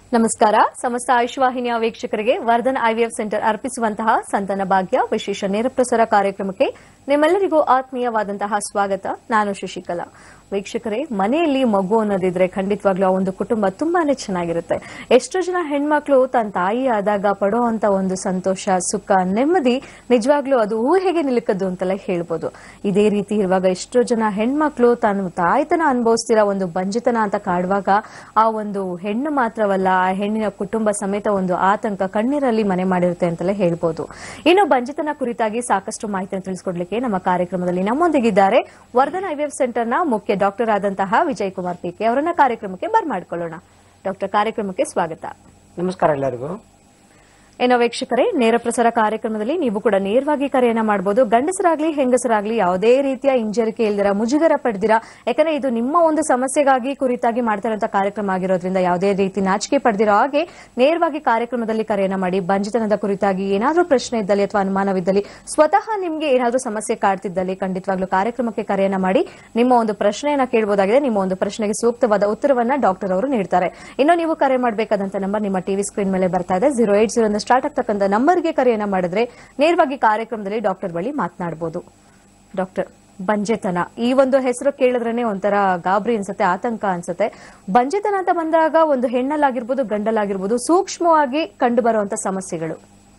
ನಮಸ್ಕಾರ ಸಮಸ್ತ ಆಯುಷ್ವಾಹಿನಿಯ ವೀಕ್ಷಕರಿಗೆ ವರ್ಧನ್ ಐವಿಎಫ್ ಸೆಂಟರ್ ಅರ್ಪಿಸುವಂತಹ ಸಂತಾನ ಭಾಗ್ಯ ವಿಶೇಷ ನೇರಪ್ರಸಾರ ಕಾರ್ಯಕ್ರಮಕ್ಕೆ ನಿಮ್ಮೆಲ್ಲರಿಗೂ ಆತ್ಮೀಯವಾದಂತಹ ಸ್ವಾಗತ ನಾನು ಶಶಿಕಲಾ ವೀಕ್ಷಕರೇ ಮನೆಯಲ್ಲಿ ಮಗು ಅನ್ನೋದಿದ್ರೆ ಖಂಡಿತವಾಗ್ಲೂ ಆ ಒಂದು ಕುಟುಂಬ ತುಂಬಾನೇ ಚೆನ್ನಾಗಿರುತ್ತೆ ಎಷ್ಟೋ ಜನ ಹೆಣ್ಮಕ್ಳು ತನ್ನ ತಾಯಿ ಆದಾಗ ಪಡೋವಂತ ಒಂದು ಸಂತೋಷ ಸುಖ ನೆಮ್ಮದಿ ನಿಜವಾಗ್ಲೂ ಅದು ಊಹೆಗೆ ನಿಲುಕದ್ದು ಅಂತೆಲ್ಲ ಹೇಳ್ಬೋದು ಇದೇ ರೀತಿ ಇರುವಾಗ ಎಷ್ಟೋ ಜನ ಹೆಣ್ಮಕ್ಳು ತಾನು ತಾಯ್ತನ ಅನುಭವಿಸ್ತಿರೋ ಒಂದು ಬಂಜಿತನ ಅಂತ ಕಾಡುವಾಗ ಆ ಒಂದು ಹೆಣ್ಣು ಮಾತ್ರವಲ್ಲ ಆ ಹೆಣ್ಣಿನ ಕುಟುಂಬ ಸಮೇತ ಒಂದು ಆತಂಕ ಕಣ್ಣೀರಲ್ಲಿ ಮನೆ ಮಾಡಿರುತ್ತೆ ಅಂತಲೇ ಹೇಳ್ಬೋದು ಇನ್ನು ಬಂಜಿತನ ಕುರಿತಾಗಿ ಸಾಕಷ್ಟು ಮಾಹಿತಿಯನ್ನು ತಿಳಿಸ್ಕೊಡ್ಲಿಕ್ಕೆ ನಮ್ಮ ಕಾರ್ಯಕ್ರಮದಲ್ಲಿ ನಮ್ಮೊಂದಿಗಿದ್ದಾರೆ ವರ್ಧನ್ ಐವಿಎಫ್ ಸೆಂಟರ್ನ ಮುಖ್ಯ ಡಾಕ್ಟರ್ ಆದಂತಹ ವಿಜಯ್ ಕುಮಾರ್ ಪಿ ಕೆ ಅವರನ್ನ ಕಾರ್ಯಕ್ರಮಕ್ಕೆ ಬರ್ಮಾಡ್ಕೊಳ್ಳೋಣ ಡಾಕ್ಟರ್ ಕಾರ್ಯಕ್ರಮಕ್ಕೆ ಸ್ವಾಗತ ನಮಸ್ಕಾರ ಎಲ್ಲರಿಗೂ ಏನೋ ವೀಕ್ಷಕರೇ ನೇರ ಪ್ರಸಾರ ಕಾರ್ಯಕ್ರಮದಲ್ಲಿ ನೀವು ಕೂಡ ನೇರವಾಗಿ ಕರೆಯನ್ನ ಮಾಡಬಹುದು ಗಂಡಸರಾಗ್ಲಿ ಹೆಂಗಸರಾಗ್ಲಿ ಯಾವುದೇ ರೀತಿಯ ಹಿಂಜರಿಕೆ ಇಲ್ದಿರ ಮುಜುಗರ ಪಡೆದಿರ ಯಾಕಂದ್ರೆ ಇದು ನಿಮ್ಮ ಒಂದು ಸಮಸ್ಯೆಗಾಗಿ ಕುರಿತಾಗಿ ಮಾಡ್ತಿರೋಂಥ ಕಾರ್ಯಕ್ರಮ ಆಗಿರೋದ್ರಿಂದ ಯಾವುದೇ ರೀತಿ ನಾಚಿಕೆ ಪಡೆದಿರೋ ಹಾಗೆ ನೇರವಾಗಿ ಕಾರ್ಯಕ್ರಮದಲ್ಲಿ ಕರೆಯನ್ನ ಮಾಡಿ ಬಂಜಿತನದ ಕುರಿತಾಗಿ ಏನಾದರೂ ಪ್ರಶ್ನೆ ಇದ್ದಲ್ಲಿ ಅಥವಾ ಅನುಮಾನವಿದ್ದಲ್ಲಿ ಸ್ವತಃ ನಿಮ್ಗೆ ಏನಾದರೂ ಸಮಸ್ಯೆ ಕಾಡ್ತಿದ್ದಲ್ಲಿ ಖಂಡಿತವಾಗ್ಲೂ ಕಾರ್ಯಕ್ರಮಕ್ಕೆ ಕರೆಯನ್ನ ಮಾಡಿ ನಿಮ್ಮ ಒಂದು ಪ್ರಶ್ನೆಯನ್ನ ಕೇಳಬಹುದಾಗಿದೆ ನಿಮ್ಮ ಒಂದು ಪ್ರಶ್ನೆಗೆ ಸೂಕ್ತವಾದ ಉತ್ತರವನ್ನ ಡಾಕ್ಟರ್ ಅವರು ನೀಡ್ತಾರೆ ಇನ್ನು ನೀವು ಕರೆ ಮಾಡಬೇಕಾದಂತ ನಂಬರ್ ನಿಮ್ಮ ಟಿವಿ ಸ್ಕ್ರೀನ್ ಮೇಲೆ ಬರ್ತಾ ಇದೆ ಜೀರೋ ಏಟ್ ಜೀರೋ ಸ್ಟಾರ್ಟ್ ಆಗ್ತಕ್ಕಂಥ ನಂಬರ್ಗೆ ಕರೆಯನ್ನ ಮಾಡಿದ್ರೆ ನೇರವಾಗಿ ಕಾರ್ಯಕ್ರಮದಲ್ಲಿ ಡಾಕ್ಟರ್ ಬಳಿ ಮಾತನಾಡಬಹುದು ಡಾಕ್ಟರ್ ಬಂಜೆತನ ಈ ಒಂದು ಹೆಸರು ಕೇಳಿದ್ರೇನೆ ಒಂಥರ ಗಾಬರಿ ಅನ್ಸುತ್ತೆ ಆತಂಕ ಅನ್ಸುತ್ತೆ ಬಂಜೆತನ ಅಂತ ಬಂದಾಗ ಒಂದು ಹೆಣ್ಣಲ್ಲಾಗಿರ್ಬೋದು ಗಂಡಲ್ಲಾಗಿರ್ಬೋದು ಸೂಕ್ಷ್ಮವಾಗಿ ಕಂಡು ಬರುವಂತ ಸಮಸ್ಯೆಗಳು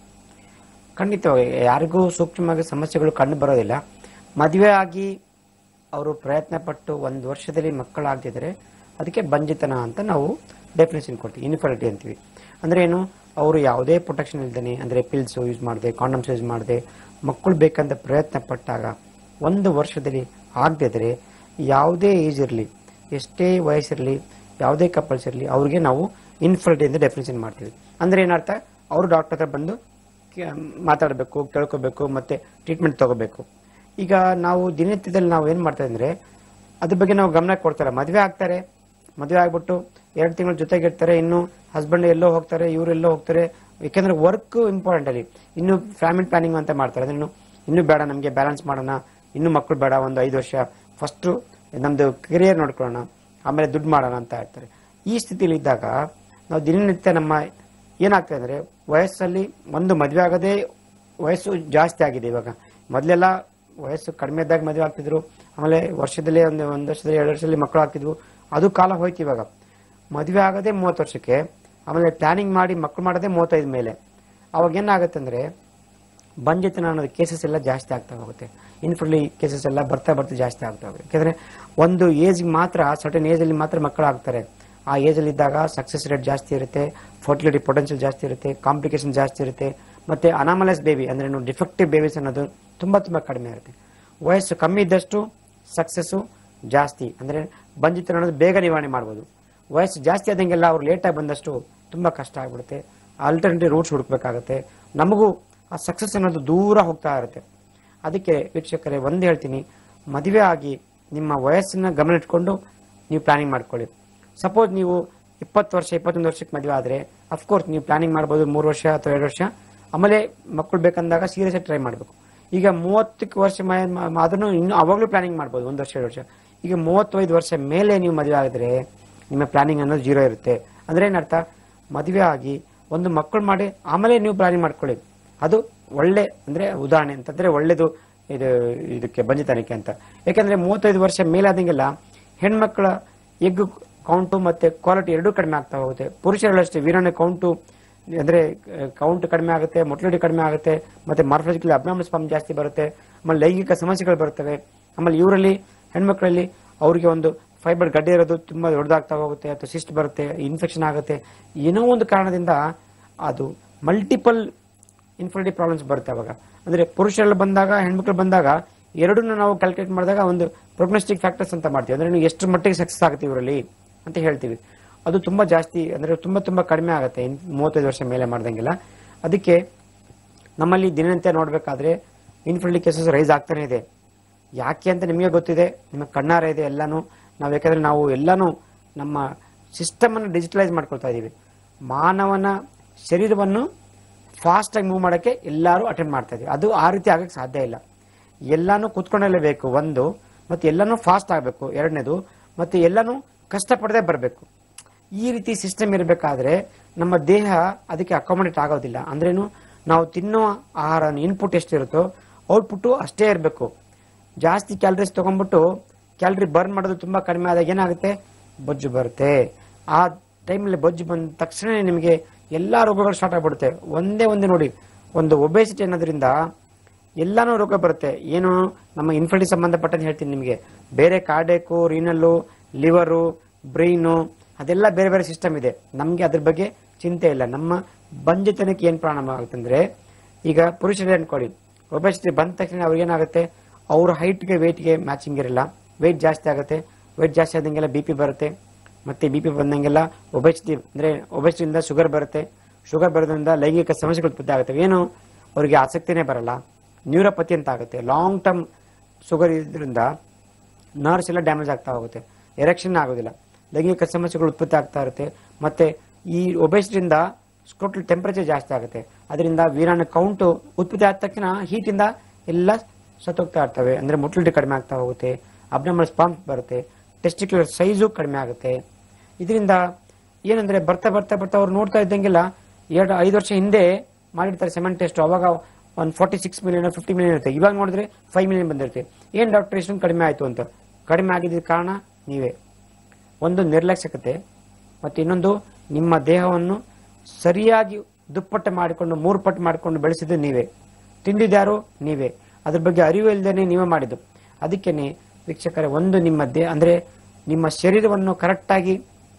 ಖಂಡಿತವಾಗಿ ಯಾರಿಗೂ ಸೂಕ್ಷ್ಮವಾಗಿ ಸಮಸ್ಯೆಗಳು ಕಂಡು ಬರೋದಿಲ್ಲ ಮದುವೆ ಆಗಿ ಅವರು ಪ್ರಯತ್ನ ಪಟ್ಟು ಒಂದು ವರ್ಷದಲ್ಲಿ ಮಕ್ಕಳಾಗದಿದ್ರೆ ಅದಕ್ಕೆ ಬಂಜಿತನ ಅಂತ ನಾವು ಡೆಫಿನೇಷನ್ ಕೊಡ್ತೀವಿ ಇನ್ಫರ್ಟಿಲಿಟಿ ಅಂತೀವಿ ಅಂದ್ರೆ ಏನು ಅವರು ಯಾವುದೇ ಪ್ರೊಟೆಕ್ಷನ್ ಇಲ್ದೇನೆ ಅಂದ್ರೆ ಪಿಲ್ಸ್ ಯೂಸ್ ಮಾಡದೆ ಕಾಂಡಮ್ಸ್ ಯೂಸ್ ಮಾಡದೆ ಮಕ್ಕಳು ಬೇಕಂತ ಪ್ರಯತ್ನ ಪಟ್ಟಾಗ ಒಂದು ವರ್ಷದಲ್ಲಿ ಆಗದಿದ್ರೆ ಯಾವುದೇ ಏಜ್ ಇರಲಿ ಎಷ್ಟೇ ವಯಸ್ಸಿರಲಿ ಯಾವುದೇ ಕಪಲ್ಸ್ ಇರಲಿ ಅವ್ರಿಗೆ ನಾವು ಇನ್ಫರ್ಟಿಲಿಟಿ ಅಂತ ಡೆಫಿನೇಷನ್ ಮಾಡ್ತೀವಿ ಅಂದ್ರೆ ಏನರ್ಥ ಅವರು ಡಾಕ್ಟರ್ ಹತ್ರ ಬಂದು ಕೆ- ಮಾತಾಡಬೇಕು ಕೇಳ್ಕೋಬೇಕು ಮತ್ತೆ ಟ್ರೀಟ್ಮೆಂಟ್ ತಗೋಬೇಕು ಈಗ ನಾವು ದಿನನಿತ್ಯದಲ್ಲಿ ನಾವು ಏನ್ ಮಾಡ್ತಾ ಅಂದ್ರೆ ಅದ್ರ ಬಗ್ಗೆ ನಾವು ಗಮನ ಕೊಡ್ತಾರೆ ಮದುವೆ ಆಗ್ತಾರೆ ಮದುವೆ ಆಗ್ಬಿಟ್ಟು ಎರಡು ತಿಂಗಳ ಜೊತೆಗೆ ಇರ್ತಾರೆ ಇನ್ನು ಹಸ್ಬೆಂಡ್ ಎಲ್ಲೋ ಹೋಗ್ತಾರೆ ಇವ್ರು ಎಲ್ಲೋ ಹೋಗ್ತಾರೆ ಯಾಕಂದ್ರೆ ವರ್ಕ್ ಇಂಪಾರ್ಟೆಂಟ್ ಅಲ್ಲಿ ಇನ್ನು ಫ್ಯಾಮಿಲಿ ಪ್ಲಾನಿಂಗ್ ಅಂತ ಮಾಡ್ತಾರೆ ಅಂದ್ರೆ ಇನ್ನು ಇನ್ನು ಬೇಡ ನಮಗೆ ಬ್ಯಾಲೆನ್ಸ್ ಮಾಡೋಣ ಇನ್ನು ಮಕ್ಕಳು ಬೇಡ ಒಂದು ಐದು ವರ್ಷ ಫಸ್ಟ್ ನಮ್ದು ಕೆರಿಯರ್ ನೋಡ್ಕೊಳ್ಳೋಣ ಆಮೇಲೆ ದುಡ್ಡು ಮಾಡೋಣ ಅಂತ ಇರ್ತಾರೆ ಈ ಸ್ಥಿತಿಲಿ ಇದ್ದಾಗ ನಾವು ದಿನನಿತ್ಯ ನಮ್ಮ ಏನಾಗ್ತದೆ ಅಂದ್ರೆ ವಯಸ್ಸಲ್ಲಿ ಒಂದು ಮದುವೆ ಆಗದೆ ವಯಸ್ಸು ಜಾಸ್ತಿ ಆಗಿದೆ ಇವಾಗ ಮೊದಲೆಲ್ಲ ವಯಸ್ಸು ಕಡಿಮೆ ಇದ್ದಾಗ ಮದುವೆ ಆಗ್ತಿದ್ರು ಆಮೇಲೆ ವರ್ಷದಲ್ಲಿ ಒಂದು ಒಂದು ವರ್ಷದಲ್ಲಿ ಎರಡು ವರ್ಷದಲ್ಲಿ ಮಕ್ಕಳು ಆಗ್ತಿದ್ವು ಅದು ಕಾಲ ಹೋಯ್ತು ಇವಾಗ ಮದುವೆ ಆಗದೆ ಮೂವತ್ತು ವರ್ಷಕ್ಕೆ ಆಮೇಲೆ ಪ್ಲಾನಿಂಗ್ ಮಾಡಿ ಮಕ್ಕಳು ಮಾಡೋದೇ ಮೂವತ್ತೈದು ಮೇಲೆ ಅವಾಗ ಏನಾಗುತ್ತೆ ಅಂದ್ರೆ ಬಂಜಿತನ ಅನ್ನೋದು ಕೇಸಸ್ ಎಲ್ಲ ಜಾಸ್ತಿ ಆಗ್ತಾ ಹೋಗುತ್ತೆ ಇನ್ಫರ್ಲಿ ಕೇಸಸ್ ಎಲ್ಲ ಬರ್ತಾ ಬರ್ತಾ ಜಾಸ್ತಿ ಆಗ್ತಾ ಹೋಗುತ್ತೆ ಯಾಕಂದ್ರೆ ಒಂದು ಏಜ್ ಮಾತ್ರ ಸರ್ಟನ್ ಏಜ್ ಅಲ್ಲಿ ಮಾತ್ರ ಮಕ್ಕಳು ಆಗ್ತಾರೆ ಆ ಏಜ್ ಅಲ್ಲಿ ಇದ್ದಾಗ ಸಕ್ಸಸ್ ರೇಟ್ ಜಾಸ್ತಿ ಇರುತ್ತೆ ಫರ್ಟಿಲಿಟಿ ಪೊಟೆನ್ಷಿಯಲ್ ಜಾಸ್ತಿ ಇರುತ್ತೆ ಕಾಂಪ್ಲಿಕೇಶನ್ ಜಾಸ್ತಿ ಇರುತ್ತೆ ಮತ್ತೆ ಅನಾಮಲಸ್ ಬೇಬಿ ಅಂದ್ರೆ ಡಿಫೆಕ್ಟಿವ್ ಬೇಬೀಸ್ ಅನ್ನೋದು ತುಂಬಾ ತುಂಬಾ ಕಡಿಮೆ ಇರುತ್ತೆ ವಯಸ್ಸು ಕಮ್ಮಿ ಇದ್ದಷ್ಟು ಸಕ್ಸಸ್ಸು ಜಾಸ್ತಿ ಅಂದ್ರೆ ಬಂಜಿತನ ಅನ್ನೋದು ಬೇಗ ನಿವಾರಣೆ ಮಾಡ್ಬೋದು ವಯಸ್ಸು ಜಾಸ್ತಿ ಆದಂಗೆಲ್ಲ ಅವ್ರು ಲೇಟಾಗಿ ಬಂದಷ್ಟು ತುಂಬಾ ಕಷ್ಟ ಆಗ್ಬಿಡುತ್ತೆ ಆಲ್ಟರ್ನೇಟಿವ್ ರೂಟ್ಸ್ ಹುಡುಕ್ಬೇಕಾಗತ್ತೆ ನಮಗೂ ಆ ಸಕ್ಸಸ್ ಅನ್ನೋದು ದೂರ ಹೋಗ್ತಾ ಇರುತ್ತೆ ಅದಕ್ಕೆ ವೀಕ್ಷಕರೇ ಒಂದು ಹೇಳ್ತೀನಿ ಮದುವೆ ಆಗಿ ನಿಮ್ಮ ವಯಸ್ಸನ್ನ ಗಮನ ಇಟ್ಕೊಂಡು ನೀವು ಪ್ಲಾನಿಂಗ್ ಮಾಡ್ಕೊಳ್ಳಿ ಸಪೋಸ್ ನೀವು ಇಪ್ಪತ್ತು ವರ್ಷ ಇಪ್ಪತ್ತೊಂದು ವರ್ಷಕ್ಕೆ ಮದುವೆ ಆದರೆ ಅಫ್ಕೋರ್ಸ್ ನೀವು ಪ್ಲಾನಿಂಗ್ ಮಾಡ್ಬೋದು ಮೂರು ವರ್ಷ ಅಥವಾ ಎರಡು ವರ್ಷ ಆಮೇಲೆ ಮಕ್ಕಳು ಬೇಕಂದಾಗ ಸೀರಿಯಸ್ ಆಗಿ ಟ್ರೈ ಮಾಡಬೇಕು ಈಗ ಮೂವತ್ತಕ್ಕೆ ವರ್ಷ ಆದ್ರೂ ಇನ್ನು ಅವಾಗಲೂ ಪ್ಲಾನಿಂಗ್ ಮಾಡ್ಬೋದು ಒಂದು ವರ್ಷ ಎರಡು ವರ್ಷ ಈಗ ಮೂವತ್ತೈದು ವರ್ಷ ಮೇಲೆ ನೀವು ಮದುವೆ ಆಗಿದ್ರೆ ನಿಮ್ಮ ಪ್ಲಾನಿಂಗ್ ಅನ್ನೋದು ಜೀರೋ ಇರುತ್ತೆ ಅಂದ್ರೆ ಏನರ್ಥ ಮದುವೆ ಆಗಿ ಒಂದು ಮಕ್ಕಳು ಮಾಡಿ ಆಮೇಲೆ ನೀವು ಪ್ಲಾನಿಂಗ್ ಮಾಡ್ಕೊಳ್ಳಿ ಅದು ಒಳ್ಳೆ ಅಂದ್ರೆ ಉದಾಹರಣೆ ಅಂತಂದ್ರೆ ಒಳ್ಳೇದು ಇದು ಇದಕ್ಕೆ ಬಂಜಿತನಕ್ಕೆ ಅಂತ ಯಾಕಂದ್ರೆ ಮೂವತ್ತೈದು ವರ್ಷ ಮೇಲಾದಂಗೆಲ್ಲ ಹೆಣ್ಮಕ್ಳ ಎಗ್ ಕೌಂಟು ಮತ್ತೆ ಕ್ವಾಲಿಟಿ ಎರಡೂ ಕಡಿಮೆ ಆಗ್ತಾ ಹೋಗುತ್ತೆ ಪುರುಷರಲ್ಲಷ್ಟೇ ವೀರಣ್ಣ ಕೌಂಟು ಅಂದ್ರೆ ಕೌಂಟ್ ಕಡಿಮೆ ಆಗುತ್ತೆ ಮೊಟಿಲಿಟಿ ಕಡಿಮೆ ಆಗುತ್ತೆ ಮತ್ತೆ ಮಾರ್ಫಾಲಜಿಕಲ್ ಅಬ್ನಾಮಲ್ ಸ್ಪಾಮ್ ಜಾಸ್ತಿ ಬರುತ್ತೆ ಆಮೇಲೆ ಲೈಂಗಿಕ ಸಮಸ್ಯೆಗಳು ಬರ್ತವೆ ಆಮೇಲೆ ಇವರಲ್ಲಿ ಹೆಣ್ಮಕ್ಳಲ್ಲಿ ಅವರಿಗೆ ಒಂದು ಫೈಬರ್ ಗಡ್ಡೆ ಇರೋದು ತುಂಬಾ ದೊಡ್ಡದಾಗ್ತಾ ಹೋಗುತ್ತೆ ಅಥವಾ ಸಿಸ್ಟ್ ಬರುತ್ತೆ ಇನ್ಫೆಕ್ಷನ್ ಆಗುತ್ತೆ ಏನೋ ಒಂದು ಕಾರಣದಿಂದ ಅದು ಮಲ್ಟಿಪಲ್ ಇನ್ಫರ್ಟಿಲಿಟಿ ಪ್ರಾಬ್ಲಮ್ಸ್ ಬರುತ್ತೆ ಅವಾಗ ಅಂದ್ರೆ ಪುರುಷರಲ್ಲಿ ಬಂದಾಗ ಹೆಣ್ಮಕ್ಳು ಬಂದಾಗ ಎರಡನ್ನೂ ನಾವು ಕ್ಯಾಲ್ಕುಲೇಟ್ ಮಾಡಿದಾಗ ಒಂದು ಪ್ರೊಗ್ನೋಸ್ಟಿಕ್ ಫ್ಯಾಕ್ಟರ್ಸ್ ಅಂತ ಮಾಡ್ತೀವಿ ಅಂದ್ರೆ ನೀವು ಎಷ್ಟು ಮಟ್ಟಿಗೆ ಸಕ್ಸಸ್ ಆಗುತ್ತೆ ಇವರಲ್ಲಿ ಅಂತ ಹೇಳ್ತೀವಿ ಅದು ತುಂಬಾ ಜಾಸ್ತಿ ಅಂದ್ರೆ ತುಂಬಾ ತುಂಬಾ ಕಡಿಮೆ ಆಗುತ್ತೆ ಇನ್- ಮೂವತ್ತೈದು ವರ್ಷ ಮೇಲೆ ಮಾಡ್ದಂಗೆಲ್ಲ ಅದಕ್ಕೆ ನಮ್ಮಲ್ಲಿ ದಿನನಿತ್ಯ ನೋಡ್ಬೇಕಾದ್ರೆ ಇನ್ಫರ್ಟಿಲಿಟಿ ಕೇಸಸ್ ರೈಸ್ ಆಗ್ತಾನೆ ಇದೆ ಯಾಕೆ ಅಂತ ನಿಮಗೆ ಗೊತ್ತಿದೆ ನಿಮ್ಮ ಕಣ್ಣಾರ ಇದೆ ಎಲ್ಲಾನು ನಾವು ಯಾಕಂದ್ರೆ ನಾವು ಎಲ್ಲಾನು ನಮ್ಮ ಸಿಸ್ಟಮ್ ಅನ್ನು ಡಿಜಿಟಲೈಸ್ ಮಾಡ್ಕೊಳ್ತಾ ಇದೀವಿ ಮಾನವನ ಶರೀರವನ್ನು ಫಾಸ್ಟ್ ಆಗಿ ಮೂವ್ ಮಾಡಕ್ಕೆ ಎಲ್ಲರೂ ಅಟೆಂಡ್ ಮಾಡ್ತಾ ಇದೀವಿ ಅದು ಆ ರೀತಿ ಆಗಕ್ಕೆ ಸಾಧ್ಯ ಇಲ್ಲ ಎಲ್ಲಾನು ಕುತ್ಕೊಂಡಲೇಬೇಕು ಒಂದು ಮತ್ತೆ ಎಲ್ಲಾನು ಫಾಸ್ಟ್ ಆಗಬೇಕು ಎರಡನೇದು ಮತ್ತೆ ಎಲ್ಲಾನು ಕಷ್ಟಪಡದೆ ಬರಬೇಕು ಈ ರೀತಿ ಸಿಸ್ಟಮ್ ಇರಬೇಕಾದ್ರೆ ನಮ್ಮ ದೇಹ ಅದಕ್ಕೆ ಅಕಾಮಡೇಟ್ ಆಗೋದಿಲ್ಲ ಅಂದ್ರೇನು ನಾವು ತಿನ್ನೋ ಆಹಾರ ಇನ್ಪುಟ್ ಎಷ್ಟಿರುತ್ತೋ ಔಟ್ಪುಟ್ ಅಷ್ಟೇ ಇರಬೇಕು ಜಾಸ್ತಿ ಕ್ಯಾಲರೀಸ್ ತಗೊಂಡ್ಬಿಟ್ಟು ಕ್ಯಾಲರಿ ಬರ್ನ್ ಮಾಡೋದು ತುಂಬಾ ಕಡಿಮೆ ಆದಾಗ ಏನಾಗುತ್ತೆ ಬೊಜ್ಜು ಬರುತ್ತೆ ಆ ಟೈಮಲ್ಲಿ ಬೊಜ್ಜು ಬಂದ ತಕ್ಷಣ ನಿಮಗೆ ಎಲ್ಲಾ ರೋಗಗಳು ಸ್ಟಾರ್ಟ್ ಆಗ್ಬಿಡುತ್ತೆ ಒಂದೇ ಒಂದೇ ನೋಡಿ ಒಂದು ಒಬೇಸಿಟಿ ಅನ್ನೋದ್ರಿಂದ ಎಲ್ಲಾನು ರೋಗ ಬರುತ್ತೆ ಏನು ನಮ್ಮ ಇನ್ಫರ್ಟಿ ಸಂಬಂಧಪಟ್ಟಂತೆ ಹೇಳ್ತೀನಿ ನಿಮಗೆ ಬೇರೆ ಕಾರ್ಡೇಕು ರೀನಲ್ಲು ಲಿವರು ಬ್ರೈನು ಅದೆಲ್ಲ ಬೇರೆ ಬೇರೆ ಸಿಸ್ಟಮ್ ಇದೆ ನಮಗೆ ಅದ್ರ ಬಗ್ಗೆ ಚಿಂತೆ ಇಲ್ಲ ನಮ್ಮ ಬಂಜಿತನಕ್ಕೆ ಏನ್ ಪ್ರಾರಂಭ ಆಗುತ್ತೆ ಅಂದ್ರೆ ಈಗ ಪುರುಷರೇ ಅನ್ಕೊಳ್ಳಿ ಒಬೆಸಿಟಿ ಬಂದ ತಕ್ಷಣ ಅವ್ರಿಗೆ ಏನಾಗುತ್ತೆ ಅವ್ರ ಹೈಟ್ಗೆ ವೆಯ್ಟ್ಗೆ ಮ್ಯಾಚಿಂಗ್ ಇರಲ್ಲ ವೆಯ್ಟ್ ಜಾಸ್ತಿ ಆಗುತ್ತೆ ವೆಯ್ಟ್ ಜಾಸ್ತಿ ಆದಂಗೆಲ್ಲ ಬಿ ಪಿ ಬರುತ್ತೆ ಮತ್ತೆ ಬಿ ಪಿ ಬಂದಂಗೆಲ್ಲ ಒಬೆಸಿಟಿ ಅಂದ್ರೆ ಒಬೆಸಿಟಿಯಿಂದ ಶುಗರ್ ಬರುತ್ತೆ ಶುಗರ್ ಬರೋದ್ರಿಂದ ಲೈಂಗಿಕ ಸಮಸ್ಯೆಗಳು ಉತ್ಪತ್ತಿ ಆಗುತ್ತೆ ಏನು ಅವರಿಗೆ ಆಸಕ್ತಿನೇ ಬರಲ್ಲ ನ್ಯೂರೋಪತಿ ಅಂತ ಆಗುತ್ತೆ ಲಾಂಗ್ ಟರ್ಮ್ ಶುಗರ್ ಇದ್ರಿಂದ ನರ್ವ್ಸ್ ಎಲ್ಲ ಡ್ಯಾಮೇಜ್ ಆಗ್ತಾ ಹೋಗುತ್ತೆ ಎರೆಕ್ಷನ್ ಆಗೋದಿಲ್ಲ ಲೈಂಗಿಕ ಸಮಸ್ಯೆಗಳು ಉತ್ಪತ್ತಿ ಆಗ್ತಾ ಇರುತ್ತೆ ಮತ್ತೆ ಈ ಒಬೆಸಿಟಿಯಿಂದ ಸ್ಕ್ರೋಟಲ್ ಟೆಂಪರೇಚರ್ ಜಾಸ್ತಿ ಆಗುತ್ತೆ ಅದರಿಂದ ವೀರಾಣು ಕೌಂಟು ಉತ್ಪತ್ತಿ ಆದ ತಕ್ಷಣ ಹೀಟಿಂದ ಎಲ್ಲ ಸತ್ತೋಗ್ತಾ ಇರ್ತವೆ ಅಂದ್ರೆ ಮೊಟಿಲಿಟಿ ಕಡಿಮೆ ಆಗ್ತಾ ಹೋಗುತ್ತೆ ಅಬ್ನಮಲ್ ಸ್ಪಾಂಪ್ ಬರುತ್ತೆ ಟೆಸ್ಟಿಕ್ಯುಲರ್ ಸೈಜು ಕಡಿಮೆ ಆಗುತ್ತೆ ಇದರಿಂದ ಏನಂದ್ರೆ ಬರ್ತಾ ಬರ್ತಾ ಬರ್ತಾ ಅವ್ರು ನೋಡ್ತಾ ಇದ್ದಂಗೆಲ್ಲ ಎರಡು ಐದು ವರ್ಷ ಹಿಂದೆ ಮಾಡಿರ್ತಾರೆ ಸೆಮೆಂಟ್ ಟೆಸ್ಟ್ ಅವಾಗ ಒಂದು forty six million fifty million ಇರುತ್ತೆ ಇವಾಗ ನೋಡಿದ್ರೆ ಫೈವ್ ಮಿಲಿಯನ್ ಬಂದಿರುತ್ತೆ ಏನ್ ಡಾಕ್ಟರ್ ಇಷ್ಟೊಂದು ಕಡಿಮೆ ಆಯ್ತು ಅಂತ ಕಡಿಮೆ ಆಗಿದ್ದ ಕಾರಣ ನೀವೇ ಒಂದು ನಿರ್ಲಕ್ಷ್ಯಕತೆ ಮತ್ತು ಇನ್ನೊಂದು ನಿಮ್ಮ ದೇಹವನ್ನು ಸರಿಯಾಗಿ ದುಪ್ಪಟ್ಟು ಮಾಡಿಕೊಂಡು ಮೂರು ಪಟ್ಟು ಮಾಡಿಕೊಂಡು ಬೆಳೆಸಿದ್ದು ನೀವೇ ತಿಂದಿದ್ಯಾರು ನೀವೇ ಅದ್ರ ಬಗ್ಗೆ ಅರಿವು ಇಲ್ಲದೇನೆ ನೀವೇ ಮಾಡಿದ್ದು ಅದಕ್ಕೇನೆ ವೀಕ್ಷಕರೇ ಒಂದು ನಿಮ್ಮ ದೇಹ ಅಂದ್ರೆ ನಿಮ್ಮ ಶರೀರವನ್ನು ಕರೆಕ್ಟಾಗಿ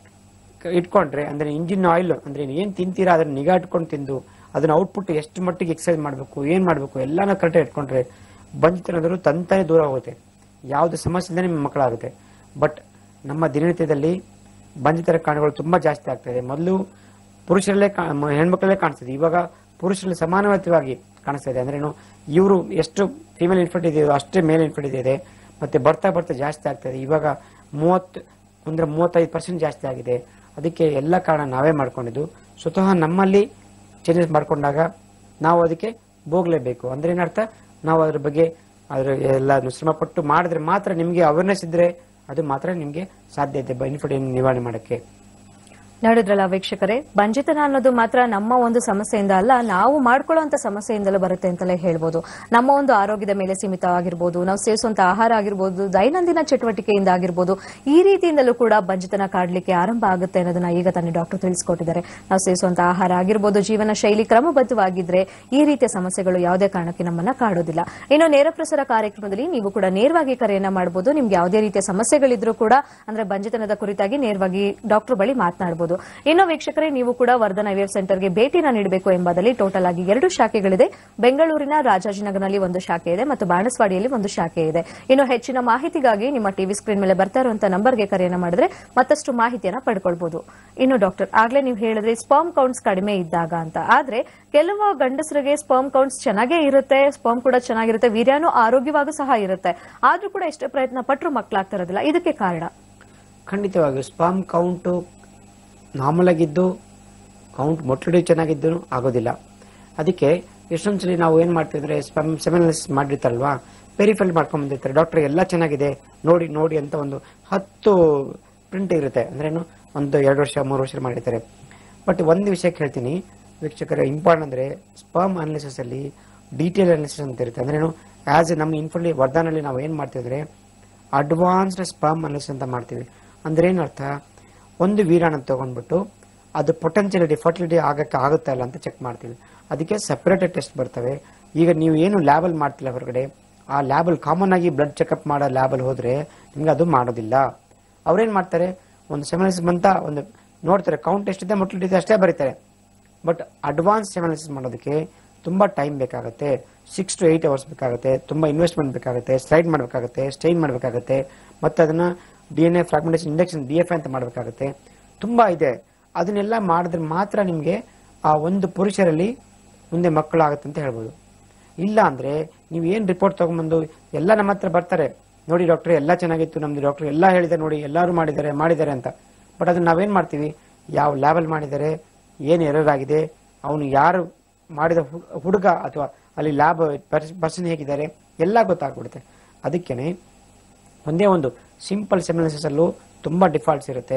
ಇಟ್ಕೊಂಡ್ರೆ ಅಂದ್ರೆ ಇಂಜಿನ್ ಆಯಿಲ್ ಅಂದ್ರೆ ನೀವು ಏನ್ ತಿಂತೀರಾ ಅದನ್ನ ನಿಗಾ ಇಟ್ಕೊಂಡು ತಿಂದು ಅದನ್ನ ಔಟ್ಪುಟ್ ಎಷ್ಟು ಮಟ್ಟಿಗೆ ಎಕ್ಸರ್ಸೈಸ್ ಮಾಡಬೇಕು ಏನ್ ಮಾಡಬೇಕು ಎಲ್ಲಾನು ಕರೆಕ್ಟಾಗಿ ಇಟ್ಕೊಂಡ್ರೆ ಬಂಜಿತನದ್ರು ತಂತಾನೆ ದೂರ ಹೋಗುತ್ತೆ ಯಾವ್ದು ಸಮಸ್ಯೆ ಇಲ್ಲದೆ ನಿಮ್ಮ ಮಕ್ಕಳಾಗುತ್ತೆ ಬಟ್ ನಮ್ಮ ದಿನನಿತ್ಯದಲ್ಲಿ ಬಂಜಿತರ ಕಾರಣಗಳು ತುಂಬಾ ಜಾಸ್ತಿ ಆಗ್ತಾ ಇದೆ ಮೊದಲು ಪುರುಷರಲ್ಲೇ ಕಾ- ಮ- ಹೆಣ್ಮಕ್ಳಲ್ಲೇ ಕಾಣಿಸ್ತದೆ ಇವಾಗ ಪುರುಷರಲ್ಲಿ ಸಮಾನವಾಗಿ ಕಾಣಿಸ್ತಾ ಇದೆ ಅಂದ್ರೇನು ಇವರು ಎಷ್ಟು ಫಿಮೇಲ್ ಇನ್ಫೆಕ್ಟ್ ಇದೆಯೋ ಅಷ್ಟೇ ಮೇಲ್ ಇನ್ಫೆಕ್ಟ್ ಇದೆ ಮತ್ತೆ ಬರ್ತಾ ಬರ್ತಾ ಜಾಸ್ತಿ ಆಗ್ತಾ ಇದೆ ಇವಾಗ ಮೂವತ್ತು ಅಂದ್ರೆ ಮೂವತ್ತೈದು ಪರ್ಸೆಂಟ್ ಜಾಸ್ತಿ ಆಗಿದೆ ಅದಕ್ಕೆ ಎಲ್ಲ ಕಾರಣ ನಾವೇ ಮಾಡ್ಕೊಂಡಿದ್ದು ಸ್ವತಃ ನಮ್ಮಲ್ಲಿ ಚೇಂಜಸ್ ಮಾಡ್ಕೊಂಡಾಗ ನಾವು ಅದಕ್ಕೆ ಹೋಗ್ಲೇಬೇಕು ಅಂದ್ರೆ ಏನರ್ಥ ನಾವು ಅದ್ರ ಬಗ್ಗೆ ಅದ್ರ ಎಲ್ಲ ಶ್ರಮ ಪಟ್ಟು ಮಾಡಿದ್ರೆ ಮಾತ್ರ ನಿಮ್ಗೆ ಅವೇರ್ನೆಸ್ ಇದ್ರೆ ಅದು ಮಾತ್ರ ನಿಮ್ಗೆ ಸಾಧ್ಯ ಇದೆ ಬೆನಿಫಿಟ್ ನಿವಾರಣೆ ಮಾಡಕ್ಕೆ ನೋಡಿದ್ರಲ್ಲ ವೀಕ್ಷಕರೇ ಬಂಜಿತನ ಅನ್ನೋದು ಮಾತ್ರ ನಮ್ಮ ಒಂದು ಸಮಸ್ಯೆಯಿಂದ ಅಲ್ಲ ನಾವು ಮಾಡ್ಕೊಳ್ಳುವಂತ ಸಮಸ್ಯೆಯಿಂದಲೂ ಬರುತ್ತೆ ಅಂತಲೇ ಹೇಳ್ಬೋದು ನಮ್ಮ ಒಂದು ಆರೋಗ್ಯದ ಮೇಲೆ ಸೀಮಿತವಾಗಿರ್ಬೋದು ನಾವು ಸೇವಿಸುವಂತ ಆಹಾರ ಆಗಿರ್ಬೋದು ದೈನಂದಿನ ಚಟುವಟಿಕೆಯಿಂದ ಆಗಿರ್ಬೋದು ಈ ರೀತಿಯಿಂದಲೂ ಕೂಡ ಬಂಜಿತನ ಕಾಡ್ಲಿಕ್ಕೆ ಆರಂಭ ಆಗುತ್ತೆ ಅನ್ನೋದನ್ನ ಈಗ ತಾನೇ ಡಾಕ್ಟರ್ ತಿಳಿಸ್ಕೊಟ್ಟಿದ್ದಾರೆ ನಾವು ಸೇವಿಸುವಂತ ಆಹಾರ ಆಗಿರ್ಬೋದು ಜೀವನ ಶೈಲಿ ಕ್ರಮಬದ್ಧವಾಗಿದ್ರೆ ಈ ರೀತಿಯ ಸಮಸ್ಯೆಗಳು ಯಾವುದೇ ಕಾರಣಕ್ಕೆ ನಮ್ಮನ್ನ ಕಾಡೋದಿಲ್ಲ ಇನ್ನು ನೇರ ಪ್ರಸಾರ ಕಾರ್ಯಕ್ರಮದಲ್ಲಿ ನೀವು ಕೂಡ ನೇರವಾಗಿ ಕರೆಯನ್ನ ಮಾಡಬಹುದು ನಿಮ್ಗೆ ಯಾವುದೇ ರೀತಿಯ ಸಮಸ್ಯೆಗಳಿದ್ರೂ ಕೂಡ ಅಂದ್ರೆ ಬಂಜಿತನದ ಕುರಿತಾಗಿ ನೇರವಾಗಿ ಡಾಕ್ಟರ್ ಬಳಿ ಮಾತನಾಡಬಹುದು ಇನ್ನು ವೀಕ್ಷಕರೇ ನೀವು ಕೂಡ ವರ್ಧನ್ ಐವಿಎಫ್ ಸೆಂಟರ್ಗೆ ಭೇಟಿನ ನೀಡಬೇಕು ಎಂಬುದಲ್ಲಿ ಟೋಟಲ್ ಆಗಿ ಎರಡು ಶಾಖೆಗಳಿದೆ ಬೆಂಗಳೂರಿನ ರಾಜಾಜಿನಗರನಲ್ಲಿ ಒಂದು ಶಾಖೆ ಇದೆ ಮತ್ತು ಬಾಣಸ್ವಾಡಿಯಲ್ಲಿ ಒಂದು ಶಾಖೆ ಇದೆ ಇನ್ನು ಹೆಚ್ಚಿನ ಮಾಹಿತಿಗಾಗಿ ನಿಮ್ಮ ಟಿವಿ ಸ್ಕ್ರೀನ್ ಮೇಲೆ ಬರ್ತಾ ಇರುವಂತಹ ನಂಬರ್ಗೆ ಕರೆಯನ್ನ ಮಾಡಿದ್ರೆ ಮತ್ತಷ್ಟು ಮಾಹಿತಿಯನ್ನ ಪಡ್ಕೊಳ್ಬಹುದು ಇನ್ನು ಡಾಕ್ಟರ್ ಆಗ್ಲೇ ನೀವು ಹೇಳಿದ್ರೆ ಸ್ಪರ್ಮ್ ಕೌಂಟ್ಸ್ ಕಡಿಮೆ ಇದ್ದಾಗ ಅಂತ ಆದ್ರೆ ಕೆಲವು ಗಂಡಸರಿಗೆ ಸ್ಪರ್ಮ್ ಕೌಂಟ್ಸ್ ಚೆನ್ನಾಗೇ ಇರುತ್ತೆ ಸ್ಪರ್ಮ್ ಕೂಡ ಚೆನ್ನಾಗಿರುತ್ತೆ ವೀರ್ಯಾನು ಆರೋಗ್ಯವಾಗೂ ಸಹ ಇರುತ್ತೆ ಆದ್ರೂ ಕೂಡ ಎಷ್ಟೇ ಪ್ರಯತ್ನ ಪಟ್ಟರು ಮಕ್ಕಳಾಗ್ತಾ ಇರೋದಿಲ್ಲ ಇದಕ್ಕೆ ಕಾರಣ ಖಂಡಿತವಾಗಿ ಸ್ಪಾಮ್ ಕೌಂಟು ನಾರ್ಮಲ್ ಆಗಿದ್ದು ಕೌಂಟ್ ಮೊಟ್ಟಡಿ ಚೆನ್ನಾಗಿದ್ದು ಆಗೋದಿಲ್ಲ ಅದಕ್ಕೆ ಎಷ್ಟೊಂದು ಸಲ ನಾವು ಏನ್ ಮಾಡ್ತಿದ್ರೆ ಸ್ಪಮ್ ಸೆಮಿನಲಿಸ್ ಮಾಡಿರ್ತಾರಲ್ವಾ ವೆರಿಫೈ ಮಾಡ್ಕೊಂಡ್ ಬಂದಿರ್ತಾರೆ ಡಾಕ್ಟರ್ ಎಲ್ಲ ಚೆನ್ನಾಗಿದೆ ನೋಡಿ ನೋಡಿ ಅಂತ ಒಂದು ಹತ್ತು ಪ್ರಿಂಟ್ ಇರುತ್ತೆ ಅಂದ್ರೇನು ಒಂದು ಎರಡು ವರ್ಷ ಮೂರು ವರ್ಷ ಮಾಡಿರ್ತಾರೆ ಬಟ್ ಒಂದು ವಿಷಯಕ್ಕೆ ಹೇಳ್ತೀನಿ ವೀಕ್ಷಕರ ಇಂಪಾರ್ಟೆಂಟ್ ಅಂದ್ರೆ ಸ್ಪರ್ಮ್ ಅನಾಲಿಸಿಸ್ ಅಲ್ಲಿ ಡೀಟೇಲ್ ಅನಾಲಿಸಿಸ್ ಅಂತ ಇರುತ್ತೆ ಅಂದ್ರೇನು ಆಸ್ ಎ ನಮ್ಮ ಇನ್ಫರ್ಲಿ ವರ್ಧನಲ್ಲಿ ನಾವು ಏನ್ ಮಾಡ್ತಿದ್ರೆ ಅಡ್ವಾನ್ಸ್ಡ್ ಸ್ಪರ್ಮ್ ಅನಾಲಿಸಿಸ್ ಅಂತ ಮಾಡ್ತೀವಿ ಅಂದ್ರೆ ಏನರ್ಥ ಒಂದು ವೀರಾಣು ತಗೊಂಡ್ಬಿಟ್ಟು ಅದು ಪೊಟೆನ್ಶಿಯಲಿಟಿ ಫರ್ಟಿಲಿಟಿ ಆಗಕ್ಕೆ ಆಗುತ್ತಾ ಇಲ್ಲ ಅಂತ ಚೆಕ್ ಮಾಡ್ತೀವಿ ಅದಕ್ಕೆ ಸೆಪರೇಟೆಡ್ ಟೆಸ್ಟ್ ಬರ್ತವೆ ಈಗ ನೀವು ಏನು ಲ್ಯಾಬಲ್ ಮಾಡ್ತಿಲ್ಲ ಹೊರಗಡೆ ಆ ಲ್ಯಾಬಲ್ ಕಾಮನ್ ಆಗಿ ಬ್ಲಡ್ ಚೆಕಪ್ ಮಾಡೋ ಲ್ಯಾಬಲ್ ಹೋದ್ರೆ ನಿಮ್ಗೆ ಅದು ಮಾಡೋದಿಲ್ಲ ಅವ್ರೇನ್ ಮಾಡ್ತಾರೆ ಒಂದು ಸೆಮಿನಲಿಸ್ ಬಂತ ಒಂದು ನೋಡ್ತಾರೆ ಕೌಂಟ್ ಎಷ್ಟಿದೆ ಮೊಟ್ಲಿಟಿ ಇದೆ ಅಷ್ಟೇ ಬರೀತಾರೆ ಬಟ್ ಅಡ್ವಾನ್ಸ್ ಸೆಮಿನಲಿಸಿಸ್ ಮಾಡೋದಕ್ಕೆ ತುಂಬಾ ಟೈಮ್ ಬೇಕಾಗುತ್ತೆ ಸಿಕ್ಸ್ ಟು ಏಟ್ ಅವರ್ಸ್ ಬೇಕಾಗುತ್ತೆ ತುಂಬಾ ಇನ್ವೆಸ್ಟ್ಮೆಂಟ್ ಬೇಕಾಗುತ್ತೆ ಸ್ಲೈಡ್ ಮಾಡಬೇಕಾಗುತ್ತೆ ಸ್ಟೈನ್ ಮಾಡಬೇಕಾಗುತ್ತೆ ಮತ್ತೆ ಅದನ್ನ D N A fragmentation induction D F ಅಂತ ಮಾಡಬೇಕಾಗುತ್ತೆ ತುಂಬಾ ಇದೆ ಅದನ್ನೆಲ್ಲ ಮಾಡಿದ್ರೆ ಮಾತ್ರ ನಿಮಗೆ ಆ ಒಂದು ಪುರುಷರಲ್ಲಿ ಮುಂದೆ ಮಕ್ಕಳಾಗುತ್ತೆ ಅಂತ ಹೇಳ್ಬೋದು ಇಲ್ಲ ಅಂದ್ರೆ ನೀವು ಏನ್ ರಿಪೋರ್ಟ್ ತಗೊಂಡ್ಬಂದು ಎಲ್ಲ ನಮ್ಮ ಹತ್ರ ಬರ್ತಾರೆ ನೋಡಿ ಡಾಕ್ಟರ್ ಎಲ್ಲ ಚೆನ್ನಾಗಿತ್ತು ನಮ್ದು ಡಾಕ್ಟರ್ ಎಲ್ಲ ಹೇಳಿದ್ದಾರೆ ನೋಡಿ ಎಲ್ಲರೂ ಮಾಡಿದ್ದಾರೆ ಮಾಡಿದ್ದಾರೆ ಅಂತ ಬಟ್ ಅದನ್ನ ನಾವೇನ್ ಮಾಡ್ತೀವಿ ಯಾವ ಲ್ಯಾಬಲ್ ಮಾಡಿದ್ದಾರೆ ಏನ್ ಎರರ್ ಆಗಿದೆ ಅವನು ಯಾರು ಮಾಡಿದ ಹು- ಹುಡುಗ ಅಥವಾ ಅಲ್ಲಿ ಲ್ಯಾಬ್ ಪರ್ಸನ್ ಹೇಗಿದ್ದಾರೆ ಎಲ್ಲ ಗೊತ್ತಾಗ್ಬಿಡುತ್ತೆ ಅದಕ್ಕೇನೆ ಒಂದೇ ಒಂದು ಸಿಂಪಲ್ ಸೆಮಿನಲಿಸಿಸ್ ಅಲ್ಲೂ ತುಂಬಾ ಡಿಫಾಲ್ಟ್ಸ್ ಇರುತ್ತೆ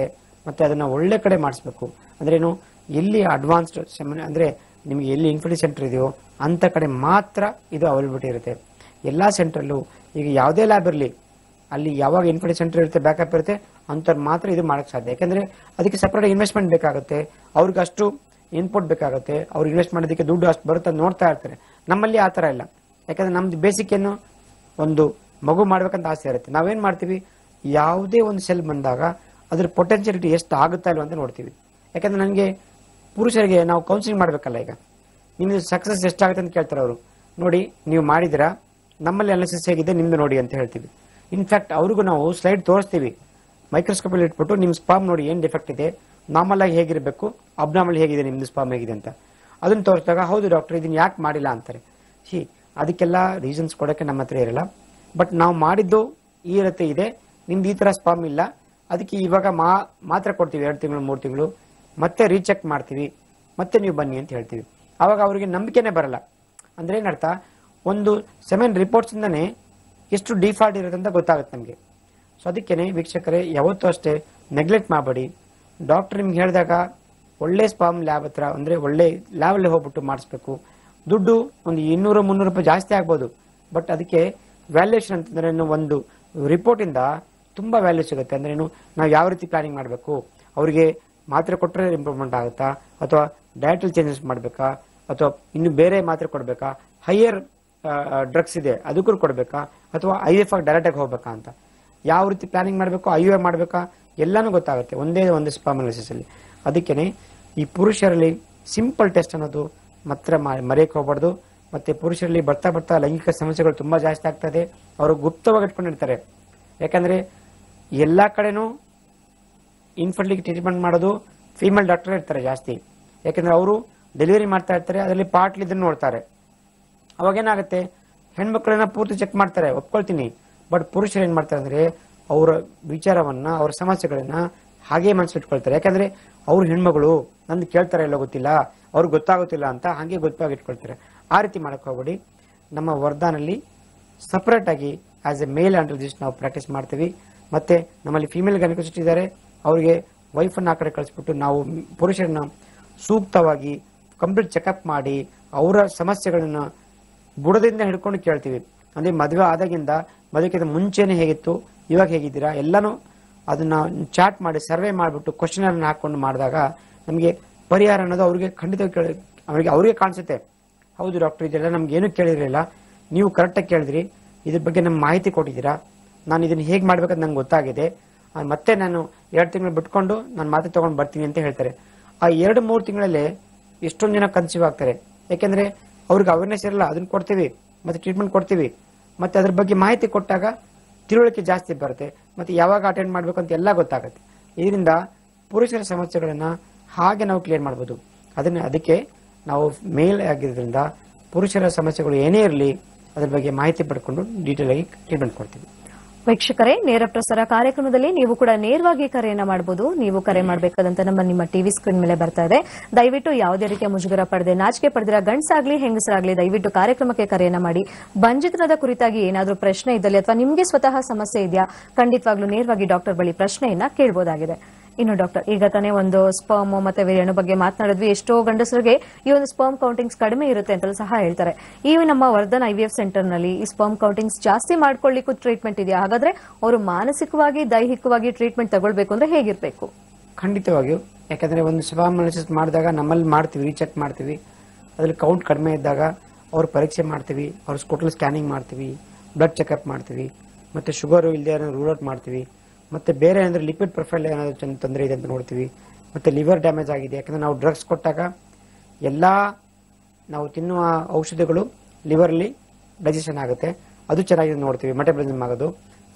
ಮತ್ತೆ ಅದನ್ನ ಒಳ್ಳೆ ಕಡೆ ಮಾಡಿಸ್ಬೇಕು ಅಂದ್ರೇನು ಎಲ್ಲಿ ಅಡ್ವಾನ್ಸ್ಡ್ ಅಂದ್ರೆ ನಿಮಗೆ ಎಲ್ಲಿ ಇನ್ಫಿನಿಟಿ ಸೆಂಟರ್ ಇದೆಯೋ ಅಂತ ಕಡೆ ಮಾತ್ರ ಇದು ಅವೈಲಬಿಲಿಟಿ ಇರುತ್ತೆ ಎಲ್ಲಾ ಸೆಂಟ್ರಲ್ಲೂ ಈಗ ಯಾವುದೇ ಲ್ಯಾಬ್ ಇರಲಿ ಅಲ್ಲಿ ಯಾವಾಗ ಇನ್ಫಿನಿಟಿ ಸೆಂಟರ್ ಇರುತ್ತೆ ಬ್ಯಾಕಪ್ ಇರುತ್ತೆ ಅಂಥವ್ರು ಮಾತ್ರ ಇದು ಮಾಡಕ್ ಸಾಧ್ಯ ಯಾಕಂದ್ರೆ ಅದಕ್ಕೆ ಸಪರೇಟ್ ಇನ್ವೆಸ್ಟ್ಮೆಂಟ್ ಬೇಕಾಗುತ್ತೆ ಅವ್ರಿಗೆ ಅಷ್ಟು ಇನ್ಪುಟ್ ಬೇಕಾಗುತ್ತೆ ಅವ್ರು ಇನ್ವೆಸ್ಟ್ ಮಾಡೋದಕ್ಕೆ ದುಡ್ಡು ಅಷ್ಟು ಬರುತ್ತೆ ಅಂತ ನೋಡ್ತಾ ಇರ್ತಾರೆ ನಮ್ಮಲ್ಲಿ ಆ ಥರ ಇಲ್ಲ ಯಾಕಂದ್ರೆ ನಮ್ದು ಬೇಸಿಕ್ ಏನು ಒಂದು ಮಗು ಮಾಡ್ಬೇಕಂತ ಆಸೆ ಇರುತ್ತೆ ನಾವೇನ್ ಮಾಡ್ತೀವಿ ಯಾವುದೇ ಒಂದು ಸೆಲ್ ಬಂದಾಗ ಅದ್ರ ಪೊಟೆನ್ಶಿಯಲಿಟಿ ಎಷ್ಟು ಆಗುತ್ತಾ ಇಲ್ವಾ ಅಂತ ನೋಡ್ತೀವಿ ಯಾಕಂದ್ರೆ ನನಗೆ ಪುರುಷರಿಗೆ ನಾವು ಕೌನ್ಸಿಲಿಂಗ್ ಮಾಡ್ಬೇಕಲ್ಲ ಈಗ ನಿಮ್ದು ಸಕ್ಸಸ್ ಎಷ್ಟಾಗುತ್ತೆ ಅಂತ ಕೇಳ್ತಾರೆ ಅವರು ನೋಡಿ ನೀವು ಮಾಡಿದಿರಾ ನಮ್ಮಲ್ಲಿ ಅನಾಲಿಸಿಸ್ ಹೇಗಿದೆ ನಿಮ್ದು ನೋಡಿ ಅಂತ ಹೇಳ್ತೀವಿ ಇನ್ಫ್ಯಾಕ್ಟ್ ಅವ್ರಿಗೂ ನಾವು ಸ್ಲೈಡ್ ತೋರಿಸ್ತೀವಿ ಮೈಕ್ರೋಸ್ಕೋಪಲ್ಲಿ ಇಟ್ಬಿಟ್ಟು ನಿಮ್ಮ ಸ್ಪಾಮ್ ನೋಡಿ ಏನು ಡಿಫೆಕ್ಟ್ ಇದೆ ನಾರ್ಮಲ್ ಆಗಿ ಹೇಗಿರಬೇಕು ಅಬ್ನಾಮಲ್ ಹೇಗಿದೆ ನಿಮ್ದು ಸ್ಪಾಮ್ ಹೇಗಿದೆ ಅಂತ ಅದನ್ನ ತೋರಿಸಿದಾಗ ಹೌದು ಡಾಕ್ಟರ್ ಇದನ್ನ ಯಾಕೆ ಮಾಡಿಲ್ಲ ಅಂತಾರೆ ಸಿ ಅದಕ್ಕೆಲ್ಲ ರೀಸನ್ಸ್ ಕೊಡೋಕ್ಕೆ ನಮ್ಮ ಹತ್ರ ಇರಲ್ಲ ಬಟ್ ನಾವು ಮಾಡಿದ್ದು ಈ ರೀತಿ ಇದೆ ನಿಮ್ದು ಈ ತರ ಸ್ಪಾಮ್ ಇಲ್ಲ ಅದಕ್ಕೆ ಇವಾಗ ಮಾ ಮಾತ್ರ ಕೊಡ್ತೀವಿ ಎರಡು ತಿಂಗಳು ಮೂರು ತಿಂಗಳು ಮತ್ತೆ ರೀಚೆಕ್ ಮಾಡ್ತೀವಿ ಮತ್ತೆ ನೀವು ಬನ್ನಿ ಅಂತ ಹೇಳ್ತೀವಿ ಅವಾಗ ಅವರಿಗೆ ನಂಬಿಕೆನೇ ಬರಲ್ಲ ಅಂದ್ರೆ ಏನರ್ಥ ಒಂದು ಸೆವೆನ್ ರಿಪೋರ್ಟ್ಸ್ ಇಂದಾನೆ ಎಷ್ಟು ಡಿಫಾಲ್ಟ್ ಇರುತ್ತೆ ಅಂತ ಗೊತ್ತಾಗುತ್ತೆ ನಮಗೆ ಸೊ ಅದಕ್ಕೇನೆ ವೀಕ್ಷಕರೇ ಯಾವತ್ತೂ ಅಷ್ಟೇ ನೆಗ್ಲೆಕ್ಟ್ ಮಾಡಬೇಡಿ ಡಾಕ್ಟರ್ ನಿಮ್ಗೆ ಹೇಳಿದಾಗ ಒಳ್ಳೆ ಸ್ಪಾಮ್ ಲ್ಯಾಬ್ ಹತ್ರ ಅಂದ್ರೆ ಒಳ್ಳೆ ಲ್ಯಾಬ್ ಅಲ್ಲಿ ಹೋಗ್ಬಿಟ್ಟು ಮಾಡಿಸ್ಬೇಕು ದುಡ್ಡು ಒಂದು ಇನ್ನೂರು ಮುನ್ನೂರು ರೂಪಾಯಿ ಜಾಸ್ತಿ ಆಗ್ಬೋದು ಬಟ್ ಅದಕ್ಕೆ ವ್ಯಾಲ್ಯೂಯೇಷನ್ ಅಂತಂದ್ರೆ ಏನು ಒಂದು ರಿಪೋರ್ಟ್ ಇಂದ ತುಂಬಾ ವ್ಯಾಲ್ಯೂ ಸಿಗುತ್ತೆ ಅಂದ್ರೆ ಏನು ನಾವು ಯಾವ ರೀತಿ ಪ್ಲಾನಿಂಗ್ ಮಾಡಬೇಕು ಅವರಿಗೆ ಮಾತ್ರೆ ಕೊಟ್ಟರೆ ಇಂಪ್ರೂವ್ಮೆಂಟ್ ಆಗುತ್ತಾ ಅಥವಾ ಡಯಟಲ್ ಚೇಂಜಸ್ ಮಾಡಬೇಕಾ ಅಥವಾ ಇನ್ನು ಬೇರೆ ಮಾತ್ರೆ ಕೊಡಬೇಕಾ ಹೈಯರ್ ಡ್ರಗ್ಸ್ ಇದೆ ಅದಕ್ಕೂ ಕೊಡಬೇಕಾ ಅಥವಾ ಐ ಎಫ್ ಆಗಿ ಡೈರೆಕ್ಟ್ ಆಗಿ ಹೋಗ್ಬೇಕಾ ಅಂತ ಯಾವ ರೀತಿ ಪ್ಲಾನಿಂಗ್ ಮಾಡಬೇಕು ಐ ಯು ಮಾಡಬೇಕಾ ಎಲ್ಲಾನು ಗೊತ್ತಾಗುತ್ತೆ ಒಂದೇ ಒಂದು ಸ್ಪಾಮ್ ಅನಾಲಿಸಿಸ್ ಅಲ್ಲಿ ಅದಕ್ಕೇನೆ ಈ ಪುರುಷರಲ್ಲಿ ಸಿಂಪಲ್ ಟೆಸ್ಟ್ ಅನ್ನೋದು ಮಾತ್ರ ಮರೆಯಕ್ಕೆ ಹೋಗ್ಬಾರ್ದು ಮತ್ತೆ ಪುರುಷರಲ್ಲಿ ಬರ್ತಾ ಬರ್ತಾ ಲೈಂಗಿಕ ಸಮಸ್ಯೆಗಳು ತುಂಬಾ ಜಾಸ್ತಿ ಆಗ್ತದೆ ಅವರು ಗುಪ್ತವಾಗಿ ಇಟ್ಕೊಂಡಿರ್ತಾರೆ ಯಾಕಂದ್ರೆ ಎಲ್ಲಾ ಕಡೆನೂ ಇನ್ಫರ್ಟಿಲಿಟಿ ಟ್ರೀಟ್ಮೆಂಟ್ ಮಾಡೋದು ಫೀಮೇಲ್ ಡಾಕ್ಟರ್ ಇರ್ತಾರೆ ಜಾಸ್ತಿ ಯಾಕಂದ್ರೆ ಅವರು ಡೆಲಿವರಿ ಮಾಡ್ತಾ ಇರ್ತಾರೆ ಅದರಲ್ಲಿ ಪಾರ್ಟ್ಲಿ ಇದನ್ನ ನೋಡ್ತಾರೆ ಅವಾಗ ಏನಾಗುತ್ತೆ ಹೆಣ್ಮಕ್ಳನ್ನ ಪೂರ್ತಿ ಚೆಕ್ ಮಾಡ್ತಾರೆ ಒಪ್ಕೊಳ್ತೀನಿ ಬಟ್ ಪುರುಷರು ಏನ್ ಮಾಡ್ತಾರೆ ಅಂದ್ರೆ ಅವರ ವಿಚಾರವನ್ನ ಅವರ ಸಮಸ್ಯೆಗಳನ್ನ ಹಾಗೆ ಮನಸ್ಸಿಟ್ಕೊಳ್ತಾರೆ ಯಾಕಂದ್ರೆ ಅವ್ರ ಹೆಣ್ಮಗಳು ನಂದು ಕೇಳ್ತಾರೆ ಎಲ್ಲ ಗೊತ್ತಿಲ್ಲ ಅವ್ರಿಗೆ ಗೊತ್ತಾಗುತ್ತಿಲ್ಲ ಅಂತ ಹಾಗೆ ಗೊತ್ತಾಗಿ ಇಟ್ಕೊಳ್ತಾರೆ ಆ ರೀತಿ ಮಾಡಕ್ ಹೋಗ್ಬೇಡಿ ನಮ್ಮ ವರ್ಧಾನಲ್ಲಿ ಸಪರೇಟ್ ಆಗಿ ಆಸ್ ಎ ಮೇಲ್ ಆಂಡ್ರಜಿಸ್ಟ್ ನಾವು ಪ್ರಾಕ್ಟೀಸ್ ಮಾಡ್ತೀವಿ ಮತ್ತೆ ನಮ್ಮಲ್ಲಿ ಫಿಮೇಲ್ ಗೈನಕಾಲಜಿಸ್ಟ್ ಇದ್ದಾರೆ ಅವರಿಗೆ ವೈಫನ್ನ ಆ ಕಡೆ ಕಳಿಸ್ಬಿಟ್ಟು ನಾವು ಪುರುಷರನ್ನ ಸೂಕ್ತವಾಗಿ ಕಂಪ್ಲೀಟ್ ಚೆಕಪ್ ಮಾಡಿ ಅವರ ಸಮಸ್ಯೆಗಳನ್ನ ಬುಡದಿಂದ ಹಿಡ್ಕೊಂಡು ಕೇಳ್ತೀವಿ ಅಂದ್ರೆ ಮದುವೆ ಆದಾಗಿಂದ ಮದುವೆಗಿಂತ ಮುಂಚೆನೆ ಹೇಗಿತ್ತು ಇವಾಗ ಹೇಗಿದ್ದೀರಾ ಎಲ್ಲಾನು ಅದನ್ನ ಚಾಟ್ ಮಾಡಿ ಸರ್ವೆ ಮಾಡಿಬಿಟ್ಟು ಕ್ವಶನ್ ಅನ್ನು ಹಾಕೊಂಡು ಮಾಡಿದಾಗ ನಮಗೆ ಪರಿಹಾರ ಅನ್ನೋದು ಅವ್ರಿಗೆ ಖಂಡಿತ ಅವರಿಗೆ ಅವ್ರಿಗೆ ಕಾಣಿಸುತ್ತೆ ಹೌದು ಡಾಕ್ಟರ್ ಇದೆಲ್ಲ ನಮ್ಗೆ ಏನು ಕೇಳಿರಲಿಲ್ಲ ನೀವು ಕರೆಕ್ಟಾಗಿ ಕೇಳಿದ್ರಿ ಇದ್ರ ಬಗ್ಗೆ ನಮ್ಗೆ ಮಾಹಿತಿ ಕೊಟ್ಟಿದ್ದೀರಾ ನಾನು ಇದನ್ನ ಹೇಗೆ ಮಾಡ್ಬೇಕಂತ ನಂಗೆ ಗೊತ್ತಾಗಿದೆ ಆ, ಮತ್ತೆ ನಾನು ಎರಡು ತಿಂಗಳು ಬಿಟ್ಕೊಂಡು ನಾನು ಮಾತೆ ತಗೊಂಡು ಬರ್ತೀನಿ ಅಂತ ಹೇಳ್ತಾರೆ ಆ ಎರಡು ಮೂರು ತಿಂಗಳಲ್ಲಿ ಎಷ್ಟೊಂದು ಜನ ಕನ್ಸೀವ್ ಆಗ್ತಾರೆ ಯಾಕೆಂದ್ರೆ ಅವ್ರಿಗೆ ಅವೇರ್ನೆಸ್ ಇರಲ್ಲ ಅದನ್ನ ಕೊಡ್ತೀವಿ ಮತ್ತೆ ಟ್ರೀಟ್ಮೆಂಟ್ ಕೊಡ್ತೀವಿ ಮತ್ತೆ ಅದ್ರ ಬಗ್ಗೆ ಮಾಹಿತಿ ಕೊಟ್ಟಾಗ ತಿಳುವಳಿಕೆ ಜಾಸ್ತಿ ಬರುತ್ತೆ ಮತ್ತೆ ಯಾವಾಗ ಅಟೆಂಡ್ ಮಾಡ್ಬೇಕು ಅಂತ ಎಲ್ಲ ಗೊತ್ತಾಗುತ್ತೆ ಇದರಿಂದ ಪುರುಷರ ಸಮಸ್ಯೆಗಳನ್ನ ಹಾಗೆ ನಾವು ಕ್ಲಿಯರ್ ಮಾಡ್ಬೋದು ಅದನ್ನ ಅದಕ್ಕೆ ನಾವು ಮೇಲ್ ಆಗಿರೋದ್ರಿಂದ ಪುರುಷರ ಸಮಸ್ಯೆಗಳು ಏನೇ ಇರಲಿ ಅದ್ರ ಬಗ್ಗೆ ಮಾಹಿತಿ ಪಡ್ಕೊಂಡು ಡೀಟೇಲ್ ಆಗಿ ಟ್ರೀಟ್ಮೆಂಟ್ ಕೊಡ್ತೀವಿ ವೀಕ್ಷಕರೇ ನೇರ ಪ್ರಸಾರ ಕಾರ್ಯಕ್ರಮದಲ್ಲಿ ನೀವು ಕೂಡ ನೇರವಾಗಿ ಕರೆಯನ್ನ ಮಾಡಬಹುದು ನೀವು ಕರೆ ಮಾಡಬೇಕಾದಂತ ನಮ್ಮ ನಿಮ್ಮ ಟಿವಿ ಸ್ಕ್ರೀನ್ ಮೇಲೆ ಬರ್ತಾ ಇದೆ ದಯವಿಟ್ಟು ಯಾವುದೇ ರೀತಿಯ ಮುಜುಗರ ಪಡೆದೆ ನಾಚಿಕೆ ಪಡೆದಿರ ಗಂಡಸಾಗ್ಲಿ ಹೆಂಗಸರಾಗ್ಲಿ ದಯವಿಟ್ಟು ಕಾರ್ಯಕ್ರಮಕ್ಕೆ ಕರೆಯನ್ನ ಮಾಡಿ ಬಂಜಿತನದ ಕುರಿತಾಗಿ ಏನಾದರೂ ಪ್ರಶ್ನೆ ಇದ್ದಲ್ಲಿ ಅಥವಾ ನಿಮಗೆ ಸ್ವತಃ ಸಮಸ್ಯೆ ಇದೆಯಾ ಖಂಡಿತವಾಗ್ಲೂ ನೇರವಾಗಿ ಡಾಕ್ಟರ್ ಬಳಿ ಪ್ರಶ್ನೆಯನ್ನ ಕೇಳಬಹುದಾಗಿದೆ ಇನ್ನು ಡಾಕ್ಟರ್ ಈಗ ತಾನೇ ಒಂದು ಸ್ಪರ್ಮ್ ಮತ್ತೆ ವೀರ್ಯಾಣು ಬಗ್ಗೆ ಮಾತನಾಡಿದ್ವಿ ಎಷ್ಟೋ ಗಂಡಸರಿಗೆ ಈ ಒಂದು ಸ್ಪರ್ಮ್ ಕೌಂಟಿಂಗ್ಸ್ ಕಡಿಮೆ ಇರುತ್ತೆ ಅಂತಲೂ ಸಹ ಹೇಳ್ತಾರೆ ಈ ನಮ್ಮ ವರ್ಧನ್ ಐವಿಎಫ್ ಸೆಂಟರ್ ನಲ್ಲಿ ಈ ಸ್ಪರ್ಮ್ ಕೌಂಟಿಂಗ್ಸ್ ಜಾಸ್ತಿ ಮಾಡ್ಕೊಳ್ಳಿಕ್ಕೂ ಟ್ರೀಟ್ಮೆಂಟ್ ಇದೆಯಾ ಹಾಗಾದ್ರೆ ಅವರು ಮಾನಸಿಕವಾಗಿ ದೈಹಿಕವಾಗಿ ಟ್ರೀಟ್ಮೆಂಟ್ ತಗೊಳ್ಬೇಕು ಅಂದ್ರೆ ಹೇಗಿರ್ಬೇಕು ಖಂಡಿತವಾಗಿಯೂ ಯಾಕಂದ್ರೆ ಒಂದು ಸ್ವಾಮ್ ಅನಾಲಿಸಿಸ್ ಮಾಡಿದಾಗ ನಮ್ಮಲ್ಲಿ ಮಾಡ್ತೀವಿ ರೀಚೆಕ್ ಮಾಡ್ತೀವಿ ಅದ್ರಲ್ಲಿ ಕೌಂಟ್ ಕಡಿಮೆ ಇದ್ದಾಗ ಅವ್ರ ಪರೀಕ್ಷೆ ಮಾಡ್ತೀವಿ ಅವ್ರ ಸ್ಕೋಟಲ್ ಸ್ಕ್ಯಾನಿಂಗ್ ಮಾಡ್ತೀವಿ ಬ್ಲಡ್ ಚೆಕಪ್ ಮಾಡ್ತೀವಿ ಮತ್ತೆ ಶುಗರು ಇಲ್ಲದೆ ರೂಲ್ ಔಟ್ ಮಾಡ್ತೀವಿ ಮತ್ತೆ ಬೇರೆ ಅಂದ್ರೆ ಲಿಪಿಡ್ ಪ್ರೊಫೈಲ್ ಏನಾದ್ರು ಚಂದ ತೊಂದರೆ ಇದೆ ಅಂತ ನೋಡ್ತೀವಿ ಮತ್ತೆ ಲಿವರ್ ಡ್ಯಾಮೇಜ್ ಆಗಿದೆ ಯಾಕಂದ್ರೆ ನಾವು ಡ್ರಗ್ಸ್ ಕೊಟ್ಟಾಗ ಎಲ್ಲಾ ನಾವು ತಿನ್ನುವ ಔಷಧಿಗಳು ಲಿವರ್ಲಿ ಡೈಜೆಷನ್ ಆಗುತ್ತೆ ಅದು ಚೆನ್ನಾಗಿದೆ ನೋಡ್ತೀವಿ ಮೆಟಬಲಿಸಮ್ ಆಗೋದು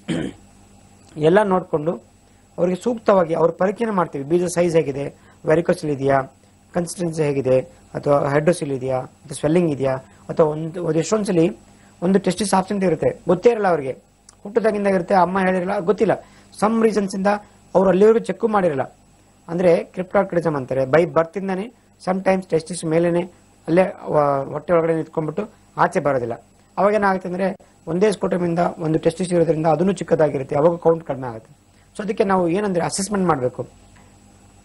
ಎಲ್ಲ ನೋಡಿಕೊಂಡು ಅವರಿಗೆ ಸೂಕ್ತವಾಗಿ ಅವ್ರ ಪರೀಕ್ಷೆನ ಮಾಡ್ತೀವಿ ಬೀಜ ಸೈಜ್ ಹೇಗಿದೆ ವೆರಿಕೋಸಿಲ್ ಇದೆಯಾ ಕನ್ಸಿಸ್ಟೆನ್ಸಿ ಹೇಗಿದೆ ಅಥವಾ ಹೈಡ್ರೋಸಿಲ್ ಇದೆಯಾ ಅಥವಾ ಸ್ವೆಲ್ಲಿಂಗ್ ಇದೆಯಾ ಅಥವಾ ಒಂದು ಒಂದು ಎಷ್ಟೊಂದ್ಸಲಿ ಒಂದು ಟೆಸ್ಟಿಸ್ ಆಪ್ಷನ್ ಇರುತ್ತೆ ಗೊತ್ತೇ ಇರಲ್ಲ ಅವ್ರಿಗೆ ಹುಟ್ಟದಾಗಿಂದ ಇರುತ್ತೆ ಅಮ್ಮ ಹೇಳಿರಲ್ಲ ಗೊತ್ತಿಲ್ಲ ಸಮ್ ರೀಸನ್ಸ್ ಇಂದ ಅವ್ರು ಅಲ್ಲಿವರೆಗೂ ಚೆಕ್ ಮಾಡಿರಲ್ಲ ಅಂದ್ರೆ ಕ್ರಿಪ್ಟಾಕ್ರಿಸಮ್ ಅಂತಾರೆ ಬೈ ಬರ್ತಿಂದಾನೆ ಸಮ್ ಟೈಮ್ಸ್ ಟೆಸ್ಟಿಸ್ ಮೇಲೇನೆ ಅಲ್ಲೇ ವ- ಹೊಟ್ಟೆ ಒಳಗಡೆ ನಿಂತ್ಕೊಂಡ್ಬಿಟ್ಟು ಆಚೆ ಬರೋದಿಲ್ಲ ಅವಾಗ ಏನಾಗುತ್ತೆ ಅಂದ್ರೆ ಒಂದೇ ಸ್ಕೋಟಮ್ ಇಂದ ಒಂದು ಟೆಸ್ಟಿಸ್ ಇರೋದ್ರಿಂದ ಅದನ್ನು ಚಿಕ್ಕದಾಗಿರುತ್ತೆ ಅವಾಗ ಕೌಂಟ್ ಕಡಿಮೆ ಆಗುತ್ತೆ ಸೊ ಅದಕ್ಕೆ ನಾವು ಏನಂದ್ರೆ ಅಸೆಸ್ಮೆಂಟ್ ಮಾಡಬೇಕು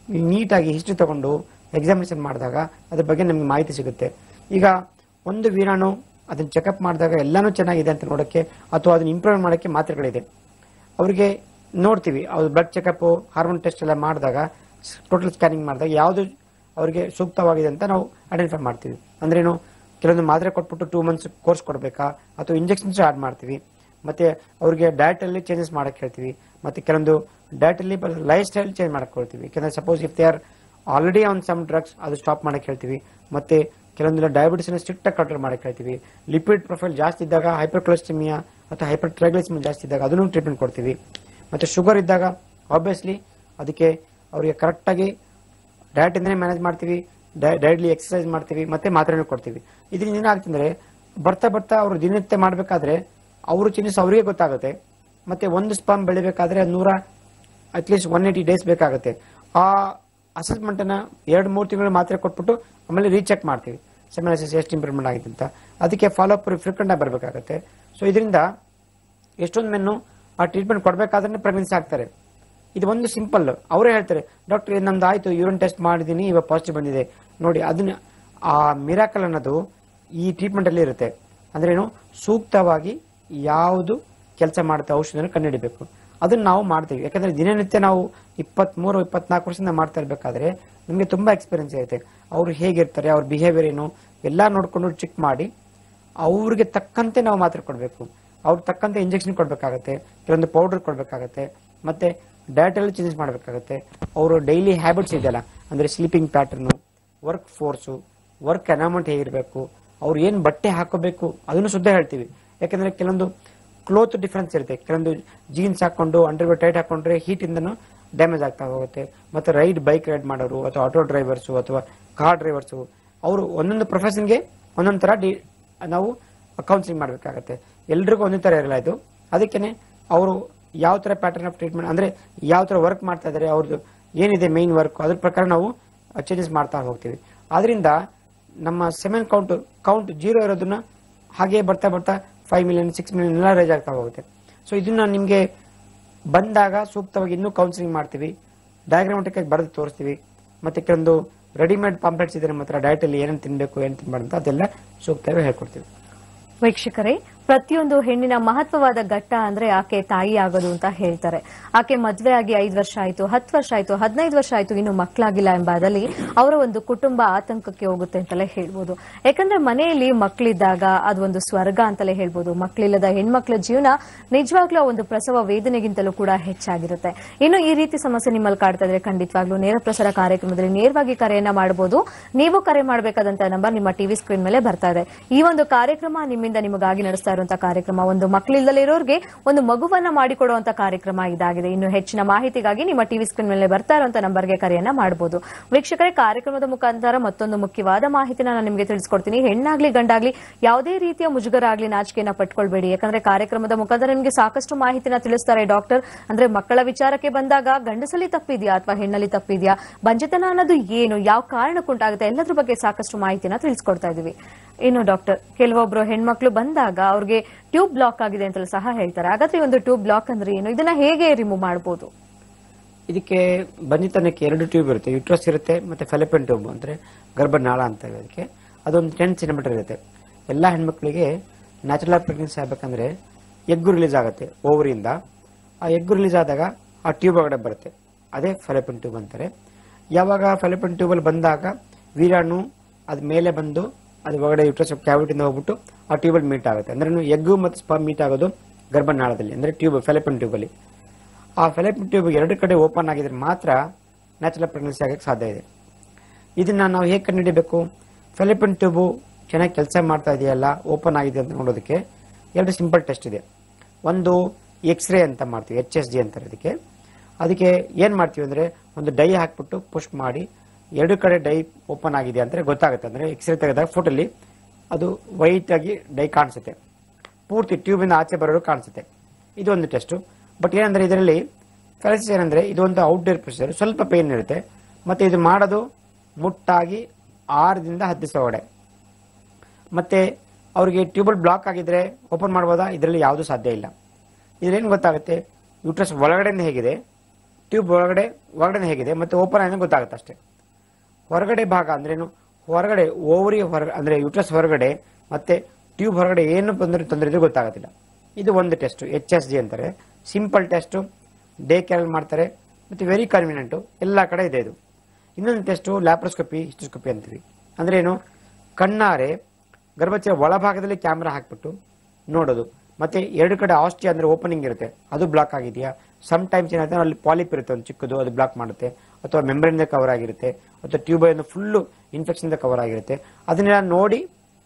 ನೀಟಾಗಿ ಹಿಸ್ಟ್ರಿ ತಗೊಂಡು ಎಕ್ಸಾಮಿನೇಷನ್ ಮಾಡಿದಾಗ ಅದ್ರ ಬಗ್ಗೆ ನಮಗೆ ಮಾಹಿತಿ ಸಿಗುತ್ತೆ ಈಗ ಒಂದು ವೀರಾಣು ಅದನ್ನ ಚೆಕಪ್ ಮಾಡಿದಾಗ ಎಲ್ಲಾನು ಚೆನ್ನಾಗಿದೆ ಅಂತ ನೋಡೋಕ್ಕೆ ಅಥವಾ ಅದನ್ನ ಇಂಪ್ರೂವ್ ಮಾಡೋಕ್ಕೆ ಮಾತ್ರೆಗಳಿದೆ ಅವರಿಗೆ ನೋಡ್ತೀವಿ ಅವ್ರ ಬ್ಲಡ್ ಚೆಕಪ್ ಹಾರ್ಮೋನ್ ಟೆಸ್ಟ್ ಎಲ್ಲ ಮಾಡಿದಾಗ ಟೋಟಲ್ ಸ್ಕ್ಯಾನಿಂಗ್ ಮಾಡಿದಾಗ ಯಾವುದು ಅವರಿಗೆ ಸೂಕ್ತವಾಗಿದೆ ಅಂತ ನಾವು ಐಡೆಂಟಿಫೈ ಮಾಡ್ತೀವಿ ಅಂದ್ರೇನು ಕೆಲವೊಂದು ಮಾತ್ರೆ ಕೊಟ್ಬಿಟ್ಟು ಟೂ ಮಂತ್ಸ್ ಕೋರ್ಸ್ ಕೊಡಬೇಕಾ ಅಥವಾ ಇಂಜೆಕ್ಷನ್ಸ್ ಆಡ್ ಮಾಡ್ತೀವಿ ಮತ್ತೆ ಅವ್ರಿಗೆ ಡಯಟ್ ಅಲ್ಲಿ ಚೇಂಜಸ್ ಮಾಡಕ್ ಹೇಳ್ತೀವಿ ಮತ್ತೆ ಕೆಲವೊಂದು ಡಯಟ್ ಅಲ್ಲಿ ಲೈಫ್ ಸ್ಟೈಲ್ ಚೇಂಜ್ ಮಾಡಕ್ ಹೇಳ್ತೀವಿ ಯಾಕಂದ್ರೆ suppose if they are already on some drugs ಅದು ಸ್ಟಾಪ್ ಮಾಡಕ್ ಹೇಳ್ತೀವಿ ಮತ್ತೆ ಕೆಲವೊಂದು ಡಯಾಬಿಟಿಸ್ ಸ್ಟ್ರಿಕ್ಟ್ ಆಗಿ ಕಂಟ್ರೋಲ್ ಮಾಡಕ್ ಹೇಳ್ತೀವಿ ಲಿಪಿಡ್ ಪ್ರೊಫೈಲ್ ಜಾಸ್ತಿ ಇದ್ದಾಗ ಹೈಪರ್ ಕೊಲೆಸ್ಟಿಮಿಯಾ ಅಥವಾ ಹೈಪರ್ ಟ್ರೈಗ್ಲಿಸ್ಮಿಯಾ ಜಾಸ್ತಿ ಇದ್ದಾಗ ಅದನ್ನು ಟ್ರೀಟ್ಮೆಂಟ್ ಕೊಡ್ತೀವಿ ಮತ್ತೆ ಶುಗರ್ ಇದ್ದಾಗ ಆಬ್ವಿಯಸ್ಲಿ ಅದಕ್ಕೆ ಅವರಿಗೆ ಕರೆಕ್ಟಾಗಿ ಡಯಟ್ ಇಂದನೇ ಮ್ಯಾನೇಜ್ ಮಾಡ್ತೀವಿ ಡೈಟ್ಲಿ ಎಕ್ಸರ್ಸೈಸ್ ಮಾಡ್ತೀವಿ ಮತ್ತೆ ಮಾತ್ರೆನೂ ಕೊಡ್ತೀವಿ ಇದರಿಂದ ಏನಾಗ್ತಂದ್ರೆ ಬರ್ತಾ ಬರ್ತಾ ಅವರು ದಿನನಿತ್ಯ ಮಾಡಬೇಕಾದ್ರೆ ಅವರು ಚೇಂಜಸ್ ಅವರಿಗೆ ಗೊತ್ತಾಗುತ್ತೆ ಮತ್ತೆ ಒಂದು ಸ್ಪಾಮ್ ಬೆಳಿಬೇಕಾದ್ರೆ ನೂರ ಅಟ್ಲೀಸ್ಟ್ ಒನ್ ಏಯ್ಟಿ ಡೇಸ್ ಬೇಕಾಗುತ್ತೆ ಆ ಅಸೆಸ್ಮೆಂಟ್ ಅನ್ನ ಎರಡು ಮೂರು ತಿಂಗಳು ಮಾತ್ರೆ ಕೊಟ್ಬಿಟ್ಟು ಆಮೇಲೆ ರೀಚೆಕ್ ಮಾಡ್ತೀವಿ ಸೆಮಿನಾಸಿಸ್ ಎಷ್ಟು ಇಂಪ್ರೂವ್ಮೆಂಟ್ ಆಗಿದೆ ಅಂತ ಅದಕ್ಕೆ ಫಾಲೋ ಅಪ್ ಫ್ರೀಕ್ವೆಂಟ್ ಆಗಿ ಬರಬೇಕಾಗುತ್ತೆ ಸೊ ಇದರಿಂದ ಎಷ್ಟೊಂದು ಮೆನ್ನು ಆ ಟ್ರೀಟ್ಮೆಂಟ್ ಕೊಡಬೇಕಾದ್ರೆ ಪ್ರೆಗ್ನೆನ್ಸಿ ಆಗ್ತಾರೆ ಇದು ಒಂದು ಸಿಂಪಲ್ ಅವರೇ ಹೇಳ್ತಾರೆ ಡಾಕ್ಟರ್ ನಮ್ದು ಆಯ್ತು ಯೂರಿನ್ ಟೆಸ್ಟ್ ಮಾಡಿದೀನಿ ಇವಾಗ ಪಾಸಿಟಿವ್ ಬಂದಿದೆ ನೋಡಿ ಅದನ್ನ ಆ ಮಿರಾಕಲ್ ಅನ್ನೋದು ಈ ಟ್ರೀಟ್ಮೆಂಟ್ ಅಲ್ಲಿ ಇರುತ್ತೆ ಅಂದ್ರೇನು ಸೂಕ್ತವಾಗಿ ಯಾವುದು ಕೆಲಸ ಮಾಡುತ್ತೆ ಔಷಧಿಯನ್ನು ಕಂಡುಹಿಡಿಬೇಕು ಅದನ್ನ ನಾವು ಮಾಡ್ತೀವಿ ಯಾಕಂದ್ರೆ ದಿನನಿತ್ಯ ನಾವು ಇಪ್ಪತ್ಮೂರು ಇಪ್ಪತ್ನಾಲ್ಕು ವರ್ಷದಿಂದ ಮಾಡ್ತಾ ಇರ್ಬೇಕಾದ್ರೆ ನಮಗೆ ತುಂಬಾ ಎಕ್ಸ್ಪೀರಿಯನ್ಸ್ ಇರುತ್ತೆ ಅವ್ರು ಹೇಗಿರ್ತಾರೆ ಅವ್ರ ಬಿಹೇವಿಯರ್ ಏನು ಎಲ್ಲ ನೋಡ್ಕೊಂಡು ಚೆಕ್ ಮಾಡಿ ಅವ್ರಿಗೆ ತಕ್ಕಂತೆ ನಾವು ಮಾತ್ರೆ ಕೊಡಬೇಕು ಅವ್ರ ತಕ್ಕಂತೆ ಇಂಜೆಕ್ಷನ್ ಕೊಡಬೇಕಾಗತ್ತೆ ಕೆಲವೊಂದು ಪೌಡರ್ ಕೊಡಬೇಕಾಗತ್ತೆ ಮತ್ತೆ ಡಯಟ್ ಅಲ್ಲಿ ಚೇಂಜಸ್ ಮಾಡಬೇಕಾಗತ್ತೆ ಅವರು ಡೈಲಿ ಹ್ಯಾಬಿಟ್ಸ್ ಇದೆಯಲ್ಲ ಅಂದ್ರೆ sleeping pattern work force work ಅನೌಮೆಂಟ್ ಹೇಗಿರಬೇಕು ಅವ್ರು ಏನ್ ಬಟ್ಟೆ ಹಾಕೋಬೇಕು ಅದನ್ನು ಸುದ್ದ ಹೇಳ್ತೀವಿ ಯಾಕಂದ್ರೆ ಕೆಲವೊಂದು ಕ್ಲೋತ್ ಡಿಫ್ರೆನ್ಸ್ ಇರುತ್ತೆ ಕೆಲವೊಂದು ಜೀನ್ಸ್ ಹಾಕೊಂಡು ಅಂಡರ್ವೇರ್ ಟೈಟ್ ಹಾಕೊಂಡ್ರೆ ಹೀಟ್ ಇಂದನು ಡ್ಯಾಮೇಜ್ ಆಗ್ತಾ ಹೋಗುತ್ತೆ ಮತ್ತೆ ರೈಡ್ ಬೈಕ್ ರೈಡ್ ಮಾಡೋರು ಅಥವಾ ಆಟೋ ಡ್ರೈವರ್ಸು ಅಥವಾ ಕಾರ್ ಡ್ರೈವರ್ಸು ಅವರು ಒಂದೊಂದು ಪ್ರೊಫೆಷನ್ಗೆ ಒಂದೊಂದು ತರ ಡಿ ನಾವು ಕೌನ್ಸಿಲಿಂಗ್ ಮಾಡಬೇಕಾಗತ್ತೆ ಎಲ್ರಿಗೂ ಒಂದೇ ತರ ಇರಲ್ಲ ಇದು ಅದಕ್ಕೇನೆ ಅವರು ಯಾವ ತರ ಪ್ಯಾಟರ್ನ್ ಆಫ್ ಟ್ರೀಟ್ಮೆಂಟ್ ಅಂದ್ರೆ ಯಾವ ತರ ವರ್ಕ್ ಮಾಡ್ತಾ ಇದಾರೆ ಅವ್ರದ್ದು ಏನಿದೆ ಮೈನ್ ವರ್ಕ್ ಅದ್ರ ಪ್ರಕಾರ ನಾವು ಚೇಂಜಸ್ ಮಾಡ್ತಾ ಹೋಗ್ತೀವಿ ಆದ್ರಿಂದ ನಮ್ಮ ಸೆಮೆನ್ ಕೌಂಟ್ ಕೌಂಟ್ ಜೀರೋ ಇರೋದನ್ನ ಹಾಗೆ ಬರ್ತಾ ಬರ್ತಾ ಫೈವ್ ಮಿಲಿಯನ್ ಸಿಕ್ಸ್ ಮಿಲಿಯನ್ ಎಲ್ಲ ರೇಜ್ ಆಗ್ತಾ ಹೋಗುತ್ತೆ ಸೊ ಇದನ್ನ ನಿಮ್ಗೆ ಬಂದಾಗ ಸೂಕ್ತವಾಗಿ ಇನ್ನೂ ಕೌನ್ಸಿಲಿಂಗ್ ಮಾಡ್ತೀವಿ ಡಯಾಗ್ರಾಮೆಟಿಕ್ ಆಗಿ ಬರೆದು ತೋರಿಸ್ತೀವಿ ಮತ್ತೆ ಕೆಲವೊಂದು ರೆಡಿಮೇಡ್ ಪಾಂಪ್ಲೆಟ್ಸ್ ಇದೆ ನಮ್ಮ ಹತ್ರ ಡಯಟ್ ಅಲ್ಲಿ ಏನೇನು ತಿನ್ಬೇಕು ಏನ್ ತಿನ್ಬಾರ್ದು ಅಂತ ಅದೆಲ್ಲ ಸೂಕ್ತವಾಗಿ ಹೇಳ್ಕೊಡ್ತೀವಿ ವೀಕ್ಷಕರೇ ಪ್ರತಿಯೊಂದು ಹೆಣ್ಣಿನ ಮಹತ್ವವಾದ ಘಟ್ಟ ಅಂದ್ರೆ ಆಕೆ ತಾಯಿ ಆಗೋದು ಅಂತ ಹೇಳ್ತಾರೆ ಆಕೆ ಮದ್ವೆ ಆಗಿ ಐದು ವರ್ಷ ಆಯ್ತು ಹತ್ತು ವರ್ಷ ಆಯ್ತು ಹದಿನೈದು ವರ್ಷ ಆಯ್ತು ಇನ್ನು ಮಕ್ಕಳಾಗಿಲ್ಲ ಎಂಬಾದಲ್ಲಿ ಅವರ ಒಂದು ಕುಟುಂಬ ಆತಂಕಕ್ಕೆ ಹೋಗುತ್ತೆ ಅಂತಲೇ ಹೇಳ್ಬೋದು ಯಾಕಂದ್ರೆ ಮನೆಯಲ್ಲಿ ಮಕ್ಕಳಿದ್ದಾಗ ಅದೊಂದು ಸ್ವರ್ಗ ಅಂತಲೇ ಹೇಳ್ಬೋದು ಮಕ್ಕಳಿಲ್ಲದ ಹೆಣ್ಮಕ್ಳ ಜೀವನ ನಿಜವಾಗ್ಲೂ ಆ ಒಂದು ಪ್ರಸವ ವೇದನೆಗಿಂತಲೂ ಕೂಡ ಹೆಚ್ಚಾಗಿರುತ್ತೆ ಇನ್ನು ಈ ರೀತಿ ಸಮಸ್ಯೆ ನಿಮ್ಮಲ್ಲಿ ಕಾಡ್ತಾ ಇದ್ರೆ ಖಂಡಿತವಾಗ್ಲೂ ನೇರ ಪ್ರಸಾರ ಕಾರ್ಯಕ್ರಮದಲ್ಲಿ ನೇರವಾಗಿ ಕರೆಯನ್ನ ಮಾಡಬಹುದು ನೀವು ಕರೆ ಮಾಡಬೇಕಾದಂತ ನಂಬರ್ ನಿಮ್ಮ ಟಿವಿ ಸ್ಕ್ರೀನ್ ಮೇಲೆ ಬರ್ತಾ ಇದೆ ಈ ಒಂದು ಕಾರ್ಯಕ್ರಮ ನಿಮ್ಮಿಂದ ನಿಮಗಾಗಿ ನಡೆಸ್ತಾ ಇರುವಂತಹ ಕಾರ್ಯಕ್ರಮ ಒಂದು ಮಕ್ಕಳಿಲ್ಲದೆ ಇರೋರಿಗೆ ಒಂದು ಮಗುವನ್ನ ಮಾಡಿಕೊಡುವಂತ ಕಾರ್ಯಕ್ರಮ ಇದಾಗಿದೆ ಇನ್ನು ಹೆಚ್ಚಿನ ಮಾಹಿತಿಗಾಗಿ ನಿಮ್ಮ ಟಿವಿ ಸ್ಕ್ರೀನ್ ಮೇಲೆ ಬರ್ತಾ ಇರುವಂತಹ ನಂಬರ್ಗೆ ಕರೆಯನ್ನ ಮಾಡಬಹುದು ವೀಕ್ಷಕರೇ ಕಾರ್ಯಕ್ರಮದ ಮುಖಾಂತರ ಮತ್ತೊಂದು ಮುಖ್ಯವಾದ ಮಾಹಿತಿನ ನಾನು ನಿಮಗೆ ತಿಳಿಸ್ಕೊಡ್ತೀನಿ ಹೆಣ್ಣಾಗ್ಲಿ ಗಂಡಾಗ್ಲಿ ಯಾವುದೇ ರೀತಿಯ ಮುಜುಗರ ಆಗ್ಲಿ ನಾಚಿಕೆಯನ್ನ ಪಟ್ಕೊಳ್ಬೇಡಿ ಯಾಕಂದ್ರೆ ಕಾರ್ಯಕ್ರಮದ ಮುಖಾಂತರ ನಿಮಗೆ ಸಾಕಷ್ಟು ಮಾಹಿತಿನ ತಿಳಿಸ್ತಾರೆ ಡಾಕ್ಟರ್ ಅಂದ್ರೆ ಮಕ್ಕಳ ವಿಚಾರಕ್ಕೆ ಬಂದಾಗ ಗಂಡಸಲ್ಲಿ ತಪ್ಪಿದ್ಯಾ ಅಥವಾ ಹೆಣ್ಣಲ್ಲಿ ತಪ್ಪಿದ್ಯಾ ಬಂಜತನ ಅನ್ನೋದು ಏನು ಯಾವ ಕಾರಣಕ್ಕುಂಟಾಗುತ್ತೆ ಎಲ್ಲದ್ರ ಬಗ್ಗೆ ಸಾಕಷ್ಟು ಮಾಹಿತಿನ ತಿಳಿಸ್ಕೊಡ್ತಾ ಇದೀವಿ ಇನ್ನು ಡಾಕ್ಟರ್ ಕೆಲವೊಬ್ರು ಹೆಣ್ಮಕ್ಳು ಬಂದಾಗ ಅವ್ರಿಗೆ ಟ್ಯೂಬ್ ಬ್ಲಾಕ್ ಆಗಿದೆ ಅಂತಲೂ ಸಹ ಹೇಳ್ತಾರೆ ಹಾಗಾದ್ರೆ ಈ ಒಂದು ಟ್ಯೂಬ್ ಬ್ಲಾಕ್ ಅಂದ್ರೆ ಏನು ಇದನ್ನ ಹೇಗೆ ರಿಮೂವ್ ಮಾಡಬಹುದು ಇದಕ್ಕೆ ಬಂದಿತನಕ್ಕೆ ಎರಡು ಟ್ಯೂಬ್ ಇರುತ್ತೆ ಯುಟ್ರಸ್ ಇರುತ್ತೆ ಮತ್ತೆ ಫೆಲಿಪನ್ ಟ್ಯೂಬ್ ಅಂದ್ರೆ ಗರ್ಭನಾಳ ಅಂತ ಇದಕ್ಕೆ ಅದೊಂದು ಟೆನ್ ಸೆಂಟಿಮೀಟರ್ ಇರುತ್ತೆ ಎಲ್ಲಾ ಹೆಣ್ಮಕ್ಳಿಗೆ ನ್ಯಾಚುರಲ್ ಪ್ರೆಗ್ನೆನ್ಸಿ ಆಗ್ಬೇಕಂದ್ರೆ ಎಗ್ಗು ರಿಲೀಸ್ ಆಗುತ್ತೆ ಓವರಿಯಿಂದ ಆ ಎಗ್ಗು ರಿಲೀಸ್ ಆದಾಗ ಆ ಟ್ಯೂಬ್ ಒಳಗಡೆ ಬರುತ್ತೆ ಅದೇ ಫೆಲಿಪನ್ ಟ್ಯೂಬ್ ಅಂತಾರೆ ಯಾವಾಗ ಫೆಲಿಪನ್ ಟ್ಯೂಬ್ ಅಲ್ಲಿ ಬಂದಾಗ ವೀರಾಣು ಅದ್ ಮೇಲೆ ಬಂದು ಅದ್ರ ಒಳಗಡೆ ಯುಟ್ರಸ್ ಕ್ಯಾವಿಟಿಂದ ಹೋಗ್ಬಿಟ್ಟು ಆ ಟ್ಯೂಬಲ್ ಮೀಟ್ ಆಗುತ್ತೆ ಅಂದ್ರೆ ಎಗ್ಗು ಮತ್ತು ಸ್ಪರ್ಮ್ ಮೀಟ್ ಆಗೋದು ಗರ್ಭನಾಳದಲ್ಲಿ ಅಂದ್ರೆ ಟ್ಯೂಬ್ ಫೆಲಿಪನ್ ಟ್ಯೂಬ್ ಅಲ್ಲಿ ಆ ಫೆಲಿಪನ್ ಟ್ಯೂಬ್ ಎರಡು ಕಡೆ ಓಪನ್ ಆಗಿದ್ರೆ ಮಾತ್ರ ನ್ಯಾಚುರಲ್ ಪ್ರೆಗ್ನೆನ್ಸಿ ಆಗಕ್ಕೆ ಸಾಧ್ಯ ಇದೆ ಇದನ್ನ ನಾವು ಹೇಗೆ ಕಂಡುಹಿಡಿಬೇಕು ಫೆಲಿಪನ್ ಟ್ಯೂಬು ಚೆನ್ನಾಗಿ ಕೆಲಸ ಮಾಡ್ತಾ ಇದೆಯಲ್ಲ ಓಪನ್ ಆಗಿದೆ ಅಂತ ನೋಡೋದಕ್ಕೆ ಎರಡು ಸಿಂಪಲ್ ಟೆಸ್ಟ್ ಇದೆ ಒಂದು ಎಕ್ಸ್ರೇ ಅಂತ ಮಾಡ್ತೀವಿ ಎಚ್ ಎಸ್ ಜಿ ಅಂತಾರೆ ಅದಕ್ಕೆ ಅದಕ್ಕೆ ಏನ್ ಮಾಡ್ತೀವಿ ಅಂದ್ರೆ ಒಂದು ಡೈ ಹಾಕ್ಬಿಟ್ಟು ಪುಷ್ ಮಾಡಿ ಎರಡು ಕಡೆ ಡೈ ಓಪನ್ ಆಗಿದೆ ಅಂದ್ರೆ ಗೊತ್ತಾಗುತ್ತೆ ಅಂದ್ರೆ ಎಕ್ಸ್ರೇ ತೆಗೆದಾಗ ಫೋಟೋಲಿ ಅದು ವೈಟ್ ಆಗಿ ಡೈ ಕಾಣಿಸುತ್ತೆ ಪೂರ್ತಿ ಟ್ಯೂಬಿಂದ ಆಚೆ ಬರೋದು ಕಾಣಿಸುತ್ತೆ ಇದು ಒಂದು ಟೆಸ್ಟ್ ಬಟ್ ಏನಂದ್ರೆ ಇದರಲ್ಲಿ ಕಲಿಸಿ ಏನಂದ್ರೆ ಇದು ಒಂದು ಔಟ್ಡೋರ್ ಪ್ರೊಸೀಜರ್ ಸ್ವಲ್ಪ ಪೇನ್ ಇರುತ್ತೆ ಮತ್ತೆ ಇದು ಮಾಡೋದು ಮುಟ್ಟಾಗಿ ಆರರಿಂದ ಹತ್ತು ದಿವಸ ಒಳಗಡೆ ಮತ್ತೆ ಅವರಿಗೆ ಟ್ಯೂಬಲ್ ಬ್ಲಾಕ್ ಆಗಿದ್ರೆ ಓಪನ್ ಮಾಡ್ಬೋದಾ ಇದರಲ್ಲಿ ಯಾವುದು ಸಾಧ್ಯ ಇಲ್ಲ ಇದ್ರೇನು ಗೊತ್ತಾಗುತ್ತೆ ಯೂಟ್ರಸ್ ಒಳಗಡೆ ಹೇಗಿದೆ ಟ್ಯೂಬ್ ಒಳಗಡೆ ಒಳಗಡೆ ಹೇಗಿದೆ ಮತ್ತೆ ಓಪನ್ ಆಗಿದೆ ಗೊತ್ತಾಗುತ್ತೆ ಅಷ್ಟೇ ಹೊರಗಡೆ ಭಾಗ ಅಂದ್ರೇನು ಹೊರಗಡೆ ಓವರಿ ಹೊರ ಅಂದ್ರೆ ಯುಟ್ರಸ್ ಹೊರಗಡೆ ಮತ್ತೆ ಟ್ಯೂಬ್ ಹೊರಗಡೆ ಏನು ಬಂದ್ರೆ ತೊಂದರೆ ಇದ್ರೆ ಗೊತ್ತಾಗೋದಿಲ್ಲ ಇದು ಒಂದು ಟೆಸ್ಟ್ ಎಚ್ ಎಸ್ ಜಿ ಅಂತಾರೆ ಸಿಂಪಲ್ ಟೆಸ್ಟ್ ಡೇ ಕೇರ್ ಮಾಡ್ತಾರೆ ಮತ್ತೆ ವೆರಿ ಕನ್ವೀನಿಯಂಟ್ ಎಲ್ಲ ಕಡೆ ಇದೆ ಇದು ಇನ್ನೊಂದು ಟೆಸ್ಟ್ ಲ್ಯಾಪ್ರೋಸ್ಕೋಪಿ ಹಿಸ್ಟೋಸ್ಕೋಪಿ ಅಂತೀವಿ ಅಂದ್ರೆ ಏನು ಕಣ್ಣಾರೆ ಗರ್ಭಚರ ಒಳಭಾಗದಲ್ಲಿ ಕ್ಯಾಮ್ರಾ ಹಾಕ್ಬಿಟ್ಟು ನೋಡೋದು ಮತ್ತೆ ಎರಡು ಕಡೆ ಆಸ್ಟಿ ಅಂದ್ರೆ ಓಪನಿಂಗ್ ಇರುತ್ತೆ ಅದು ಬ್ಲಾಕ್ ಆಗಿದೆಯಾ ಸಮ್ ಟೈಮ್ಸ್ ಏನಾಗುತ್ತೆ ಅಲ್ಲಿ ಪಾಲಿಪ್ ಇರುತ್ತೆ ಒಂದು ಚಿಕ್ಕದು ಅದು ಬ್ಲಾಕ್ ಮಾಡುತ್ತೆ ಅಥವಾ ಮೆಂಬ್ರೇನ್ ಕವರ್ ಆಗಿರುತ್ತೆ ಅಥವಾ ಟ್ಯೂಬ್ ಫುಲ್ಲು ಇನ್ಫೆಕ್ಷನ್ ಕವರ್ ಆಗಿರುತ್ತೆ ಅದನ್ನೆಲ್ಲ ನೋಡಿ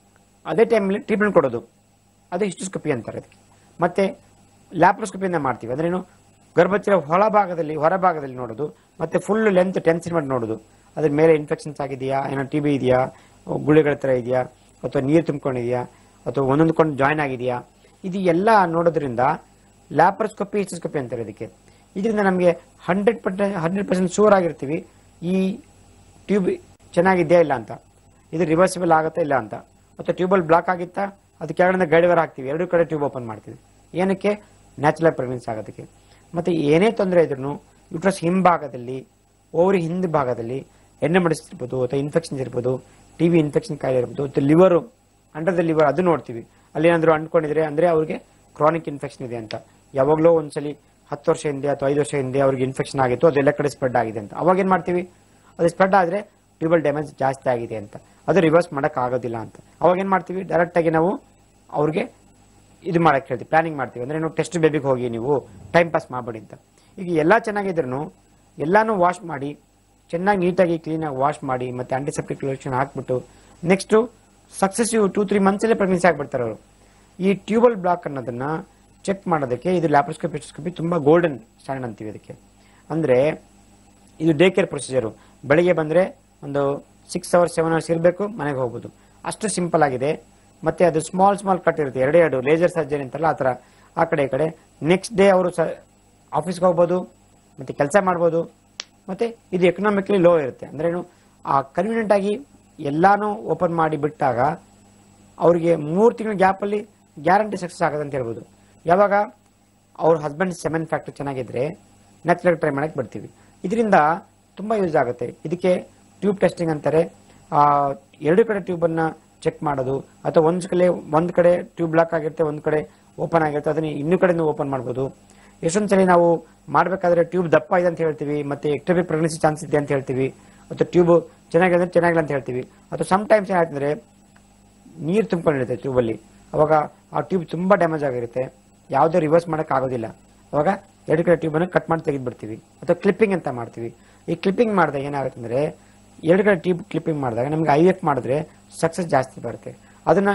ಅದೇ ಟೈಮಲ್ಲಿ ಟ್ರೀಟ್ಮೆಂಟ್ ಕೊಡೋದು ಅದು ಹಿಸ್ಟೋಸ್ಕೋಪಿ ಅಂತಾರೆ ಅದಕ್ಕೆ ಮತ್ತೆ ಲ್ಯಾಪ್ರೋಸ್ಕೋಪಿಯಿಂದ ಮಾಡ್ತೀವಿ ಅಂದ್ರೇನು ಗರ್ಭಚರ ಒಳಭಾಗದಲ್ಲಿ ಹೊರಭಾಗದಲ್ಲಿ ನೋಡೋದು ಮತ್ತೆ ಫುಲ್ ಲೆಂತ್ ಟೆನ್ ಸೆಂಟಿಮೀಟರ್ ನೋಡೋದು ಅದ್ರ ಮೇಲೆ ಇನ್ಫೆಕ್ಷನ್ಸ್ ಆಗಿದೆಯಾ ಏನೋ ಟಿ ಬಿ ಇದೆಯಾ ಗುಳಿಗಳ ಥರ ಇದೆಯಾ ಅಥವಾ ನೀರು ತುಂಬ್ಕೊಂಡಿದೆಯಾ ಅಥವಾ ಒಂದೊಂದು ಕೊಂಡು ಜಾಯ್ನ್ ಆಗಿದೆಯಾ ಇದು ಎಲ್ಲ ನೋಡೋದ್ರಿಂದ ಲ್ಯಾಪ್ರೋಸ್ಕೋಪಿ ಹಿಸ್ಟೋಸ್ಕೋಪಿ ಅಂತಾರೆ ಇದಕ್ಕೆ ಇದರಿಂದ ನಮಗೆ hundred percent hundred percent sure ಆಗಿರ್ತೀವಿ ಈ ಟ್ಯೂಬ್ ಚೆನ್ನಾಗಿದೆಯಾ ಇಲ್ಲ ಅಂತ ಇದು ರಿವರ್ಸಿಬಲ್ ಆಗುತ್ತಾ ಇಲ್ಲ ಅಂತ ಮತ್ತೆ ಟ್ಯೂಬಲ್ ಬ್ಲಾಕ್ ಆಗಿತ್ತಾ ಅದು ಕೆಳಗಡೆ ಗೈಡ್ವರ್ ಹಾಕ್ತೀವಿ ಎರಡು ಕಡೆ ಟ್ಯೂಬ್ ಓಪನ್ ಮಾಡ್ತೀವಿ ಏನಕ್ಕೆ ನ್ಯಾಚುರಲ್ ಪ್ರೆಗ್ನೆನ್ಸಿ ಆಗೋದಕ್ಕೆ ಮತ್ತೆ ಏನೇ ತೊಂದರೆ ಇದ್ರೂ ಯುಟ್ರಸ್ ಹಿಂಭಾಗದಲ್ಲಿ ಓವರಿ ಹಿಂದೆ ಭಾಗದಲ್ಲಿ ಎಣ್ಣೆ ಮಡಿಸಿರ್ಬೋದು ಅಥವಾ ಇನ್ಫೆಕ್ಷನ್ಸ್ ಇರ್ಬೋದು ಟಿ ಬಿ ಇನ್ಫೆಕ್ಷನ್ ಕಾಯಿಲೆ ಇರ್ಬೋದು ಅಥವಾ ಲಿವರು ಅಂಡರ್ ದ ಲಿವರ್ ಅದು ನೋಡ್ತೀವಿ ಅಲ್ಲಿ ಏನಾದರೂ ಅಂದ್ಕೊಂಡಿದ್ರೆ ಅಂದ್ರೆ ಅವ್ರಿಗೆ ಕ್ರಾನಿಕ್ ಇನ್ಫೆಕ್ಷನ್ ಇದೆ ಅಂತ ಯಾವಾಗಲೂ ಒಂದ್ಸಲಿ ಹತ್ತು ವರ್ಷ ಹಿಂದೆ ಅಥವಾ ಐದು ವರ್ಷ ಹಿಂದೆ ಅವ್ರಿಗೆ ಇನ್ಫೆಕ್ಷನ್ ಆಗಿತ್ತು ಅದೆಲ್ಲ ಕಡೆ ಸ್ಪ್ರೆಡ್ ಆಗಿದೆ ಅಂತ ಅವಾಗ ಏನ್ ಮಾಡ್ತೀವಿ ಅದು ಸ್ಪ್ರೆಡ್ ಆದ್ರೆ ಟ್ಯೂಬಲ್ ಡ್ಯಾಮೇಜ್ ಜಾಸ್ತಿ ಆಗಿದೆ ಅಂತ ಅದು ರಿವರ್ಸ್ ಮಾಡಕ್ ಆಗೋದಿಲ್ಲ ಅಂತ ಅವಾಗ ಏನ್ ಮಾಡ್ತೀವಿ ಡೈರೆಕ್ಟ್ ಆಗಿ ನಾವು ಅವ್ರಿಗೆ ಇದು ಮಾಡಕ್ ಹೇಳ್ತೀವಿ ಪ್ಲಾನಿಂಗ್ ಮಾಡ್ತೀವಿ ಅಂದ್ರೆ ನೀವು ಟೆಸ್ಟ್ ಬೇಬಿಗೆ ಹೋಗಿ ನೀವು ಟೈಮ್ ಪಾಸ್ ಮಾಡಬೇಡಿ ಅಂತ ಈಗ ಎಲ್ಲ ಚೆನ್ನಾಗಿದ್ರು ಎಲ್ಲಾನು ವಾಶ್ ಮಾಡಿ ಚೆನ್ನಾಗಿ ನೀಟಾಗಿ ಕ್ಲೀನಾಗಿ ವಾಶ್ ಮಾಡಿ ಮತ್ತೆ ಆಂಟಿಸೆಪ್ಟಿಕ್ ಲೋಷನ್ ಹಾಕ್ಬಿಟ್ಟು ನೆಕ್ಸ್ಟ್ ಸಕ್ಸೆಸಿವ್ ಟೂ ತ್ರೀ ಮಂತ್ಸಲ್ಲೇ ಪ್ರೆಗ್ನೆನ್ಸಿ ಆಗ್ಬಿಡ್ತಾರೆ ಅವರು ಈ ಟ್ಯೂಬಲ್ ಬ್ಲಾಕ್ ಅನ್ನೋದನ್ನ ಚೆಕ್ ಮಾಡೋದಕ್ಕೆ ಇದು ಲ್ಯಾಪ್ರೋಸ್ಕೋಪಿ ಹಿಸ್ಟೋಸ್ಕೋಪಿ ತುಂಬಾ ಗೋಲ್ಡನ್ ಸ್ಟ್ಯಾಂಡರ್ಡ್ ಅಂತೀವಿ ಅದಕ್ಕೆ ಅಂದ್ರೆ ಇದು ಡೇ ಕೇರ್ ಪ್ರೊಸೀಜರು ಬೆಳಿಗ್ಗೆ ಬಂದ್ರೆ ಒಂದು ಸಿಕ್ಸ್ ಅವರ್ಸ್ ಸೆವೆನ್ ಅವರ್ಸ್ ಇರಬೇಕು ಮನೆಗೆ ಹೋಗ್ಬೋದು ಅಷ್ಟು ಸಿಂಪಲ್ ಆಗಿದೆ ಮತ್ತೆ ಅದು ಸ್ಮಾಲ್ ಸ್ಮಾಲ್ ಕಟ್ ಇರುತ್ತೆ ಎರಡೇ ಎರಡು ಲೇಸರ್ ಸರ್ಜರಿ ಅಂತಾರಲ್ಲ ಆ ಥರ ಆ ಕಡೆ ಈ ಕಡೆ ನೆಕ್ಸ್ಟ್ ಡೇ ಅವರು ಸ ಆಫೀಸ್ಗೆ ಹೋಗ್ಬೋದು ಮತ್ತೆ ಕೆಲಸ ಮಾಡ್ಬೋದು ಮತ್ತೆ ಇದು ಎಕನಾಮಿಕಲಿ ಲೋ ಇರುತ್ತೆ ಅಂದ್ರೇನು ಆ ಕನ್ವೀನಿಯಂಟ್ ಆಗಿ ಎಲ್ಲಾನು ಓಪನ್ ಮಾಡಿ ಬಿಟ್ಟಾಗ ಅವ್ರಿಗೆ ಮೂರು ತಿಂಗಳ ಗ್ಯಾಪಲ್ಲಿ ಗ್ಯಾರಂಟಿ ಸಕ್ಸಸ್ ಆಗುತ್ತೆ ಅಂತ ಹೇಳ್ಬೋದು ಯಾವಾಗ ಅವ್ರ ಹಸ್ಬೆಂಡ್ ಸೆವೆನ್ ಫ್ಯಾಕ್ಟರ್ ಚೆನ್ನಾಗಿದ್ರೆ ನ್ಯಾಚುರಲ್ ಟ್ರೈ ಮಾಡಕ್ಕೆ ಬಿಡ್ತೀವಿ ಇದರಿಂದ ತುಂಬಾ ಯೂಸ್ ಆಗುತ್ತೆ ಇದಕ್ಕೆ ಟ್ಯೂಬ್ ಟೆಸ್ಟಿಂಗ್ ಅಂತಾರೆ ಆ, ಎರಡು ಕಡೆ ಟ್ಯೂಬ್ ಅನ್ನ ಚೆಕ್ ಮಾಡೋದು ಅಥವಾ ಒಂದ್ ಕಡೆ ಒಂದ್ ಕಡೆ ಟ್ಯೂಬ್ ಬ್ಲಾಕ್ ಆಗಿರುತ್ತೆ ಒಂದ್ ಕಡೆ ಓಪನ್ ಆಗಿರುತ್ತೆ ಅದನ್ನ ಇನ್ನೂ ಕಡೆ ಓಪನ್ ಮಾಡ್ಬೋದು ಎಷ್ಟೊಂದ್ ಸಲ ನಾವು ಮಾಡ್ಬೇಕಾದ್ರೆ ಟ್ಯೂಬ್ ದಪ್ಪ ಇದೆ ಅಂತ ಹೇಳ್ತೀವಿ ಮತ್ತೆ ಎಕ್ಟೋಪಿಕ್ ಪ್ರೆಗ್ನೆನ್ಸಿ ಚಾನ್ಸ್ ಇದೆ ಅಂತ ಹೇಳ್ತೀವಿ ಅಥವಾ ಟ್ಯೂಬ್ ಚೆನ್ನಾಗಿದೆ ಅಂದ್ರೆ ಚೆನ್ನಾಗಿಲ್ಲ ಅಂತ ಹೇಳ್ತೀವಿ ಅಥವಾ ಸಮ್ ಟೈಮ್ಸ್ ಏನಾಗ್ತಂದ್ರೆ ನೀರು ತುಂಬಿಕೊಂಡಿರುತ್ತೆ ಟ್ಯೂಬಲ್ಲಿ ಅವಾಗ ಆ ಟ್ಯೂಬ್ ತುಂಬಾ ಡ್ಯಾಮೇಜ್ ಆಗಿರುತ್ತೆ ಯಾವುದೇ ರಿವರ್ಸ್ ಮಾಡಕ್ ಆಗೋದಿಲ್ಲ ಅವಾಗ ಎರಡು ಕಡೆ ಟ್ಯೂಬ್ ಅನ್ನು ಕಟ್ ಮಾಡಿ ತೆಗೆದ್ಬಿಡ್ತೀವಿ ಅಥವಾ ಕ್ಲಿಪ್ಪಿಂಗ್ ಅಂತ ಮಾಡ್ತೀವಿ ಈ ಕ್ಲಿಪ್ಪಿಂಗ್ ಮಾಡಿದಾಗ ಏನಾಗುತ್ತೆ ಅಂದ್ರೆ ಎರಡು ಕಡೆ ಟ್ಯೂಬ್ ಕ್ಲಿಪ್ಪಿಂಗ್ ಮಾಡಿದಾಗ ನಮ್ಗೆ ಐ ಎಫ್ ಮಾಡಿದ್ರೆ ಸಕ್ಸಸ್ ಜಾಸ್ತಿ ಬರುತ್ತೆ ಅದನ್ನ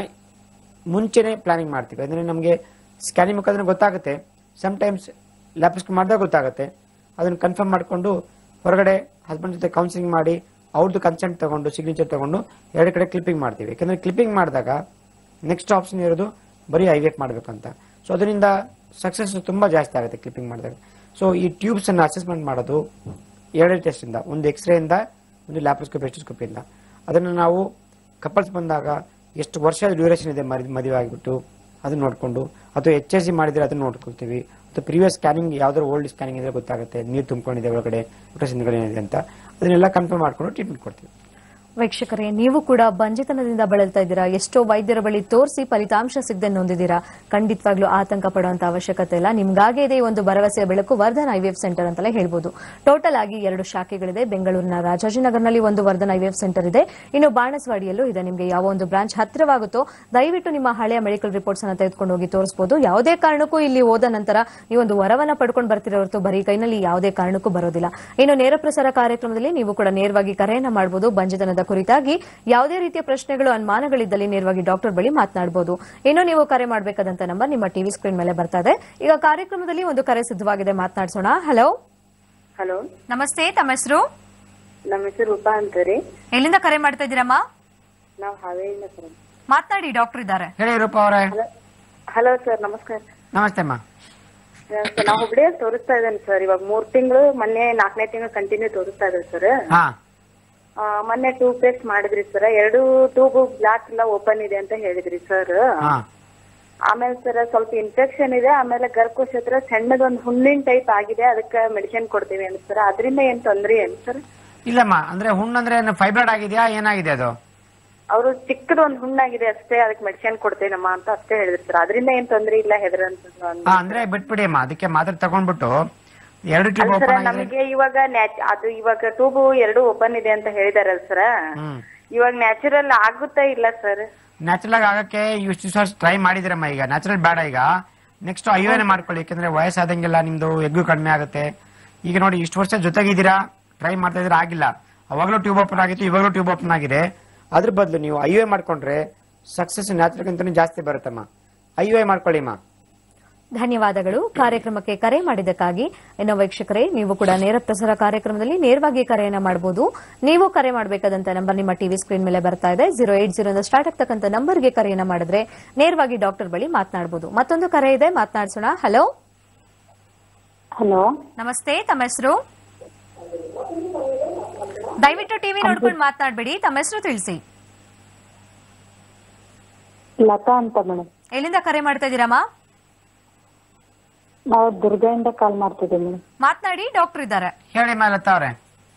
ಮುಂಚೆನೆ ಪ್ಲಾನಿಂಗ್ ಮಾಡ್ತೀವಿ ಅಂದ್ರೆ ನಮಗೆ ಸ್ಕ್ಯಾನಿಂಗ್ ಮುಖಾಂತರ ಗೊತ್ತಾಗುತ್ತೆ ಸಮ್ ಟೈಮ್ಸ್ ಲ್ಯಾಪ್ಸ್ಕ್ ಮಾಡಿದಾಗ ಗೊತ್ತಾಗುತ್ತೆ ಅದನ್ನ ಕನ್ಫರ್ಮ್ ಮಾಡಿಕೊಂಡು ಹೊರಗಡೆ ಹಸ್ಬೆಂಡ್ ಜೊತೆ ಕೌನ್ಸಿಲಿಂಗ್ ಮಾಡಿ ಅವ್ರದ್ದು ಕನ್ಸೆಂಟ್ ತಗೊಂಡು ಸಿಗ್ನೇಚರ್ ತಗೊಂಡು ಎರಡು ಕಡೆ ಕ್ಲಿಪ್ಪಿಂಗ್ ಮಾಡ್ತೀವಿ ಯಾಕಂದ್ರೆ ಕ್ಲಿಪ್ಪಿಂಗ್ ಮಾಡಿದಾಗ ನೆಕ್ಸ್ಟ್ ಆಪ್ಷನ್ ಇರೋದು ಬರೀ ಐ ಎಫ್ ಮಾಡ್ಬೇಕಂತ ಸೊ ಅದರಿಂದ ಸಕ್ಸಸ್ ತುಂಬಾ ಜಾಸ್ತಿ ಆಗುತ್ತೆ ಕ್ಲಿಪ್ಪಿಂಗ್ ಮಾಡಿದಾಗ ಸೊ ಈ ಟ್ಯೂಬ್ಸ್ ಅನ್ನ ಅಸೆಸ್ಮೆಂಟ್ ಮಾಡೋದು ಎರಡು ಟೆಸ್ಟ್ ಇಂದ ಒಂದು ಎಕ್ಸ್ರೇ ಇಂದ ಒಂದು ಲ್ಯಾಪ್ರೋಸ್ಕೋಪಿ ಎಸ್ಟೋಸ್ಕೋಪಿ ಇಂದ ಅದನ್ನ ನಾವು ಕಪಲ್ಸ್ ಬಂದಾಗ ಎಷ್ಟು ವರ್ಷ ಡ್ಯೂರೇಷನ್ ಇದೆ ಮರಿ ಮದುವೆ ಆಗಿಬಿಟ್ಟು ಅದನ್ನ ನೋಡ್ಕೊಂಡು ಅಥವಾ ಎಚ್ ಎಸ್ ಸಿ ಮಾಡಿದ್ರೆ ಅದನ್ನ ನೋಡ್ಕೊಳ್ತೀವಿ ಅಥವಾ ಪ್ರೀವಿಯಸ್ ಸ್ಕ್ಯಾನಿಂಗ್ ಯಾವ್ದಾದ್ರು ಓಲ್ಡ್ ಸ್ಕ್ಯಾನಿಂಗ್ ಇದ್ರೆ ಗೊತ್ತಾಗುತ್ತೆ ನೀರು ತುಂಬಿಕೊಂಡಿದೆ ಒಳಗಡೆ ಯುಟಸ್ ಹಿಂದ್ಗಡೆ ಏನಿದೆ ಅಂತ ಅದನ್ನೆಲ್ಲ ಕನ್ಫರ್ಮ್ ಮಾಡ್ಕೊಂಡು ಟ್ರೀಟ್ಮೆಂಟ್ ಕೊಡ್ತೀವಿ ವೀಕ್ಷಕರೇ ನೀವು ಕೂಡ ಬಂಜಿತನದಿಂದ ಬಳಲ್ತಾ ಇದ್ದೀರಾ ಎಷ್ಟೋ ವೈದ್ಯರ ಬಳಿ ತೋರಿಸಿ ಫಲಿತಾಂಶ ಸಿಗದೆ ನೊಂದಿದ್ದೀರಾ ಖಂಡಿತವಾಗ್ಲೂ ಆತಂಕ ಪಡುವಂತ ಅವಶ್ಯಕತೆ ಇಲ್ಲ ನಿಮ್ಗಾಗೇ ಇದೆ ಈ ಒಂದು ಭರವಸೆಯ ಬೆಳಕು ವರ್ಧನ್ ಐವಿಎಫ್ ಸೆಂಟರ್ ಅಂತಲೇ ಹೇಳ್ಬೋದು ಟೋಟಲ್ ಆಗಿ ಎರಡು ಶಾಖೆಗಳಿದೆ ಬೆಂಗಳೂರಿನ ರಾಜಾಜಿನಗರ್ನಲ್ಲಿ ಒಂದು ವರ್ಧನ್ ಐವಿಎಫ್ ಸೆಂಟರ್ ಇದೆ ಇನ್ನು ಬಾಣಸ್ವಾಡಿಯಲ್ಲೂ ಇದೆ ನಿಮಗೆ ಯಾವ ಒಂದು ಬ್ರಾಂಚ್ ಹತ್ತಿರವಾಗುತ್ತೋ ದಯವಿಟ್ಟು ನಿಮ್ಮ ಹಳೆಯ ಮೆಡಿಕಲ್ ರಿಪೋರ್ಟ್ಸ್ ಅನ್ನ ತೆಗೆದುಕೊಂಡು ಹೋಗಿ ತೋರಿಸಬಹುದು ಯಾವುದೇ ಕಾರಣಕ್ಕೂ ಇಲ್ಲಿ ಹೋದ ನಂತರ ನೀವೊಂದು ವರವನ್ನ ಪಡ್ಕೊಂಡು ಬರ್ತಿರೋ ಹೊರತು ಬರೀ ಕೈನಲ್ಲಿ ಯಾವುದೇ ಕಾರಣಕ್ಕೂ ಬರೋದಿಲ್ಲ ಇನ್ನು ನೇರ ಪ್ರಸಾರ ಕಾರ್ಯಕ್ರಮದಲ್ಲಿ ನೀವು ಕೂಡ ನೇರವಾಗಿ ಕರೆಯನ್ನ ಮಾಡಬಹುದು ಬಂಜತನದ ಕುರಿತಾಗಿ ಯಾವುದೇ ರೀತಿಯ ಪ್ರಶ್ನೆಗಳು ಅನುಮಾನಗಳಿದ್ದಲ್ಲಿ ನೇರವಾಗಿ ಡಾಕ್ಟರ್ ಬಳಿ ಮಾತನಾಡಬಹುದು ಇನ್ನು ನೀವು ಕರೆ ಮಾಡಬೇಕಾದಂತ ನಂಬರ್ ನಿಮ್ಮ ಟಿವಿ ಸ್ಕ್ರೀನ್ ಮೇಲೆ ಬರ್ತಾ ಇದೆ ಈಗ ಕಾರ್ಯಕ್ರಮದಲ್ಲಿ ಒಂದು ಕರೆ ಸಿದ್ಧವಾಗಿದೆ ಮಾತನಾಡಿಸೋಣ ಹಲೋ ಹಲೋ ನಮಸ್ತೆ ತಮ್ಮ ಹೆಸರು ನಮ್ಮ ಹೆಸರು ರೂಪಾ ಅಂತ ರೀ ಎಲ್ಲಿಂದ ಕರೆ ಮಾಡ್ತಾ ಇದ್ದೀರಮ್ಮ ನಾವು ಹಾವೇರಿಯಿಂದ ಸರ್ ಮಾತನಾಡಿ ಡಾಕ್ಟರ್ ಇದ್ದಾರೆ ಹೇಳಿ ರೂಪ ಅವರೇ ಹಲೋ ಸರ್ ನಮಸ್ಕಾರ ನಮಸ್ತೆ ಅಮ್ಮ ಸರ್ ನಾವು ಹುಬ್ಳಿಯಲ್ಲಿ ತೋರಿಸ್ತಾ ಇದ್ದೇನೆ ಸರ್ ಇವಾಗ ಮೂರ್ ತಿಂಗಳು ಮೊನ್ನೆ ನಾಲ್ಕನೇ ತಿಂಗಳು ಕಂಟಿನ್ಯೂ ತೋರಿಸ್ತಾ ಇದ್ದೇವೆ ಸರ್ ಹಾ ಮೊನ್ನೆ ಟೂ ಪೇಸ್ಟ್ ಮಾಡಿದ್ರಿ ಸರ್ ಎರಡು ಟ್ಯೂಬ್ ಬ್ಲಾಕ್ ಎಲ್ಲ ಓಪನ್ ಇದೆ ಅಂತ ಹೇಳಿದ್ರಿ ಸರ್ ಹಾ ಆಮೇಲೆ ಸರ್ ಸ್ವಲ್ಪ ಇನ್ಫೆಕ್ಷನ್ ಇದೆ ಆಮೇಲೆ ಗರ್ಭಕೋಶ ಹತ್ರ ಸಣ್ಣದೊಂದು ಹುಣ್ಣಿನ ಟೈಪ್ ಆಗಿದೆ ಅದಕ್ಕೆ ಮೆಡಿಸಿನ್ ಕೊಡ್ತೀವಿ ಅಂತ ಸರ್ ಅದರಿಂದ ಏನ್ ತೊಂದ್ರೆ ಏನು ಸರ್ ಇಲ್ಲಮ್ಮ ಅಂದ್ರೆ ಹುಣ್ಣಂದ್ರೆ ಫೈಬ್ರಾಯ್ಡ್ ಆಗಿದೆಯಾ ಏನಾಗಿದೆ ಅದು ಅವರು ಚಿಕ್ಕದೊಂದು ಹುಣ್ಣಾಗಿದೆ ಅಷ್ಟೇ ಅದಕ್ಕೆ ಮೆಡಿಸಿನ್ ಕೊಡ್ತೇನಮ್ಮ ಅಂತ ಅಷ್ಟೇ ಹೇಳಿದ್ರು ಸರ್ ಅದರಿಂದ ಏನ್ ತೊಂದ್ರೆ ಇಲ್ಲ ಹೆದರಂತ ಹಾ ಅಂದ್ರೆ ಬಿಟ್ಬಿಡಿ ಅಮ್ಮ ಅದಕ್ಕೆ ಮಾತ್ರೆ ತಗೊಂಡ್ಬಿಟ್ಟು ಎರಡು ಟ್ಯೂಬ್ ಸರ್ ಓಪನ್ ಆಗಿದೆ ನಮಗೆ ಇವಾಗ ನ್ಯಾಚ್ ಅದು ಇವಾಗ ಟ್ಯೂಬು ಎರಡು ಓಪನ್ ಇದೆ ಅಂತ ಹೇಳಿದಾರಲ್ಲ ಸರ್ ಹ್ಮ್ ಇವಾಗ ನ್ಯಾಚುರಲ್ ಆಗುತ್ತಾ ಇಲ್ಲ ಸರ್ ನ್ಯಾಚುರಲ್ ಆಗಿ ಆಗಕ್ಕೆ ಇಷ್ಟು ದಿವಸ ಟ್ರೈ ಮಾಡಿದಿರಮ್ಮ ಈಗ ನ್ಯಾಚುರಲ್ ಬೇಡ ಈಗ ನೆಕ್ಸ್ಟ್ ಐವನೇ ಮಾಡ್ಕೊಳ್ಳಿ ಯಾಕಂದ್ರೆ ವಯಸ್ಸಾದಂಗೆಲ್ಲ ನಿಮ್ದು ಎಗ್ಗು ಕಡಿಮೆ ಆಗುತ್ತೆ ಈಗ ನೋಡಿ ಇಷ್ಟು ವರ್ಷ ಜೊತೆಗಿದ್ದೀರಾ ಟ್ರೈ ಮಾಡ್ತಾ ಇದ್ರೆ ಆಗಿಲ್ಲ ಅವಾಗಲೂ ಟ್ಯೂಬ್ ಓಪನ್ ಆಗಿತ್ತು ಇವಾಗಲೂ ಟ್ಯೂಬ್ ಓಪನ್ ಆಗಿದೆ ಅದ್ರ ಬದಲು ನೀವು ಐ ಮಾಡ್ಕೊಂಡ್ರೆ ಸಕ್ಸಸ್ ನ್ಯಾಚುರಲ್ ಜಾಸ್ತಿ ಬರುತ್ತಮ್ಮ ಐ ಮಾಡ್ಕೊಳ್ಳಿಮ್ಮ ಧನ್ಯವಾದಗಳು ಕಾರ್ಯಕ್ರಮಕ್ಕೆ ಕರೆ ಮಾಡಿದ್ದಕ್ಕಾಗಿ ಇನ್ನು ವೀಕ್ಷಕರೇ ನೀವು ಕೂಡ ನೇರ ಪ್ರಸಾರ ಕಾರ್ಯಕ್ರಮದಲ್ಲಿ ನೇರವಾಗಿ ಕರೆಯನ್ನ ಮಾಡಬಹುದು ನೀವು ಕರೆ ಮಾಡಬೇಕಾದಂತ ನಂಬರ್ ನಿಮ್ಮ ಟಿವಿ ಸ್ಕ್ರೀನ್ ಮೇಲೆ ಬರ್ತಾ ಇದೆ ಜೀರೋ ಏಟ್ ಜೀರೋ ಸ್ಟಾರ್ಟ್ ಆಗ್ತಕ್ಕಂಥ ನಂಬರ್ಗೆ ಕರೆಯನ್ನ ಮಾಡಿದ್ರೆ ನೇರವಾಗಿ ಡಾಕ್ಟರ್ ಬಳಿ ಮಾತನಾಡಬಹುದು ಮತ್ತೊಂದು ಕರೆ ಇದೆ ಮಾತನಾಡಿಸೋಣ ಹಲೋ ಹಲೋ ನಮಸ್ತೆ ತಮ್ಮ ಹೆಸರು ದಯವಿಟ್ಟು ಟಿವಿ ನೋಡ್ಕೊಂಡು ಮಾತನಾಡಬೇಡಿ ತಮ್ಮ ಹೆಸರು ತಿಳಿಸಿ ಲತಾ ಅಂತ ಮೇಡಮ್ ಎಲ್ಲಿಂದ ಕರೆ ಮಾಡ್ತಾ ಇದ್ದೀರಮ್ಮ ನಾವು ದುರ್ಗದಿಂದ ಕಾಲ್ ಮಾಡ್ತಿದ್ದೀವಿ ಮೇಡಮ್ ಮಾತನಾಡಿ ಡಾಕ್ಟರ್ ಇದ್ದಾರೆ ಹೇಳಿ ಲತಾ ಅವ್ರೆ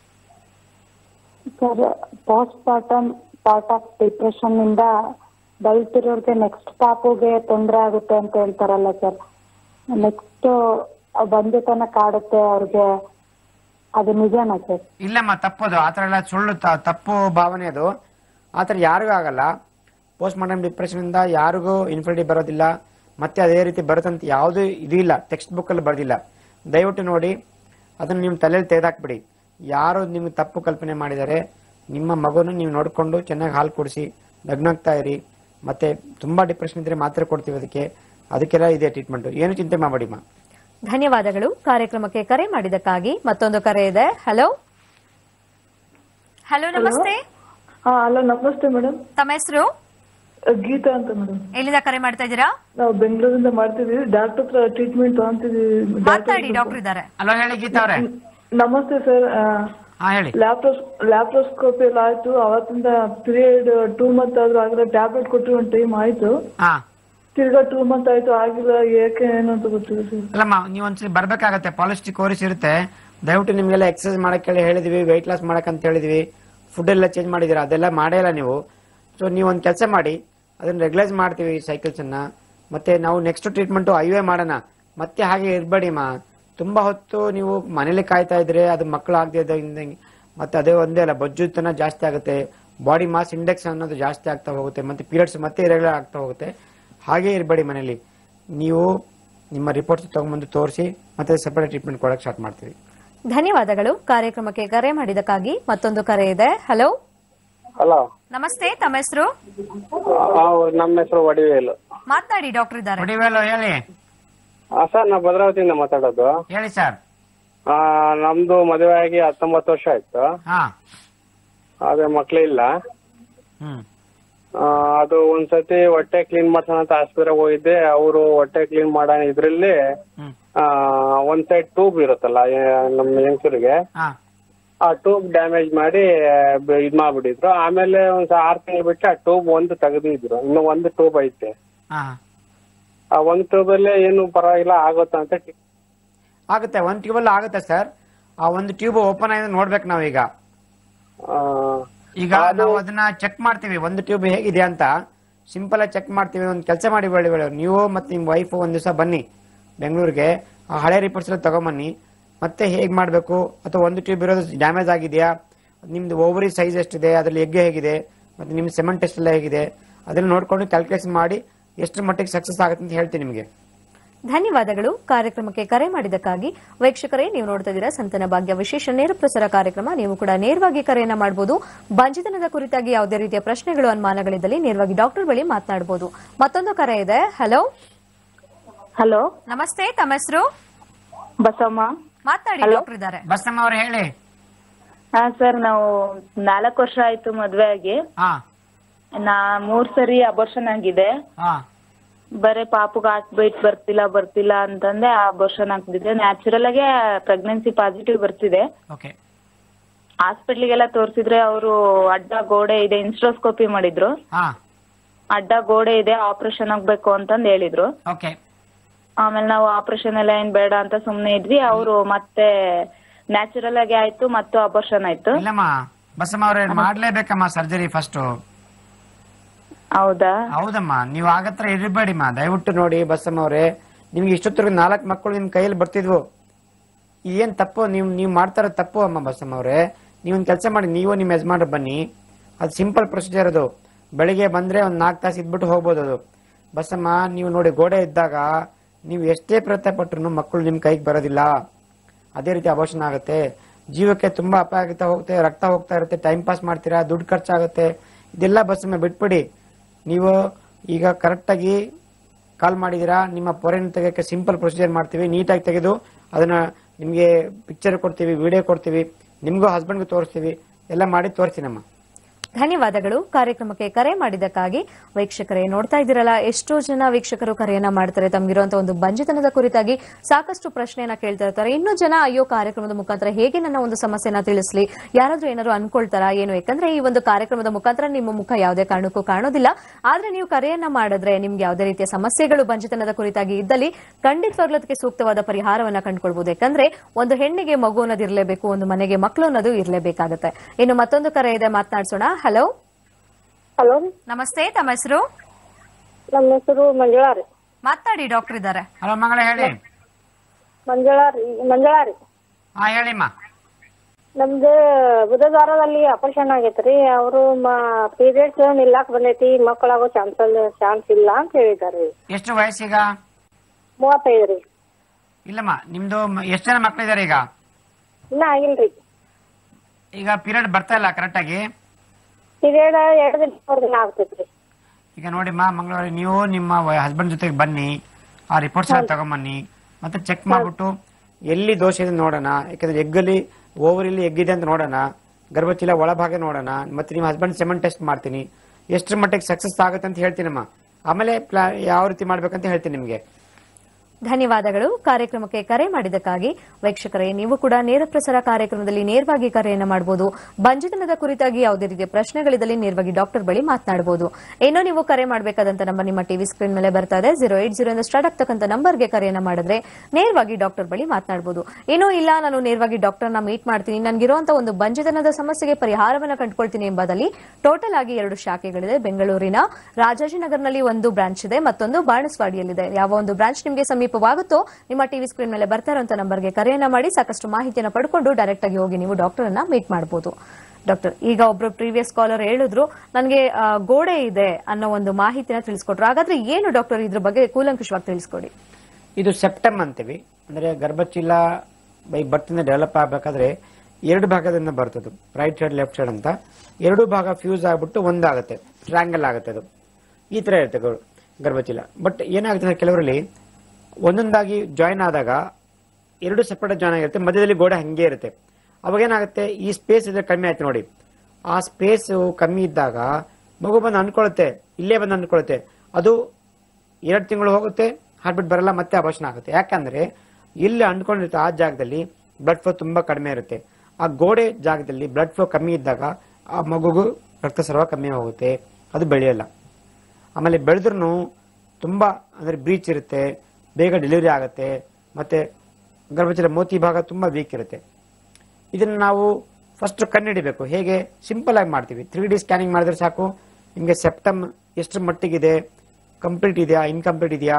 sir postpartum part of depression ಇಂದ ಬೆಳ್ತಿರೋರ್ಗೆ ನೆಕ್ಸ್ಟ್ ಪಾಪುಗೆ ತೊಂದರೆ ಆಗುತ್ತೆ ಅಂತ ಹೇಳ್ತಾರಲ್ಲ ಸರ್ ನೆಕ್ಸ್ಟ್ ಬಂದಿತನ ಕಾಡುತ್ತೆ ಅವ್ರಿಗೆ ಅದು ನಿಜನಾ ಸರ್ ಇಲ್ಲಮ್ಮ ತಪ್ಪದು ಆತರ ಎಲ್ಲ ಸುಳ್ಳು ತ- ತಪ್ಪು ಭಾವನೆ ಅದು ಆತರ ಯಾರಿಗೂ ಆಗಲ್ಲ ಪೋಸ್ಟ್ ಮಾರ್ಟಮ್ ಡಿಪ್ರೆಷನ್ ಇಂದ ಯಾರಿಗೂ ಇನ್ಫಿನಿಟಿ ಬರೋದಿಲ್ಲ ಮತ್ತೆ ಅದೇ ರೀತಿ ಬರುತ್ತಂತ ಯಾವುದು ಇದು ಇಲ್ಲ ಟೆಕ್ಸ್ಟ್ ಬುಕ್ ಅಲ್ಲಿ ಬರೋದಿಲ್ಲ ದಯವಿಟ್ಟು ನೋಡಿ ಅದನ್ನ ನಿಮ್ಮ ತಲೆಯಲ್ಲಿ ತೆಗೆದಾಕ್ಬಿಡಿ ಯಾರು ನಿಮ್ಗೆ ತಪ್ಪು ಕಲ್ಪನೆ ಮಾಡಿದ್ದಾರೆ ನಿಮ್ಮ ಮಗುನ ನೀವು ನೋಡಿಕೊಂಡು ಚೆನ್ನಾಗಿ ಹಾಲು ಕುಡಿಸಿ ನಗ್ನಾಗ್ತಾ ಇರಿ ಮತ್ತೆ ತುಂಬಾ ಡಿಪ್ರೆಷನ್ ಇದ್ರೆ ಮಾತ್ರೆ ಕೊಡ್ತೀವಿ ಅದಕ್ಕೆ ಅದಕ್ಕೆಲ್ಲ ಇದೆ ಟ್ರೀಟ್ಮೆಂಟ್ ಏನು ಚಿಂತೆ ಮಾಡಬೇಡಿಮ್ಮ ಧನ್ಯವಾದಗಳು ಕಾರ್ಯಕ್ರಮಕ್ಕೆ ಕರೆ ಮಾಡಿದ್ದಕ್ಕಾಗಿ ಮತ್ತೊಂದು ಕರೆ ಇದೆ ಹಲೋ ಹಲೋ ನಮಸ್ತೆ ಹಾ ಹಲೋ ನಮಸ್ತೆ ಮೇಡಮ್ ತಮ್ಮ ಹೆಸರು ಗೀತಾ ಅಂತ ಮೇಡಮ್ ಎಲ್ಲಿಂದ ಕರೆ ಮಾಡ್ತಾ ಇದ್ದೀರಾ ನಾವು ಬೆಂಗಳೂರಿಂದ ಮಾಡ್ತಿದೀವಿ ಡಾಕ್ಟರ್ ಹತ್ರ ಟ್ರೀಟ್ಮೆಂಟ್ ತಗೊಂತಿದೀವಿ ಮಾತನಾಡಿ ಡಾಕ್ಟರ್ ಇದ್ದಾರೆ ಅಲೋ ಹೇಳಿ ಗೀತಾ ಅವ್ರೆ ನಮಸ್ತೆ ಸರ್ ಹಾ ಹೇಳಿ ಲ್ಯಾಪ್ರೋಸ್ ಲ್ಯಾಪ್ರೋಸ್ಕೋಪಿ ಎಲ್ಲ ಆಯ್ತು ಅವತ್ತಿಂದ ಪೀರಿಯಡ್ ಟೂ ಮಂತ್ ಆದ್ರೂ ಆಗಿಲ್ಲ ಟ್ಯಾಬ್ಲೆಟ್ ಕೊಟ್ಟು ಒಂದು ಟೈಮ್ ಆಯ್ತು ಹಾ ತಿರ್ಗಾ ಟೂ ಮಂತ್ ಆಯ್ತು ಆಗಿಲ್ಲ ಏಕೆ ಏನು ಅಂತ ಗೊತ್ತಿಲ್ಲ ಸರ್ ಅಲ್ಲಮ್ಮ ನೀವು ಒಂದ್ಸಲಿ ಬರ್ಬೇಕಾಗತ್ತೆ ಪಾಲಿಸ್ಟಿಕ್ ಕೋರ್ಸ್ ಇರುತ್ತೆ ದಯವಿಟ್ಟು ನಿಮ್ಗೆಲ್ಲ ಎಕ್ಸರ್ಸೈಸ್ ಮಾಡಕ್ಕೆ ಹೇಳಿ ಹೇಳಿದ್ವಿ ವೆಯ್ಟ್ ಲಾಸ್ ಮಾಡಕ್ ಅಂತ ಹೇಳಿದ್ವಿ ಫುಡ್ ಎಲ್ಲ ಚೇಂಜ್ ಮಾಡಿದೀರಾ ಅದೆಲ್ಲ ಮಾಡೇ ಇಲ್ಲ ನೀವು ಸೊ ನೀವು ಒಂದು ಕೆಲಸ ಮಾಡಿ ಅದನ್ನ ರೆಗ್ಯುಲೈಸ್ ಮಾಡ್ತೀವಿ ಸೈಕಲ್ಸ್ ಅನ್ನ ಮತ್ತೆ ನಾವು ನೆಕ್ಸ್ಟ್ ಟ್ರೀಟ್ಮೆಂಟ್ ಐವೇ ಮಾಡೋಣ ಮತ್ತೆ ಹಾಗೆ ಇರ್ಬೇಡಿ ಮಾ ತುಂಬಾ ಹೊತ್ತು ನೀವು ಮನೇಲಿ ಕಾಯ್ತಾ ಇದ್ರೆ ಅದು ಮಕ್ಕಳು ಆಗದೆ ಇದ್ದಂಗೆ ಮತ್ತೆ ಅದೇ ಒಂದೇ ಅಲ್ಲ ಬೊಜ್ಜುತನ ಜಾಸ್ತಿ ಆಗುತ್ತೆ ಬಾಡಿ ಮಾಸ್ ಇಂಡೆಕ್ಸ್ ಅನ್ನೋದು ಜಾಸ್ತಿ ಆಗ್ತಾ ಹೋಗುತ್ತೆ ಮತ್ತೆ ಪೀರಿಯಡ್ಸ್ ಮತ್ತೆ ಇರೆಗ್ಯುಲರ್ ಆಗ್ತಾ ಹೋಗುತ್ತೆ ಹಾಗೆ ಇರಬೇಡಿ ಮನೇಲಿ ನೀವು ನಿಮ್ಮ ರಿಪೋರ್ಟ್ಸ್ ತಗೊಂಡ್ಬಂದು ತೋರಿಸಿ ಮತ್ತೆ ಸೆಪರೇಟ್ ಟ್ರೀಟ್ಮೆಂಟ್ ಕೊಡಕ್ಕೆ ಸ್ಟಾರ್ಟ್ ಮಾಡ್ತೀವಿ ಧನ್ಯವಾದಗಳು ಕಾರ್ಯಕ್ರಮಕ್ಕೆ ಕರೆ ಮಾಡಿದ್ದಕ್ಕಾಗಿ ಮತ್ತೊಂದು ಕರೆ ಇದೆ ಹಲೋ ಹಲೋ ನಮಸ್ತೆ ತಮ್ಮ ಹೆಸರು ನಮ್ಮ ಹೆಸರು ವಡಿವೇಲು ಮಾತನಾಡಿ ಡಾಕ್ಟರ್ ಇದ್ದಾರೆ ಹೊಡಿವೇಲು ಹೇಳಿ ಸರ್ ನಾ ಭದ್ರಾವತಿಯಿಂದ ಮಾತಾಡೋದು ಹೇಳಿ ಸರ್ ಆ, ನಮ್ದು ಮದುವೆ ಆಗಿ ಹತ್ತೊಂಬತ್ತು ವರ್ಷ ಆಯ್ತು ಹಾ ಆದ್ರೆ ಮಕ್ಳಿಲ್ಲ ಹ್ಮ್ ಆ, ಅದು ಒಂದ್ಸತಿ ಹೊಟ್ಟೆ ಕ್ಲೀನ್ ಮಾಡ್ಸೋಣ ಅಂತ ಆಸ್ಪತ್ರೆಗೆ ಹೋಗಿದ್ದೆ ಅವರು ಹೊಟ್ಟೆ ಕ್ಲೀನ್ ಮಾಡೋ ಇದ್ರಲ್ಲಿ ಹ್ಮ್ ಆ, ಒಂದ್ ಸೈಡ್ ಟ್ಯೂಬ್ ಇರುತ್ತಲ್ಲ ಏ- ನಮ್ಮ ಹೆಂಗಸರಿಗೆ ಹಾ ಆ ಟ್ಯೂಬ್ ಡ್ಯಾಮೇಜ್ ಮಾಡಿ ಬ- ಇದ್ ಮಾಡ್ಬಿಟ್ಟಿದ್ರು ಆಮೇಲೆ ಒಂದ್ ಆರ್ ತಿಂಗಳು ಬಿಟ್ಟು ಆ ಟ್ಯೂಬ್ ಒಂದು ತೆಗೆದಿದ್ರು ಇನ್ನು ಒಂದು ಟ್ಯೂಬ್ ಐತೆ ಹಾ ಆ ಒಂದ್ ಟ್ಯೂಬ್ ಅಲ್ಲೇ ಏನು ಪರವಾಗಿಲ್ಲ ಆಗುತ್ತಾ ಅಂತ ಟಿ- ಆಗುತ್ತೆ ಒಂದು ಟ್ಯೂಬಲ್ಲಿ ಆಗುತ್ತೆ ಸರ್ ಆ ಒಂದು ಟ್ಯೂಬ್ ಓಪನ್ ಆಗಿದೆ ನೋಡ್ಬೇಕು ನಾವೀಗ ಆ, ಈಗ ನಾವು ಅದನ್ನ ಚೆಕ್ ಮಾಡ್ತೀವಿ ಒಂದು ಟ್ಯೂಬ್ ಹೇಗಿದೆ ಅಂತ ಸಿಂಪಲ್ ಆಗಿ ಚೆಕ್ ಮಾಡ್ತೀವಿ ಒಂದು ಕೆಲಸ ಮಾಡಿ ಬೇಡ ಬೇಡ ನೀವು ಮತ್ತೆ ನಿಮ್ಮ ವೈಫ್ ಒಂದ್ ದಿವಸ ಬನ್ನಿ ಬೆಂಗಳೂರಿಗೆ ಆ ಹಳೆ ರಿಪೋರ್ಟ್ಸ್ ಎಲ್ಲ ತಗೊಂಬನ್ನಿ ಮತ್ತೆ ಹೇಗ್ ಮಾಡಬೇಕು ಅಥವಾ ಒಂದು ಟ್ಯೂಬ್ ಇರೋದು ಡ್ಯಾಮೇಜ್ ಆಗಿದೆಯಾ ನಿಮ್ದು ಓವರಿ ಸೈಜ್ ಎಷ್ಟಿದೆ ಅದ್ರಲ್ಲಿ ಎಗ್ಗೆ ಹೇಗಿದೆ ಮತ್ತೆ ನಿಮ್ಮ ಸೆಮೆಂಟ್ ಟೆಸ್ಟ್ ಎಲ್ಲ ಹೇಗಿದೆ ಅದನ್ನ ನೋಡ್ಕೊಂಡು ಕ್ಯಾಲ್ಕುಲೇಷನ್ ಮಾಡಿ ಎಷ್ಟು ಮಟ್ಟಿಗೆ ಸಕ್ಸಸ್ ಆಗುತ್ತೆ ಅಂತ ಹೇಳ್ತೀನಿ ನಿಮಗೆ ಧನ್ಯವಾದಗಳು ಕಾರ್ಯಕ್ರಮಕ್ಕೆ ಕರೆ ಮಾಡಿದ್ದಕ್ಕಾಗಿ ವೀಕ್ಷಕರೇ ನೀವು ನೋಡ್ತಾ ಇದ್ದೀರಾ ಸಂತನ ಭಾಗ್ಯ ವಿಶೇಷ ನೇರ ಪ್ರಸಾರ ಕಾರ್ಯಕ್ರಮ ನೀವು ಕೂಡ ನೇರವಾಗಿ ಕರೆಯನ್ನ ಮಾಡಬಹುದು ಬಂಜಿತನದ ಕುರಿತಾಗಿ ಯಾವುದೇ ರೀತಿಯ ಪ್ರಶ್ನೆಗಳು ಅನುಮಾನಗಳಿದ್ದಲ್ಲಿ ನೇರವಾಗಿ ಡಾಕ್ಟರ್ ಬಳಿ ಮಾತನಾಡಬಹುದು ಮತ್ತೊಂದು ಕರೆ ಇದೆ ಹಲೋ ಹಲೋ ನಮಸ್ತೆ ತಮ್ಮ ಹೆಸರು ಬಸಮ್ಮ ಮಾತನಾಡಿ ಡಾಕ್ಟರ್ ಇದ್ದಾರೆ ಬಸಮ್ಮ ಅವ್ರು ಹೇಳಿ ಹಾ ಸರ್ ನಾವು ನಾಲ್ಕು ವರ್ಷ ಆಯ್ತು ಮದ್ವೆ ಆಗಿ ಹಾ ನಾ ಮೂರ್ ಸರಿ ಅಬರ್ಷನ್ ಆಗಿದೆ ಹಾ ಬರೇ ಪಾಪುಗ್ ಹಾರ್ಟ್ ಬೈಟ್ ಬರ್ತಿಲ್ಲ ಬರ್ತಿಲ್ಲ ಅಂತಂದೆ ಅಬರ್ಷನ್ ಆಗ್ತಿದೆ ನ್ಯಾಚುರಲ್ ಆಗಿ ಪ್ರೆಗ್ನೆನ್ಸಿ ಪಾಸಿಟಿವ್ ಬರ್ತಿದೆ ಓಕೆ ಹಾಸ್ಪಿಟ್ಲಿಗೆಲ್ಲ ತೋರಿಸಿದ್ರೆ ಅವರು ಅಡ್ಡ ಗೋಡೆ ಇದೆ ಇನ್ಸ್ಟ್ರೋಸ್ಕೋಪಿ ಮಾಡಿದ್ರು ಹಾ ಅಡ್ಡ ಗೋಡೆ ಇದೆ ಆಪರೇಷನ್ ಆಗ್ಬೇಕು ಅಂತಂದ್ ಹೇಳಿದ್ರು ಓಕೆ ಆಮೇಲೆ ನಾವು ಆಪರೇಷನ್ ಎಲ್ಲ ಏನ್ ಬೇಡ ಅಂತ ಸುಮ್ನೆ ಇದ್ವಿ ಅವರು ಮತ್ತೆ ನ್ಯಾಚುರಲ್ ಆಗಿ ಆಯ್ತು ಮತ್ತು ಅಬರ್ಷನ್ ಆಯ್ತು ಇಲ್ಲಮ್ಮ ಬಸಮ್ಮ ಅವ್ರೆ ಮಾಡ್ಲೇಬೇಕಮ್ಮ ಸರ್ಜರಿ ಫಸ್ಟ್ ಹೌದಾ ಹೌದಮ್ಮ ನೀವು ಆಗತ್ರ ಇರಬೇಡಿಮ್ಮ ದಯವಿಟ್ಟು ನೋಡಿ ಬಸಮ್ಮ ಅವ್ರೆ ನಿಮ್ಗೆ ಇಷ್ಟೊತ್ತರೆಗೆ ನಾಲ್ಕು ಮಕ್ಕಳು ನಿಮ್ ಕೈಯಲ್ಲಿ ಬರ್ತಿದ್ವು ಏನ್ ತಪ್ಪು ನೀವು ನೀವು ಮಾಡ್ತಾರ ತಪ್ಪು ಅಮ್ಮ ಬಸಮ್ಮ ಅವ್ರೆ ನೀವೊಂದು ಕೆಲಸ ಮಾಡಿ ನೀವು ನಿಮ್ಮ ಯಜಮಾನ್ರು ಬನ್ನಿ ಅದು ಸಿಂಪಲ್ ಪ್ರೊಸೀಜರ್ ಅದು ಬೆಳಿಗ್ಗೆ ಬಂದ್ರೆ ಒಂದ್ ನಾಲ್ಕು ತಾಸು ಇದ್ಬಿಟ್ಟು ಹೋಗ್ಬೋದು ಅದು ಬಸಮ್ಮ ನೀವು ನೋಡಿ ಗೋಡೆ ಇದ್ದಾಗ ನೀವು ಎಷ್ಟೇ ಪ್ರಯತ್ನ ಪಟ್ರು ಮಕ್ಕಳು ನಿಮ್ ಕೈಗೆ ಬರೋದಿಲ್ಲ ಅದೇ ರೀತಿ ಅಬೋಷನ್ ಆಗುತ್ತೆ ಜೀವಕ್ಕೆ ತುಂಬಾ ಅಪಾಯ ಆಗ್ತಾ ಹೋಗುತ್ತೆ ರಕ್ತ ಹೋಗ್ತಾ ಇರುತ್ತೆ ಟೈಮ್ ಪಾಸ್ ಮಾಡ್ತೀರಾ ದುಡ್ಡು ಖರ್ಚಾಗುತ್ತೆ ಇದೆಲ್ಲ ಬಸ್ಸಮ್ಮ ಬಿಟ್ಬಿಡಿ ನೀವು ಈಗ ಕರೆಕ್ಟಾಗಿ ಕಾಲ್ ಮಾಡಿದೀರಾ ನಿಮ್ಮ ಪೊರೆನ ತೆಗೆಯಕ್ಕೆ ಸಿಂಪಲ್ ಪ್ರೊಸೀಜರ್ ಮಾಡ್ತೀವಿ ನೀಟಾಗಿ ತೆಗೆದು ಅದನ್ನ ನಿಮಗೆ ಪಿಕ್ಚರ್ ಕೊಡ್ತೀವಿ ವಿಡಿಯೋ ಕೊಡ್ತೀವಿ ನಿಮಗೂ ಹಸ್ಬೆಂಡ್ಗೂ ತೋರಿಸ್ತೀವಿ ಎಲ್ಲ ಮಾಡಿ ತೋರಿಸ್ತೀನಮ್ಮ ಧನ್ಯವಾದಗಳು ಕಾರ್ಯಕ್ರಮಕ್ಕೆ ಕರೆ ಮಾಡಿದ್ದಕ್ಕಾಗಿ ವೀಕ್ಷಕರೇ ನೋಡ್ತಾ ಇದ್ದೀರಲ್ಲ ಎಷ್ಟೋ ಜನ ವೀಕ್ಷಕರು ಕರೆಯನ್ನ ಮಾಡ್ತಾರೆ ತಮ್ಗಿರುವಂತಹ ಒಂದು ಬಂಜಿತನದ ಕುರಿತಾಗಿ ಸಾಕಷ್ಟು ಪ್ರಶ್ನೆಯನ್ನ ಕೇಳ್ತಾ ಇರ್ತಾರೆ ಇನ್ನೂ ಜನ ಅಯ್ಯೋ ಕಾರ್ಯಕ್ರಮದ ಮುಖಾಂತರ ಹೇಗೆ ನನ್ನ ಒಂದು ಸಮಸ್ಯೆನ ತಿಳಿಸ್ಲಿ ಯಾರಾದ್ರೂ ಏನಾದ್ರು ಅನ್ಕೊಳ್ತಾರಾ ಏನು ಯಾಕಂದ್ರೆ ಈ ಒಂದು ಕಾರ್ಯಕ್ರಮದ ಮುಖಾಂತರ ನಿಮ್ಮ ಮುಖ ಯಾವುದೇ ಕಾರಣಕ್ಕೂ ಕಾಣೋದಿಲ್ಲ ಆದ್ರೆ ನೀವು ಕರೆಯನ್ನ ಮಾಡಿದ್ರೆ ನಿಮ್ಗೆ ಯಾವುದೇ ರೀತಿಯ ಸಮಸ್ಯೆಗಳು ಬಂಜಿತನದ ಕುರಿತಾಗಿ ಇದ್ದಲ್ಲಿ ಖಂಡಿತವಾಗ್ಲೂ ಅದಕ್ಕೆ ಸೂಕ್ತವಾದ ಪರಿಹಾರವನ್ನ ಕಂಡುಕೊಳ್ಬಹುದು ಯಾಕಂದ್ರೆ ಒಂದು ಹೆಣ್ಣಿಗೆ ಮಗು ಅನ್ನೋದು ಒಂದು ಮನೆಗೆ ಮಕ್ಕಳು ಅನ್ನೋದು ಇರಲೇಬೇಕಾಗುತ್ತೆ ಇನ್ನು ಮತ್ತೊಂದು ಕರೆ ಇದೆ ಮಾತನಾಡ್ಸೋಣ ಹಲೋ ಹಲೋ ನಮಸ್ತೆ ತಮ್ಮ ಹೆಸರು ನಮ್ಮ ಹೆಸರು ಮಂಜುಳಾ ರೀ ಮಾತನಾಡಿ ಡಾಕ್ಟರ್ ಇದ್ದಾರೆ ಹಲೋ ಮಗಳೇ ಹೇಳಿ ಮಂಜುಳಾ ರೀ ಮಂಜುಳಾ ರೀ ಹಾ ಹೇಳಿಮ್ಮ ನಮ್ದು ಬುಧವಾರದಲ್ಲಿ ಆಪರೇಷನ್ ಆಗೈತ್ರಿ ಅವರು ಪೀರಿಯಡ್ಸ್ ನಿಲ್ಲಾಕ್ ಬಂದೈತಿ ಮಕ್ಕಳಾಗೋ ಚಾನ್ಸ್ ಚಾನ್ಸ್ ಇಲ್ಲ ಅಂತ ಹೇಳಿದಾರೆ ಎಷ್ಟು ವಯಸ್ಸೀಗ ಮೂವತ್ತೈದು ರೀ ಇಲ್ಲಮ್ಮ ನಿಮ್ದು ಮ- ಎಷ್ಟು ಜನ ಮಕ್ಕಳಿದ್ದಾರೆ ಈಗ ಇನ್ನ ಆಗಿಲ್ರಿ ಈಗ ಪೀರಿಯಡ್ ಬರ್ತಾ ಇಲ್ಲ ಕರೆಕ್ಟಾಗಿ ಪೀರಿಯಡ್ ಎರಡು ದಿನ ಮೂರು ದಿನ ಆಗ್ತೈತ್ರಿ ಈಗ ನೋಡಿಮ್ಮ ಮಂಗಳವಾರ ನೀವು ನಿಮ್ಮ ಹಸ್ಬೆಂಡ್ ಜೊತೆಗೆ ಬನ್ನಿ ಆ ರಿಪೋರ್ಟ್ಸ್ ಎಲ್ಲ ತಗೊಂಬನ್ನಿ ಮತ್ತೆ ಚೆಕ್ ಮಾಡ್ಬಿಟ್ಟು ಎಲ್ಲಿ ದೋಷ ಇದೆ ನೋಡೋಣ ಯಾಕಂದ್ರೆ ಎಗ್ಗಲ್ಲಿ ಓವರಲ್ಲಿ ಎಗ್ಗಿದೆ ಅಂತ ನೋಡೋಣ ಗರ್ಭಚೀಲ ಒಳಭಾಗ ನೋಡೋಣ ಮತ್ತೆ ನಿಮ್ಮ ಹಸ್ಬೆಂಡ್ ಸೆಮನ್ ಟೆಸ್ಟ್ ಮಾಡ್ತೀನಿ ಎಷ್ಟರ ಮಟ್ಟಿಗೆ ಸಕ್ಸಸ್ ಆಗುತ್ತೆ ಅಂತ ಹೇಳ್ತೀನಮ್ಮ ಆಮೇಲೆ ಪ್ಲಾ ಯಾವ ರೀತಿ ಮಾಡ್ಬೇಕಂತ ಹೇಳ್ತೀನಿ ನಿಮಗೆ ಧನ್ಯವಾದಗಳು ಕಾರ್ಯಕ್ರಮಕ್ಕೆ ಕರೆ ಮಾಡಿದ್ದಕ್ಕಾಗಿ ವೀಕ್ಷಕರೇ ನೀವು ಕೂಡ ನೇರ ಪ್ರಸಾರ ಕಾರ್ಯಕ್ರಮದಲ್ಲಿ ನೇರವಾಗಿ ಕರೆಯನ್ನ ಮಾಡಬಹುದು ಬಂಜಿತನದ ಕುರಿತಾಗಿ ಯಾವುದೇ ರೀತಿಯ ಪ್ರಶ್ನೆಗಳಿದ್ದಲ್ಲಿ ನೇರವಾಗಿ ಡಾಕ್ಟರ್ ಬಳಿ ಮಾತನಾಡಬಹುದು ಏನೋ ನೀವು ಕರೆ ಮಾಡಬೇಕಾದಂತ ನಂಬರ್ ನಿಮ್ಮ ಟಿವಿ ಸ್ಕ್ರೀನ್ ಮೇಲೆ ಬರ್ತಾ ಇದೆ ಜೀರೋ ಏಟ್ ಜೀರೋ ಇಂದ ಸ್ಟಾರ್ಟ್ ಆಗ್ತಕ್ಕಂಥ ನಂಬರ್ಗೆ ಕರೆಯನ್ನ ಮಾಡಿದ್ರೆ ನೇರವಾಗಿ ಡಾಕ್ಟರ್ ಬಳಿ ಮಾತನಾಡಬಹುದು ಏನೋ ಇಲ್ಲ ನಾನು ನೇರವಾಗಿ ಡಾಕ್ಟರ್ನ ಮೀಟ್ ಮಾಡ್ತೀನಿ ನನಗಿರುವಂತಹ ಒಂದು ಬಂಜಿತನದ ಸಮಸ್ಯೆಗೆ ಪರಿಹಾರವನ್ನ ಕಂಡುಕೊಳ್ತೀನಿ ಎಂಬುದಲ್ಲಿ ಟೋಟಲ್ ಆಗಿ ಎರಡು ಶಾಖೆಗಳಿದೆ ಬೆಂಗಳೂರಿನ ರಾಜಾಜಿನಗರ್ನಲ್ಲಿ ಒಂದು ಬ್ರಾಂಚ್ ಇದೆ ಮತ್ತೊಂದು ಬಾಣಸ್ವಾಡಿಯಲ್ಲಿದೆ ಯಾವ ಒಂದು ಬ್ರಾಂಚ್ ನಿಮಗೆ ಸಮೀಪವಾಗುತ್ತೋ ನಿಮ್ಮ ಟಿವಿ ಸ್ಕ್ರೀನ್ ಮೇಲೆ ಬರ್ತಾ ಇರುವಂತಹ ನಂಬರ್ಗೆ ಕರೆಯನ್ನ ಮಾಡಿ ಸಾಕಷ್ಟು ಮಾಹಿತಿಯನ್ನು ಪಡ್ಕೊಂಡು ಡೈರೆಕ್ಟ್ ಆಗಿ ಹೋಗಿ ನೀವು ಡಾಕ್ಟರ್ ಅನ್ನ ಮೀಟ್ ಮಾಡಬಹುದು ಡಾಕ್ಟರ್ ಈಗ ಒಬ್ರು ಪ್ರೀವಿಯಸ್ ಕಾಲರ್ ಹೇಳಿದ್ರು ನನಗೆ ಗೋಡೆ ಇದೆ ಅನ್ನೋ ಒಂದು ಮಾಹಿತಿನ ತಿಳಿಸ್ಕೊಟ್ರು ಹಾಗಾದ್ರೆ ಏನು ಡಾಕ್ಟರ್ ಇದ್ರ ಬಗ್ಗೆ ಕೂಲಂಕುಷವಾಗಿ ತಿಳಿಸ್ಕೊಡಿ ಇದು ಸೆಪ್ಟಮ್ ಅಂತೀವಿ ಅಂದ್ರೆ ಗರ್ಭಚೀಲ ಬೈ ಬರ್ತಿಂದ ಡೆವಲಪ್ ಆಗಬೇಕಾದ್ರೆ ಎರಡು ಭಾಗದಿಂದ ಬರ್ತದೆ ರೈಟ್ ಸೈಡ್ ಲೆಫ್ಟ್ ಸೈಡ್ ಅಂತ ಎರಡು ಭಾಗ ಫ್ಯೂಸ್ ಆಗ್ಬಿಟ್ಟು ಒಂದಾಗುತ್ತೆ ಟ್ರ್ಯಾಂಗಲ್ ಆಗುತ್ತೆ ಅದು ಈ ತರ ಇರುತ್ತೆ ಗರ್- ಗರ್ಭಚೀಲ ಬಟ್ ಏನಾಗುತ್ತೆ ಅಂದ್ರೆ ಕೆಲವರಲ್ಲಿ ಒಂದೊಂದಾಗಿ ಜಾಯಿನ್ ಆದಾಗ ಎರಡು ಸೆಪರೇಟ್ ಜಾಯಿನ್ ಆಗಿರುತ್ತೆ ಮಧ್ಯದಲ್ಲಿ ಗೋಡೆ ಹಂಗೆ ಇರುತ್ತೆ ಅವಾಗ ಏನಾಗುತ್ತೆ ಈ ಸ್ಪೇಸ್ ಇದ್ರೆ ಕಮ್ಮಿ ಆಯ್ತು ನೋಡಿ ಆ ಸ್ಪೇಸ್ ಕಮ್ಮಿ ಇದ್ದಾಗ ಮಗು ಬಂದು ಅನ್ಕೊಳ್ಳುತ್ತೆ ಇಲ್ಲೇ ಬಂದು ಅನ್ಕೊಳ್ಳುತ್ತೆ ಅದು ಎರಡು ತಿಂಗಳು ಹೋಗುತ್ತೆ ಹಾರ್ಟ್ಬಿಟ್ ಬರಲ್ಲ ಮತ್ತೆ ಅಭಾಷಣ ಆಗುತ್ತೆ ಯಾಕಂದ್ರೆ ಇಲ್ಲಿ ಅಂದ್ಕೊಂಡಿರುತ್ತೆ ಆ ಜಾಗದಲ್ಲಿ ಬ್ಲಡ್ ಫ್ಲೋ ತುಂಬಾ ಕಡಿಮೆ ಇರುತ್ತೆ ಆ ಗೋಡೆ ಜಾಗದಲ್ಲಿ ಬ್ಲಡ್ ಫ್ಲೋ ಕಮ್ಮಿ ಇದ್ದಾಗ ಆ ಮಗುಗೂ ರಕ್ತಸ್ರಾವ ಕಮ್ಮಿ ಹೋಗುತ್ತೆ ಅದು ಬೆಳೆಯಲ್ಲ ಆಮೇಲೆ ಬೆಳೆದ್ರೂ ತುಂಬಾ ಅಂದ್ರೆ ಬ್ರೀಚ್ ಇರುತ್ತೆ ಬೇಗ ಡೆಲಿವರಿ ಆಗುತ್ತೆ ಮತ್ತೆ ಗರ್ಭಚೀಲ ಮೋತಿ ಭಾಗ ತುಂಬಾ ವೀಕ್ ಇರುತ್ತೆ ಇದನ್ನ ನಾವು ಫಸ್ಟ್ ಕಂಡುಹಿಡಿಬೇಕು ಹೇಗೆ ಸಿಂಪಲ್ ಆಗಿ ಮಾಡ್ತೀವಿ ತ್ರೀ ಡಿ ಸ್ಕ್ಯಾನಿಂಗ್ ಮಾಡಿದ್ರೆ ಸಾಕು ನಿಮಗೆ ಸೆಪ್ಟಮ್ ಎಷ್ಟು ಮಟ್ಟಿಗಿದೆ ಕಂಪ್ಲೀಟ್ ಇದೆಯಾ ಇನ್ಕಂಪ್ಲೀಟ್ ಇದೆಯಾ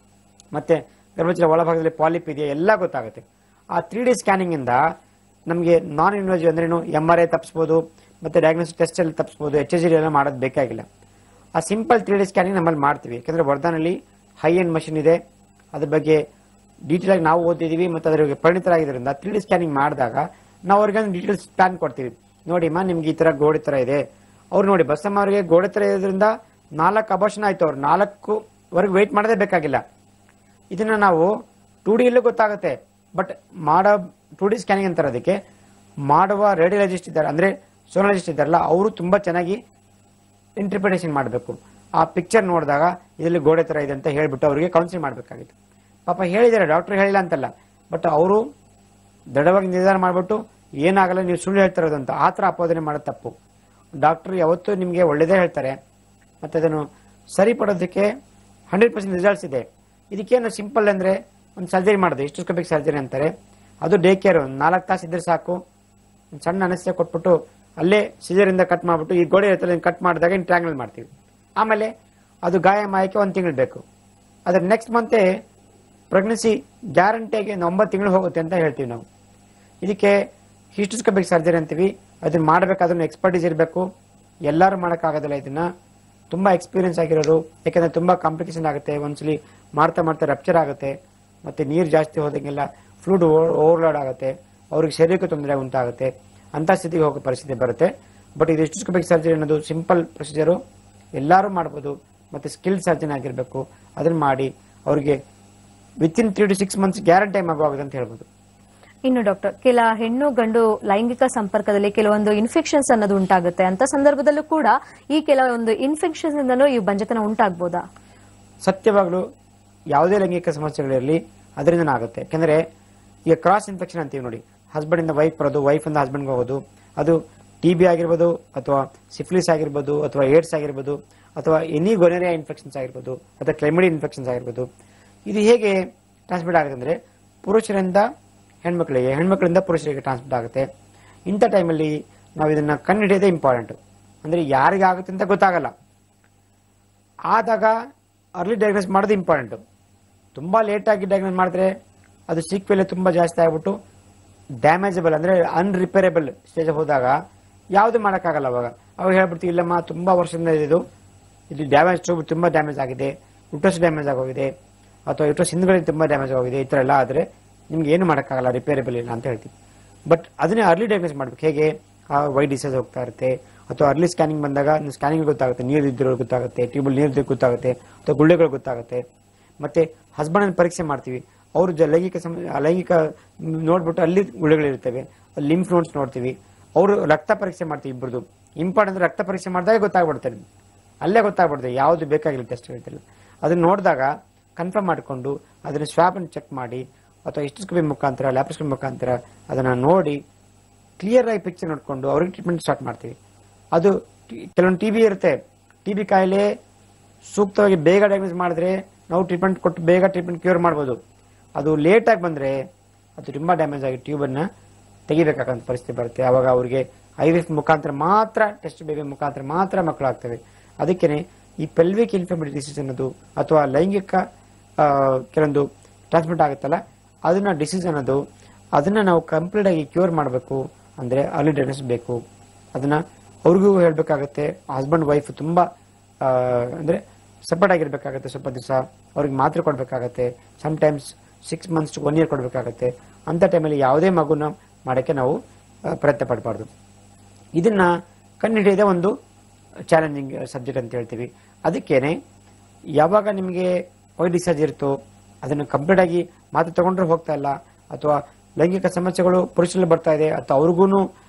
ಮತ್ತೆ ಗರ್ಭಚೀಲ ಒಳಭಾಗದಲ್ಲಿ ಪಾಲಿಪ್ ಇದೆಯಾ ಎಲ್ಲ ಗೊತ್ತಾಗುತ್ತೆ ಆ ತ್ರೀ ಡಿ ಸ್ಕ್ಯಾನಿಂಗ್ ಇಂದ ನಮಗೆ ನಾನ್ ಇನ್ವೇಜಿವ್ ಅಂದ್ರೇನು ಎಂ ಆರ್ ಐ ತಪ್ಪಿಸ್ಬೋದು ಮತ್ತೆ ಡಯಾಗ್ನೋಸ್ಟಿಕ್ ಟೆಸ್ಟ್ ಎಲ್ಲ ತಪ್ಪಿಸ್ಬೋದು ಎಚ್ ಎಸ್ ಎಲ್ಲ ಮಾಡೋದು ಬೇಕಾಗಿಲ್ಲ ಆ ಸಿಂಪಲ್ ತ್ರೀ ಡಿ ಸ್ಕ್ಯಾನಿಂಗ್ ನಮ್ಮಲ್ಲಿ ಮಾಡ್ತೀವಿ ಯಾಕಂದ್ರೆ ವರ್ಧನಲ್ಲಿ ಹೈ ಎಂಡ್ ಮಷಿನ್ ಇದೆ ಅದ್ರ ಬಗ್ಗೆ ಡೀಟೇಲ್ ಆಗಿ ನಾವು ಓದಿದೀವಿ ಮತ್ತೆ ಅದ್ರ ಬಗ್ಗೆ ಪರಿಣಿತರಾಗಿದ್ದರಿಂದ ತ್ರೀ ಡಿ ಸ್ಕ್ಯಾನಿಂಗ್ ಮಾಡಿದಾಗ ನಾವು ಅವ್ರಿಗೆ ಒಂದು ಡೀಟೇಲ್ಸ್ ಪ್ಲಾನ್ ಕೊಡ್ತೀವಿ ನೋಡಿಮ್ಮ ನಿಮ್ಗೆ ಈ ತರ ಗೋಡೆ ತರ ಇದೆ ಅವ್ರು ನೋಡಿ ಬಸಮ್ಮ ಅವರಿಗೆ ಗೋಡೆ ತರ ಇರೋದ್ರಿಂದ ನಾಲ್ಕು ಅಬರ್ಷನ್ ಆಯ್ತು ಅವ್ರು ನಾಲ್ಕು ವರೆಗೆ ವೆಯ್ಟ್ ಮಾಡದೇ ಬೇಕಾಗಿಲ್ಲ ಇದನ್ನ ನಾವು ಟೂ ಡಿಯಲ್ಲೂ ಗೊತ್ತಾಗುತ್ತೆ ಬಟ್ ಮಾಡೋ ಟೂ ಡಿ ಸ್ಕ್ಯಾನಿಂಗ್ ಅಂತಾರೆ ಅದಕ್ಕೆ ಮಾಡುವ ರೇಡಿಯಾಲಜಿಸ್ಟ್ ಇದ್ದಾರೆ ಅಂದ್ರೆ ಸೋನಾಲಜಿಸ್ಟ್ ಇದ್ದಾರಲ್ಲ ಅವರು ತುಂಬಾ ಚೆನ್ನಾಗಿ ಇಂಟರ್ಪ್ರಿಟೇಷನ್ ಮಾಡಬೇಕು ಆ ಪಿಕ್ಚರ್ ನೋಡಿದಾಗ ಇದರಲ್ಲಿ ಗೋಡೆ ತರ ಇದೆ ಅಂತ ಹೇಳ್ಬಿಟ್ಟು ಅವರಿಗೆ ಕೌನ್ಸಿಲಿಂಗ್ ಮಾಡಬೇಕಾಗಿತ್ತು ಪಾಪ ಹೇಳಿದ್ದಾರೆ ಡಾಕ್ಟರ್ ಹೇಳಿಲ್ಲ ಅಂತಲ್ಲ ಬಟ್ ಅವರು ದೃಢವಾಗಿ ನಿರ್ಧಾರ ಮಾಡಿಬಿಟ್ಟು ಏನಾಗಲ್ಲ ನೀವು ಸುಳ್ಳು ಹೇಳ್ತಾ ಇರೋದು ಅಂತ ಆ ಥರ ಅಪೋದನೆ ಮಾಡೋದು ತಪ್ಪು ಡಾಕ್ಟರ್ ಯಾವತ್ತೂ ನಿಮಗೆ ಒಳ್ಳೇದೇ ಹೇಳ್ತಾರೆ ಮತ್ತೆ ಅದನ್ನು ಸರಿಪಡೋದಕ್ಕೆ ಹಂಡ್ರೆಡ್ ಪರ್ಸೆಂಟ್ ರಿಸಲ್ಟ್ಸ್ ಇದೆ ಇದಕ್ಕೇನು ಸಿಂಪಲ್ ಅಂದರೆ ಒಂದು ಸರ್ಜರಿ ಮಾಡೋದು ಇಷ್ಟುಸ್ಕೋಪಿಕ್ ಸರ್ಜರಿ ಅಂತಾರೆ ಅದು ಡೇ ಕೇರ್ ಒಂದು ನಾಲ್ಕು ತಾಸು ಇದ್ರೆ ಸಾಕು ಒಂದು ಸಣ್ಣ ಅನಸ್ಯ ಕೊಟ್ಬಿಟ್ಟು ಅಲ್ಲೇ ಸಿಜರಿಂದ ಕಟ್ ಮಾಡಿಬಿಟ್ಟು ಈ ಗೋಡೆ ಇರ್ತಲ್ಲ ಕಟ್ ಮಾಡಿದಾಗ ಇನ್ನು ಟ್ರ್ಯಾಂಗಲ್ ಮಾಡ್ತೀವಿ ಆಮೇಲೆ ಅದು ಗಾಯ ಮಾಯಕ್ಕೆ ಒಂದು ತಿಂಗಳು ಬೇಕು ಅದ್ರ ನೆಕ್ಸ್ಟ್ ಮಂತೆ ಪ್ರೆಗ್ನೆನ್ಸಿ ಗ್ಯಾರಂಟಿಯಾಗಿ ಒಂದು ಒಂಬತ್ತು ತಿಂಗಳು ಹೋಗುತ್ತೆ ಅಂತ ಹೇಳ್ತೀವಿ ನಾವು ಇದಕ್ಕೆ ಹಿಸ್ಟೋಸ್ಕೋಪಿಕ್ ಸರ್ಜರಿ ಅಂತೀವಿ ಅದನ್ನ ಮಾಡಬೇಕಾದ್ರೂ ಎಕ್ಸ್ಪರ್ಟೀಸ್ ಇರಬೇಕು ಎಲ್ಲರೂ ಮಾಡೋಕ್ಕಾಗೋದಿಲ್ಲ ಇದನ್ನ ತುಂಬಾ ಎಕ್ಸ್ಪೀರಿಯನ್ಸ್ ಆಗಿರೋರು ಯಾಕಂದ್ರೆ ತುಂಬಾ ಕಾಂಪ್ಲಿಕೇಶನ್ ಆಗುತ್ತೆ ಒಂದ್ಸಲಿ ಮಾಡ್ತಾ ಮಾಡ್ತಾ ರಪ್ಚರ್ ಆಗುತ್ತೆ ಮತ್ತೆ ನೀರು ಜಾಸ್ತಿ ಹೋದಂಗೆಲ್ಲ ಫ್ಲೂಡ್ ಓವರ್ಲೋಡ್ ಆಗುತ್ತೆ ಅವ್ರಿಗೆ ಶರೀರಕ್ಕೆ ತೊಂದರೆ ಉಂಟಾಗುತ್ತೆ ಅಂತ ಸ್ಥಿತಿಗೆ ಹೋಗೋ ಪರಿಸ್ಥಿತಿ ಬರುತ್ತೆ ಬಟ್ ಇದು ಹಿಸ್ಟೋಸ್ಕೋಪಿಕ್ ಸರ್ಜರಿ ಅನ್ನೋದು ಸಿಂಪಲ್ ಪ್ರೊಸೀಜರು ಎಲ್ಲರೂ ಮಾಡ್ಬೋದು ಮತ್ತೆ ಸ್ಕಿಲ್ ಸರ್ಜನ್ ಆಗಿರಬೇಕು ಅದನ್ನ ಮಾಡಿ ಅವರಿಗೆ within three to six months guarantee ಆಗುತ್ತೆ ಅಂತ ಹೇಳ್ಬೋದು ಇನ್ನು ಡಾಕ್ಟರ್ ಕೆಲ ಹೆಣ್ಣು ಗಂಡು ಲೈಂಗಿಕ ಸಂಪರ್ಕದಲ್ಲಿ ಕೆಲವೊಂದು ಇನ್ಫೆಕ್ಷನ್ಸ್ ಅನ್ನೋದು ಉಂಟಾಗುತ್ತೆ ಅಂತ ಸಂದರ್ಭದಲ್ಲೂ ಕೂಡ ಈ ಕೆಲವೊಂದು ಇನ್ಫೆಕ್ಷನ್ಸ್ ಇಂದನೂ ಈ ಬಂಜತನ ಉಂಟಾಗಬಹುದಾ ಸತ್ಯವಾಗ್ಲೂ ಯಾವುದೇ ಲೈಂಗಿಕ ಸಮಸ್ಯೆಗಳಿರಲಿ ಅದರಿಂದ ಆಗುತ್ತೆ ಯಾಕಂದ್ರೆ ಈಗ ಕ್ರಾಸ್ ಇನ್ಫೆಕ್ಷನ್ ಅಂತೀವಿ ನೋಡಿ ಹಸ್ಬೆಂಡ್ ಇಂದ ವೈಫ್ ಬರೋದು ವೈಫ್ ಇಂದ ಹಸ್ಬೆಂಡ್ ಹೋಗೋದು ಅದು ಟಿ ಬಿ ಆಗಿರ್ಬೋದು ಅಥವಾ ಸಿಫ್ಲಿಸ್ ಆಗಿರ್ಬೋದು ಅಥವಾ ಏಡ್ಸ್ ಆಗಿರ್ಬೋದು ಅಥವಾ ಎನಿ ಗೊನೆರಿಯಾ ಇನ್ಫೆಕ್ಷನ್ಸ್ ಆಗಿರ್ಬೋದು ಅಥವಾ ಕ್ಲೈಮಿಡಿ ಇನ್ಫೆಕ್ಷನ್ಸ್ ಆಗಿರ್ಬೋದು ಇದು ಹೇಗೆ ಟ್ರಾನ್ಸ್ಮಿಟ್ ಆಗುತ್ತೆ ಅಂದ್ರೆ ಪುರುಷರಿಂದ ಹೆಣ್ಮಕ್ಳಿಗೆ ಹೆಣ್ಮಕ್ಳಿಂದ ಪುರುಷರಿಗೆ ಟ್ರಾನ್ಸ್ಮಿಟ್ ಆಗುತ್ತೆ ಇಂಥ ಟೈಮಲ್ಲಿ ನಾವು ಇದನ್ನ ಕಂಡುಹಿಡಿಯೋದೇ ಇಂಪಾರ್ಟೆಂಟ್ ಅಂದ್ರೆ ಯಾರಿಗಾಗುತ್ತೆ ಅಂತ ಗೊತ್ತಾಗಲ್ಲ ಆದಾಗ ಅರ್ಲಿ ಡಯಾಗ್ನೋಸ್ ಮಾಡೋದು ಇಂಪಾರ್ಟೆಂಟ್ ತುಂಬಾ ಲೇಟ್ ಆಗಿ ಡಯಾಗ್ನೋಸ್ ಮಾಡಿದ್ರೆ ಅದು ಸೀಕ್ವೆಲ್ ತುಂಬಾ ಜಾಸ್ತಿ ಆಗ್ಬಿಟ್ಟು ಡ್ಯಾಮೇಜಬಲ್ ಅಂದ್ರೆ ಅನ್ರಿಪೇರೇಬಲ್ ಸ್ಟೇಜ್ ಹೋದಾಗ ಯಾವುದು ಮಾಡೋಕ್ಕಾಗಲ್ಲ ಅವಾಗ ಅವಾಗ ಹೇಳ್ಬಿಡ್ತೀವಿ ಇಲ್ಲಮ್ಮ ತುಂಬಾ ವರ್ಷದಿಂದ ಇದು ಇದು ಡ್ಯಾಮೇಜ್ ತುಂಬಾ ಡ್ಯಾಮೇಜ್ ಆಗಿದೆ ಯುಟ್ರಸ್ ಡ್ಯಾಮೇಜ್ ಆಗೋಗಿದೆ ಅಥವಾ ಯುಟ್ರಸ್ ಹಿಂದ್ಗಡೆ ತುಂಬಾ ಡ್ಯಾಮೇಜ್ ಆಗೋಗಿದೆ ಈ ತರ ಎಲ್ಲ ಆದ್ರೆ ನಿಮ್ಗೆ ಏನು ಮಾಡೋಕ್ಕಾಗಲ್ಲ ರಿಪೇರೇಬಲ್ ಇಲ್ಲ ಅಂತ ಹೇಳ್ತೀವಿ ಬಟ್ ಅದನ್ನೇ ಅರ್ಲಿ ಡಯಾಗ್ನೋಸ್ ಮಾಡ್ಬೇಕು ಹೇಗೆ ಆ ವೈ ಡಿಸೀಸ್ ಹೋಗ್ತಾ ಇರುತ್ತೆ ಅಥವಾ ಅರ್ಲಿ ಸ್ಕ್ಯಾನಿಂಗ್ ಬಂದಾಗ ಸ್ಕ್ಯಾನಿಂಗ್ ಗೊತ್ತಾಗುತ್ತೆ ನೀರು ಇದ್ದಿರೋ ಗೊತ್ತಾಗುತ್ತೆ ಟ್ಯೂಬಲ್ ನೀರು ಇದ್ದಿರೋ ಗೊತ್ತಾಗುತ್ತೆ ಅಥವಾ ಗುಳ್ಳೆಗಳು ಗೊತ್ತಾಗುತ್ತೆ ಮತ್ತೆ ಹಸ್ಬೆಂಡ್ ಪರೀಕ್ಷೆ ಮಾಡ್ತೀವಿ ಅವ್ರ ಜ ಲೈಂಗಿಕ ಸಮ ಲೈಂಗಿಕ ಮ್, ನೋಡ್ಬಿಟ್ಟು ಅಲ್ಲಿ ಗುಳ್ಳೆಗಳಿರ್ತವೆ ಲಿಂಫ್ ನೋಟ್ಸ್ ನೋಡ್ತೀವಿ ಅವರು ರಕ್ತ ಪರೀಕ್ಷೆ ಮಾಡ್ತೀವಿ ಇಬ್ಬರದು ಇಂಪಾರ್ಟೆಂಟ್ ರಕ್ತ ಪರೀಕ್ಷೆ ಮಾಡಿದಾಗ ಗೊತ್ತಾಗ್ಬಿಡುತ್ತೆ ನಿಮ್ಗೆ. ಅಲ್ಲೇ ಗೊತ್ತಾಗ್ಬಿಡುತ್ತೆ ಯಾವುದು ಬೇಕಾಗಿಲ್ಲ ಟೆಸ್ಟ್ ಹೇಳ್ತಿಲ್ಲ ಅದನ್ನ ನೋಡಿದಾಗ ಕನ್ಫರ್ಮ್ ಮಾಡಿಕೊಂಡು ಅದನ್ನ ಸ್ವಾಬ್ ಅನ್ನು ಚೆಕ್ ಮಾಡಿ ಅಥವಾ ಇಸ್ಟೋಸ್ಕೋಪಿ ಮುಖಾಂತರ ಲ್ಯಾಪ್ರೋಸ್ಕೋಪಿ ಮುಖಾಂತರ ಅದನ್ನ ನೋಡಿ ಕ್ಲಿಯರ್ ಆಗಿ ಪಿಕ್ಚರ್ ನೋಡ್ಕೊಂಡು ಅವ್ರಿಗೆ ಟ್ರೀಟ್ಮೆಂಟ್ ಸ್ಟಾರ್ಟ್ ಮಾಡ್ತೀವಿ ಅದು ಟಿ- ಕೆಲವೊಂದು ಟಿ ಬಿ ಇರುತ್ತೆ ಟಿ ಬಿ ಕಾಯಿಲೆ ಸೂಕ್ತವಾಗಿ ಬೇಗ ಡಯಾಗ್ನೋಸ್ ಮಾಡಿದ್ರೆ ನಾವು ಟ್ರೀಟ್ಮೆಂಟ್ ಕೊಟ್ಟು ಬೇಗ ಟ್ರೀಟ್ಮೆಂಟ್ ಕ್ಯೂರ್ ಮಾಡ್ಬೋದು ಅದು ಲೇಟ್ ಆಗಿ ಬಂದ್ರೆ ಅದು ತುಂಬಾ ಡ್ಯಾಮೇಜ್ ಆಗಿ ಟ್ಯೂಬ್ ಅನ್ನ ತೆಗಿಬೇಕಾಗಂತ ಪರಿಸ್ಥಿತಿ ಬರುತ್ತೆ ಅವಾಗ ಅವರಿಗೆ ಐ ವಿ ಎಫ್ ಮುಖಾಂತರ ಮಾತ್ರ ಟೆಸ್ಟ್ ಬೇಬಿ ಮುಖಾಂತರ ಮಾತ್ರ ಮಕ್ಕಳಾಗ್ತವೆ ಅದಕ್ಕೇನೆ ಈ ಪೆಲ್ವಿಕ್ ಇನ್ಫರ್ಮಿಟಿ ಡಿಸೀಸ್ ಅನ್ನೋದು ಅಥವಾ ಲೈಂಗಿಕ ಆ, ಕೆಲವೊಂದು ಟ್ರಾನ್ಸ್ಮಿಟ್ ಆಗುತ್ತಲ್ಲ ಅದನ್ನ ಡಿಸೀಸ್ ಅನ್ನೋದು ಅದನ್ನ ನಾವು ಕಂಪ್ಲೀಟ್ ಆಗಿ ಕ್ಯೂರ್ ಮಾಡಬೇಕು ಅಂದ್ರೆ ಅರ್ಲಿ ಡಯಾಗ್ನೋಸ್ ಬೇಕು ಅದನ್ನ ಅವ್ರಿಗೂ ಹೇಳ್ಬೇಕಾಗತ್ತೆ ಹಸ್ಬೆಂಡ್ ವೈಫ್ ತುಂಬಾ ಆ, ಅಂದ್ರೆ ಸಪೋರ್ಟ್ ಆಗಿರ್ಬೇಕಾಗತ್ತೆ ಸ್ವಲ್ಪ ದಿವಸ ಅವ್ರಿಗೆ ಮಾತ್ರೆ ಕೊಡ್ಬೇಕಾಗತ್ತೆ times six months one year ಕೊಡ್ಬೇಕಾಗತ್ತೆ ಅಂತ ಟೈಮಲ್ಲಿ ಯಾವುದೇ ಮಗುನ ಮಾಡಕ್ಕೆ ನಾವು ಆ, ಪ್ರಯತ್ನ ಪಡಬಾರ್ದು ಇದನ್ನ ಕಂಡುಹಿಡಿಯೋದೇ ಒಂದು ಚಾಲೆಂಜಿಂಗ್ ಸಬ್ಜೆಕ್ಟ್ ಅಂತ ಹೇಳ್ತೀವಿ ಅದಕ್ಕೇನೆ ಯಾವಾಗ ನಿಮಗೆ ವೈ ಡಿಸ್ಚಾರ್ಜ್ ಇರುತ್ತೋ ಅದನ್ನು ಕಂಪ್ಲೀಟ್ ಆಗಿ ಮಾತು ತಗೊಂಡ್ರೆ ಹೋಗ್ತಾ ಇಲ್ಲ ಅಥವಾ ಲೈಂಗಿಕ ಸಮಸ್ಯೆಗಳು ಪುರುಷರಲ್ಲಿ ಬರ್ತಾ ಇದೆ ಅಥವಾ ಅವ್ರಿಗೂ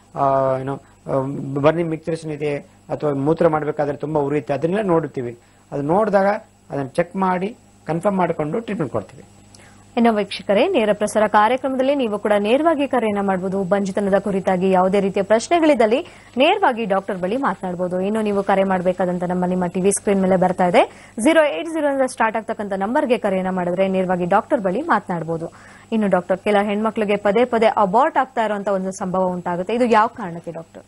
ಏನು ಬರ್ನಿಂಗ್ ಮಿಕ್ಚರೇಷನ್ ಇದೆ ಅಥವಾ ಮೂತ್ರ ಮಾಡಬೇಕಾದ್ರೆ ತುಂಬಾ ಉರಿಯುತ್ತೆ ಅದನ್ನೆಲ್ಲ ನೋಡುತ್ತೀವಿ ಅದು ನೋಡಿದಾಗ ಅದನ್ನು ಚೆಕ್ ಮಾಡಿ ಕನ್ಫರ್ಮ್ ಮಾಡಿಕೊಂಡು ಟ್ರೀಟ್ಮೆಂಟ್ ಕೊಡ್ತೀವಿ ಇನ್ನು ವೀಕ್ಷಕರೇ ನೇರ ಪ್ರಸಾರ ಕಾರ್ಯಕ್ರಮದಲ್ಲಿ ನೀವು ಕೂಡ ನೇರವಾಗಿ ಕರೆಯನ್ನ ಮಾಡಬಹುದು ಬಂಜಿತನದ ಕುರಿತಾಗಿ ಯಾವುದೇ ರೀತಿಯ ಪ್ರಶ್ನೆಗಳಿದ್ದಲ್ಲಿ ನೇರವಾಗಿ ಡಾಕ್ಟರ್ ಬಳಿ ಮಾತನಾಡಬಹುದು ಇನ್ನು ನೀವು ಕರೆ ಮಾಡಬೇಕಾದಂತ ನಮ್ಮ ನಿಮ್ಮ ಟಿವಿ ಸ್ಕ್ರೀನ್ ಮೇಲೆ ಬರ್ತಾ ಇದೆ ಜೀರೋ ಏಟ್ ಜೀರೋ ಇಂದ ಸ್ಟಾರ್ಟ್ ಆಗ್ತಕ್ಕಂಥ ನಂಬರ್ಗೆ ಕರೆಯನ್ನ ಮಾಡಿದ್ರೆ ನೇರವಾಗಿ ಡಾಕ್ಟರ್ ಬಳಿ ಮಾತನಾಡಬಹುದು ಇನ್ನು ಡಾಕ್ಟರ್ ಕೆಲ ಹೆಣ್ಮಕ್ಳಿಗೆ ಪದೇ ಪದೇ ಅಬಾರ್ಟ್ ಆಗ್ತಾ ಇರುವಂತ ಒಂದು ಸಂಭವ ಉಂಟಾಗುತ್ತೆ ಇದು ಯಾವ ಕಾರಣಕ್ಕೆ ಡಾಕ್ಟರ್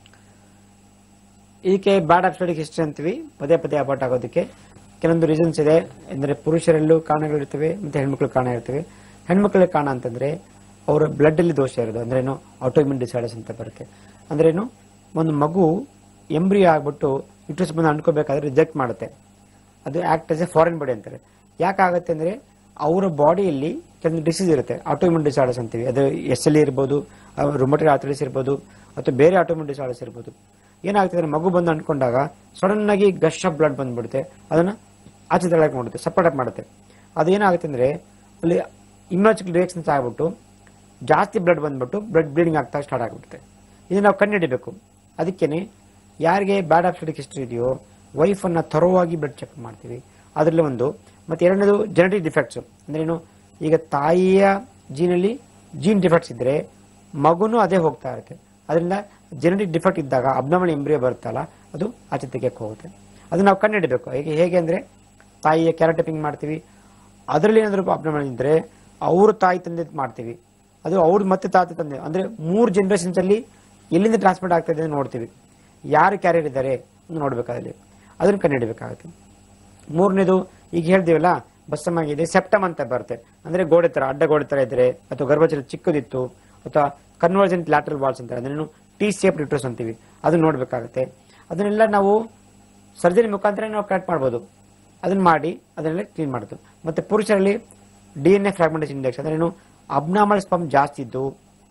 ಇದಕ್ಕೆ ಬ್ಯಾಡ್ ಅಪ್ಸ್ಟಡಿಕ್ ಹಿಸ್ಟ್ರಿ ಅಂತೀವಿ ಪದೇ ಪದೇ ಅಬಾಟ್ ಆಗೋದಕ್ಕೆ ಕೆಲವೊಂದು ರೀಸನ್ಸ್ ಇದೆ ಅಂದ್ರೆ ಪುರುಷರಲ್ಲೂ ಕಾರಣಗಳಿರ್ತವೆ ಮತ್ತೆ ಹೆಣ್ಮಕ್ಳು ಕಾರಣ ಇರ್ತವೆ ಹೆಣ್ಮಕ್ಳಿಗೆ ಕಾರಣ ಅಂತಂದ್ರೆ ಅವರ ಬ್ಲಡ್ ಅಲ್ಲಿ ದೋಷ ಇರೋದು ಅಂದ್ರೆ ಏನು ಆಟೋಮಿನ್ ಡಿಸಾರ್ಡರ್ಸ್ ಅಂತ ಬರುತ್ತೆ ಅಂದ್ರೆ ಏನು ಒಂದು ಮಗು ಎಂಬ್ರಿ ಆಗ್ಬಿಟ್ಟು ಯುಟ್ರಸ್ ಬಂದು ಅಂಡ್ಕೋಬೇಕಾದ್ರೆ ರಿಜೆಕ್ಟ್ ಮಾಡುತ್ತೆ ಅದು act as a foreign body ಅಂತಾರೆ ಯಾಕಾಗುತ್ತೆ ಅಂದ್ರೆ ಅವರ ಬಾಡಿಯಲ್ಲಿ ಕೆಲವೊಂದು ಡಿಸೀಸ್ ಇರುತ್ತೆ ಆಟೋಮಿನ್ ಡಿಸಾರ್ಡರ್ಸ್ ಅಂತೀವಿ ಅದು ಎಸ್ ಎಲ್ ಇರ್ಬೋದು ರುಮಟರಿ ಆರ್ಥರಿಸ್ ಇರ್ಬೋದು ಅಥವಾ ಬೇರೆ ಆಟೋಮಿನ್ ಡಿಸಾರ್ಡರ್ಸ್ ಇರ್ಬೋದು ಏನಾಗ್ತದೆ ಅಂದ್ರೆ ಮಗು ಬಂದು ಅಂದ್ಕೊಂಡಾಗ ಸಡನ್ ಆಗಿ ಗಶ್ ಆಫ್ ಬ್ಲಡ್ ಬಂದ್ಬಿಡುತ್ತೆ ಅದನ್ನ ಆಚೆ ತಳಕ್ ಮಾಡುತ್ತೆ ಸಪೋರ್ಟ್ ಅಪ್ ಮಾಡುತ್ತೆ ಅದೇನಾಗುತ್ತೆ ಅಂದ್ರೆ ಅಲ್ಲಿ ಇಮ್ಯಾಜಿಕಲ್ ರಿಯಾಕ್ಷನ್ಸ್ ಆಗ್ಬಿಟ್ಟು ಜಾಸ್ತಿ ಬ್ಲಡ್ ಬಂದ್ಬಿಟ್ಟು ಬ್ಲಡ್ ಬ್ಲೀಡಿಂಗ್ ಆಗ್ತಾ ಸ್ಟಾರ್ಟ್ ಆಗ್ಬಿಡುತ್ತೆ ಇದನ್ನ ನಾವು ಕಂಡುಹಿಡಿಬೇಕು ಅದಕ್ಕೇನೆ ಯಾರಿಗೆ ಬ್ಯಾಡ್ ಆಪ್ಸ್ಟಿಕ್ ಹಿಸ್ಟ್ರಿ ಇದೆಯೋ ವೈಫ್ ಅನ್ನ ತರೋವಾಗಿ ಬ್ಲಡ್ ಚೆಕ್ ಮಾಡ್ತೀವಿ ಅದರಲ್ಲಿ ಒಂದು ಮತ್ತೆ ಎರಡನೇದು ಜೆನೆಟಿಕ್ ಡಿಫೆಕ್ಟ್ಸ್ ಅಂದ್ರೆ ಏನು ಈಗ ತಾಯಿಯ ಜೀನಲ್ಲಿ ಜೀನ್ ಡಿಫೆಕ್ಟ್ಸ್ ಇದ್ರೆ ಮಗುನು ಅದೇ ಹೋಗ್ತಾ ಇರುತ್ತೆ ಅದರಿಂದ ಜೆನೆಟಿಕ್ ಡಿಫೆಕ್ಟ್ ಇದ್ದಾಗ ಅಬ್ನಮಲ್ ಎಂಬ್ರಿಯೋ ಬರುತ್ತಲ್ಲ ಅದು ಆಚೆ ತೆಗೆಯಕ್ಕೆ ಹೋಗುತ್ತೆ ಅದು ನಾವು ಕಂಡುಹಿಡಬೇಕು ಹೇಗೆ ಹೇಗೆ ಅಂದ್ರೆ ತಾಯಿಯ ಕ್ಯಾರಟಪಿಂಗ್ ಮಾಡ್ತೀವಿ ಅದರಲ್ಲಿ ಏನಾದರೂ ಪ್ರಾಬ್ಲಮ್ ಇದ್ರೆ ಅವ್ರ ತಾಯಿ ತಂದೆ ಮಾಡ್ತೀವಿ ಅದು ಅವ್ರ ಮತ್ತೆ ತಾತ ತಂದೆ ಅಂದ್ರೆ ಮೂರು ಜನರೇಷನ್ಸ್ ಅಲ್ಲಿ ಎಲ್ಲಿಂದ ಟ್ರಾನ್ಸ್ಮಿಟ್ ಆಗ್ತಾ ಇದೆ ಅಂತ ನೋಡ್ತೀವಿ ಯಾರು ಕ್ಯಾರಿಯರ್ ಇದ್ದಾರೆ ಅಂತ ನೋಡ್ಬೇಕಾದಲ್ಲಿ ಅದನ್ನ ಕಂಡುಹಿಡಬೇಕಾಗುತ್ತೆ ಮೂರನೇದು ಈಗ ಹೇಳ್ತೀವಲ್ಲ ಬಸ್ಸಮ್ಮಾಗಿದೆ ಸೆಪ್ಟಮ್ ಅಂತ ಬರುತ್ತೆ ಅಂದ್ರೆ ಗೋಡೆ ತರ ಅಡ್ಡ ಗೋಡೆ ತರ ಇದ್ರೆ ಅಥವಾ ಗರ್ಭಚಲ ಚಿಕ್ಕದಿತ್ತು ಅಥವಾ ಕನ್ವರ್ಜೆಂಟ್ ಲ್ಯಾಟ್ರಲ್ ಬಾಲ್ಸ್ ಅಂತ ಅದನ್ನು ಟಿ ಸೇಪ್ ರಿಟ್ರೋಸ್ ಅಂತೀವಿ ಅದನ್ನ ನೋಡ್ಬೇಕಾಗುತ್ತೆ ಅದನ್ನೆಲ್ಲ ನಾವು ಸರ್ಜರಿ ಮುಖಾಂತರ ನಾವು ಕರೆಕ್ಟ್ ಮಾಡ್ಬೋದು ಅದನ್ನ ಮಾಡಿ ಅದನ್ನೆಲ್ಲ ಕ್ಲೀನ್ ಮಾಡೋದು ಮತ್ತೆ ಪುರುಷರಲ್ಲಿ D N A fragmentation index ಅಂದ್ರೆ ಏನು ಅಬ್ನಾಮಲ್ ಸ್ಪಮ್ ಜಾಸ್ತಿ ಇದ್ದು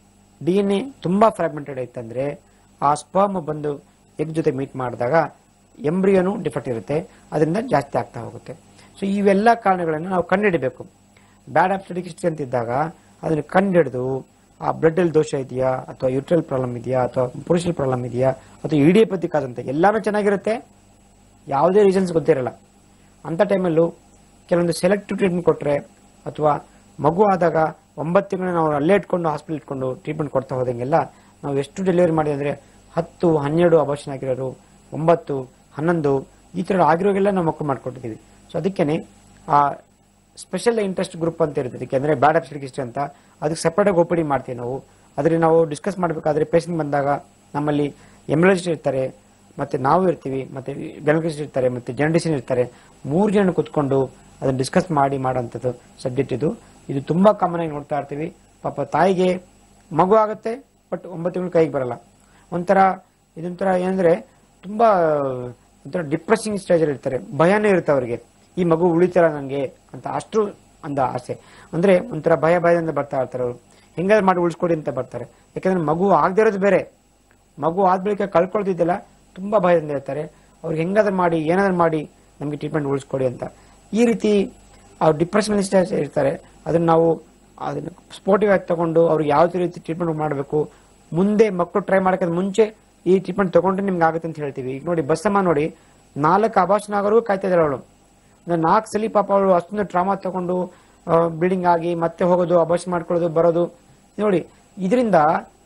ಡಿ ಎನ್ ಎ ತುಂಬಾ ಫ್ರಾಗ್ಮೆಂಟೆಡ್ ಇತ್ತಂದ್ರೆ ಆ ಸ್ಪರ್ಮ್ ಬಂದು ಎಗ್ ಜೊತೆ ಮೀಟ್ ಮಾಡಿದಾಗ ಎಂಬ್ರಿಯೋನು ಡಿಫೆಕ್ಟ್ ಇರುತ್ತೆ ಅದರಿಂದ ಜಾಸ್ತಿ ಆಗ್ತಾ ಹೋಗುತ್ತೆ ಸೊ ಇವೆಲ್ಲ ಕಾರಣಗಳನ್ನು ನಾವು ಕಂಡುಹಿಡಬೇಕು ಬ್ಯಾಡ್ ಆಪ್ಸ್ಟಿಕ್ ಹಿಸ್ಟ್ರಿ ಅಂತ ಇದ್ದಾಗ ಅದನ್ನು ಕಂಡುಹಿಡಿದು ಆ ಬ್ಲಡ್ ಅಲ್ಲಿ ದೋಷ ಇದೆಯಾ ಅಥವಾ ಯೂಟ್ರಲ್ ಪ್ರಾಬ್ಲಮ್ ಇದೆಯಾ ಅಥವಾ ಪುರುಷಲ್ ಪ್ರಾಬ್ಲಮ್ ಇದೆಯಾ ಅಥವಾ ಇಡಿಯೋಪತಿಕ್ ಆದಂತೆ ಎಲ್ಲಾನು ಚೆನ್ನಾಗಿರುತ್ತೆ ಯಾವುದೇ ರೀಸನ್ಸ್ ಗೊತ್ತಿರಲ್ಲ ಅಂತ ಟೈಮಲ್ಲೂ ಕೆಲವೊಂದು ಸೆಲೆಕ್ಟಿವ್ ಟ್ರೀಟ್ಮೆಂಟ್ ಕೊಟ್ಟರೆ ಅಥವಾ ಮಗು ಆದಾಗ ಒಂಬತ್ತು ತಿಂಗಳು ನಾವು ಅಲ್ಲೇ ಇಟ್ಕೊಂಡು ಹಾಸ್ಪಿಟಲ್ ಇಟ್ಕೊಂಡು ಟ್ರೀಟ್ಮೆಂಟ್ ಕೊಡ್ತಾ ಹೋದಂಗೆಲ್ಲ ನಾವು ಎಷ್ಟು ಡೆಲಿವರಿ ಮಾಡಿದ್ರೆ ಅಂದ್ರೆ ಹತ್ತು ಹನ್ನೆರಡು ಅಬಾರ್ಷನ್ ಆಗಿರೋರು ಒಂಬತ್ತು ಹನ್ನೊಂದು ಈ ಥರ ಆಗಿರೋಗೆಲ್ಲ ನಾವು ಮಕ್ಕಳು ಮಾಡ್ಕೊಟ್ಟಿದ್ದೀವಿ ಸೊ ಅದಕ್ಕೇನೆ ಆ ಸ್ಪೆಷಲ್ ಇಂಟ್ರೆಸ್ಟ್ ಗ್ರೂಪ್ ಅಂತ ಇರುತ್ತೆ ಅದಕ್ಕೆ ಅಂದ್ರೆ ಬ್ಯಾಡ್ ಅಪ್ಸಿಡಿಕ್ ಹಿಸ್ಟ್ರಿ ಅಂತ ಅದಕ್ಕೆ ಸೆಪರೇಟ್ ಆಗಿ ಒಪಿಡಿ ಮಾಡ್ತೀವಿ ನಾವು ಅದ್ರಲ್ಲಿ ನಾವು ಡಿಸ್ಕಸ್ ಮಾಡಬೇಕಾದ್ರೆ ಪೇಷಂಟ್ ಬಂದಾಗ ನಮ್ಮಲ್ಲಿ ಎಮ್ಯುಲಜಿಸ್ಟ್ ಇರ್ತಾರೆ ಮತ್ತೆ ನಾವು ಇರ್ತೀವಿ ಮತ್ತೆ ಗೈನಕಾಲಜಿಸ್ಟ್ ಇರ್ತಾರೆ ಮತ್ತೆ ಜನಡಿಷನ್ ಇರ್ತಾರೆ ಮೂರು ಜನ ಕುತ್ಕೊಂಡು ಅದನ್ನ ಡಿಸ್ಕಸ್ ಮಾಡಿ ಮಾಡೋಂಥದ್ದು ಸಬ್ಜೆಕ್ಟ್ ಇದು ಇದು ತುಂಬಾ ಕಾಮನ್ ಆಗಿ ನೋಡ್ತಾ ಇರ್ತೀವಿ ಪಾಪ ತಾಯಿಗೆ ಮಗು ಆಗುತ್ತೆ ಬಟ್ ಒಂಬತ್ತು ತಿಂಗಳು ಕೈಗೆ ಬರಲ್ಲ ಒಂಥರ ಇದೊಂಥರ ಏನಂದ್ರೆ ತುಂಬಾ ಒಂಥರ ಡಿಪ್ರೆಸಿಂಗ್ ಸ್ಟೇಜ್ ಇರ್ತಾರೆ ಭಯನೇ ಇರುತ್ತೆ ಅವರಿಗೆ ಈ ಮಗು ಉಳಿತಾರ ನಂಗೆ ಅಂತ ಅಷ್ಟು ಅಂದ ಆಸೆ ಅಂದ್ರೆ ಒಂಥರ ಭಯ ಭಯದಿಂದ ಬರ್ತಾ ಇರ್ತಾರೆ ಅವರು ಹೆಂಗಾದ್ರು ಮಾಡಿ ಉಳಿಸ್ಕೊಡಿ ಅಂತ ಬರ್ತಾರೆ ಯಾಕಂದ್ರೆ ಮಗು ಆಗದೆ ಇರೋದು ಬೇರೆ ಮಗು ಆದ ಬಳಿಕ ಕಳ್ಕೊಳ್ತಿದ್ದಲ್ಲ ತುಂಬಾ ಭಯದಿಂದ ಇರ್ತಾರೆ ಅವ್ರಿಗೆ ಹೆಂಗಾದ್ರೂ ಮಾಡಿ ಏನಾದ್ರು ಮಾಡಿ ನಮ್ಗೆ ಟ್ರೀಟ್ಮೆಂಟ್ ಉಳಿಸ್ಕೊಡಿ ಅಂತ ಈ ರೀತಿ ಅವ್ರು ಡಿಪ್ರೆಷನ್ ಇರ್ತಾರೆ ಅದನ್ನ ನಾವು ಅದನ್ನ ಸ್ಪೋರ್ಟಿವ್ ಆಗಿ ತಗೊಂಡು ಅವ್ರಿಗೆ ಯಾವ ರೀತಿ ಟ್ರೀಟ್ಮೆಂಟ್ ಮಾಡಬೇಕು ಮುಂದೆ ಮಕ್ಕಳು ಟ್ರೈ ಮಾಡೋಕ್ಕಿಂತ ಮುಂಚೆ ಈ ಟ್ರೀಟ್ಮೆಂಟ್ ತಗೊಂಡ್ರೆ ನಿಮ್ಗೆ ಆಗುತ್ತೆ ಅಂತ ಹೇಳ್ತೀವಿ ಈಗ ನೋಡಿ ಬಸ್ಸಮ್ಮ ನೋಡಿ ನಾಲ್ಕು ಅಭಾಷಣ ಆಗೋರು ಕಾಯ್ತಾ ಇದ್ದಾರೆ ಅವಳು ನಾಲ್ಕು ಸಲ ಪಾಪ ಅವಳು ಅಷ್ಟೊಂದು ಟ್ರಾಮಾ ತಗೊಂಡು ಬ್ಲೀಡಿಂಗ್ ಆಗಿ ಮತ್ತೆ ಹೋಗೋದು ಅಭಾಷಣ ಮಾಡ್ಕೊಳ್ಳೋದು ಬರೋದು ನೋಡಿ ಇದರಿಂದ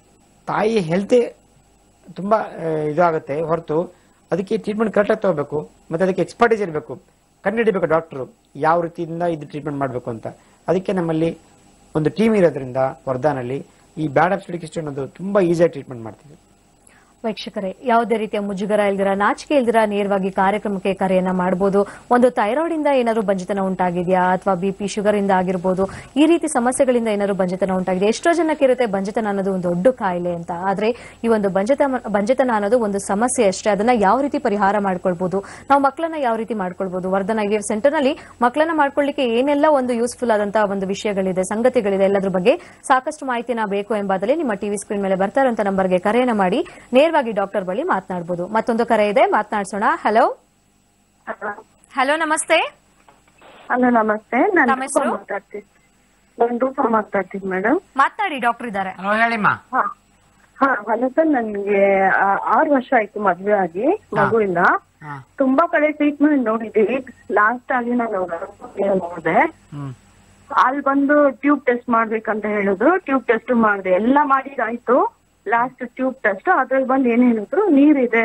ತಾಯಿ ಹೆಲ್ತೇ ತುಂಬಾ ಆ, ಇದಾಗುತ್ತೆ ಹೊರತು ಅದಕ್ಕೆ ಟ್ರೀಟ್ಮೆಂಟ್ ಕರೆಕ್ಟಾಗಿ ತಗೋಬೇಕು ಮತ್ತೆ ಅದಕ್ಕೆ ಎಕ್ಸ್ಪರ್ಟೈಸ್ ಇರಬೇಕು ಕಂಡುಹಿಡಿಬೇಕು ಡಾಕ್ಟರ್ ಯಾವ ರೀತಿಯಿಂದ ಇದು ಟ್ರೀಟ್ಮೆಂಟ್ ಮಾಡಬೇಕು ಅಂತ ಅದಕ್ಕೆ ನಮ್ಮಲ್ಲಿ ಒಂದು ಟೀಮ್ ಇರೋದ್ರಿಂದ ವರ್ಧಾನಲ್ಲಿ ಈ ಬ್ಯಾಡ್ ಅಪ್ಸ್ಟಿಕ್ ಹಿಸ್ಟ್ರಿ ಅನ್ನೋದು ತುಂಬಾ ಈಸಿಯಾಗಿ ಟ್ರೀಟ್ಮೆಂಟ್ ಮಾಡ್ತೀವಿ ವೀಕ್ಷಕರೇ ಯಾವುದೇ ರೀತಿಯ ಮುಜುಗರ ಇಲ್ದಿರ ನಾಚಿಕೆ ಇಲ್ದಿರ ನೇರವಾಗಿ ಕಾರ್ಯಕ್ರಮಕ್ಕೆ ಕರೆಯನ್ನ ಮಾಡಬಹುದು ಒಂದು ಥೈರಾಯ್ಡ್ ಇಂದ ಏನಾದ್ರು ಬಂಜಿತನ ಉಂಟಾಗಿದೆಯಾ ಅಥವಾ ಬಿಪಿ ಶುಗರ್ ಇಂದ ಆಗಿರ್ಬೋದು ಈ ರೀತಿ ಸಮಸ್ಯೆಗಳಿಂದ ಏನಾದ್ರು ಬಂಜಿತನ ಉಂಟಾಗಿದೆ ಎಷ್ಟೋ ಜನಕ್ಕೆ ಇರುತ್ತೆ ಬಂಜಿತನ ಅನ್ನೋದು ಒಂದು ದೊಡ್ಡ ಕಾಯಿಲೆ ಅಂತ ಆದ್ರೆ ಈ ಒಂದು ಬಂಜಿತ ಬಂಜಿತನ ಅನ್ನೋದು ಒಂದು ಸಮಸ್ಯೆ ಅಷ್ಟೇ ಅದನ್ನ ಯಾವ ರೀತಿ ಪರಿಹಾರ ಮಾಡ್ಕೊಳ್ಬಹುದು ನಾವು ಮಕ್ಕಳನ್ನ ಯಾವ ರೀತಿ ಮಾಡ್ಕೊಳ್ಬಹುದು ವರ್ಧನ ಐ ಸೆಂಟರ್ ನಲ್ಲಿ ಮಕ್ಕಳನ್ನ ಮಾಡ್ಕೊಳ್ಳಿಕ್ಕೆ ಏನೆಲ್ಲ ಒಂದು ಯೂಸ್ಫುಲ್ ಆದಂತಹ ಒಂದು ವಿಷಯಗಳಿದೆ ಸಂಗತಿಗಳಿದೆ ಎಲ್ಲದ್ರ ಬಗ್ಗೆ ಸಾಕಷ್ಟು ಮಾಹಿತಿನ ಬೇಕು ಎಂಬುದರಲ್ಲಿ ನಿಮ್ಮ ಟಿವಿ ಸ್ಕ್ರೀನ್ ಮೇಲೆ ಬರ್ತಾ ಇರುವಂತ ನಂಬರ್ಗೆ ಕರೆಯನ್ನ ಮಾಡಿ ನೇರವಾಗಿ ಡಾಕ್ಟರ್ ಬಳಿ ಮಾತನಾಡಬಹುದು ಮತ್ತೊಂದು ಕರೆ ಇದೆ ಮಾತನಾಡ್ಸೋಣ ಹಲೋ ಹಲೋ ನಮಸ್ತೆ ಹಲೋ ನಮಸ್ತೆ ನಾನು ನಮ್ಮ ಹೆಸರು? ಮಾತಾಡ್ತೀನಿ ನಾನು ರೂಪ ಮಾತಾಡ್ತೀನಿ ಮೇಡಮ್ ಮಾತನಾಡಿ ಡಾಕ್ಟರ್ ಇದ್ದಾರೆ ಹಲೋ ಹೇಳಿಮ್ಮ ಹಾ ಹಾ ಹಲೋ ಸರ್ ನನ್ಗೆ ಆ, ಆರು ವರ್ಷ ಆಯ್ತು ಮದ್ವೆ ಆಗಿ ಮಗುವಿಂದ ಹಾ ತುಂಬಾ ಕಡೆ ಟ್ರೀಟ್ಮೆಂಟ್ ನೋಡಿದೀವಿ ಲಾಸ್ಟ್ ಆಗಿ ನಾನು ನೋಡಿದೆ ಹ್ಮ್ ಅಲ್ಲಿ ಬಂದು ಟ್ಯೂಬ್ ಟೆಸ್ಟ್ ಮಾಡ್ಬೇಕಂತ ಹೇಳಿದ್ರು ಟ್ಯೂಬ್ ಟೆಸ್ಟ್ ಮಾಡಿದೆ ಎಲ್ಲ ಮಾಡಿದಾಯ್ತು ಲಾಸ್ಟ್ ಟ್ಯೂಬ್ ಟೆಸ್ಟ್ ಅದ್ರಲ್ಲಿ ಬಂದು ಏನ್ ಹೇಳಿದ್ರು ನೀರಿದೆ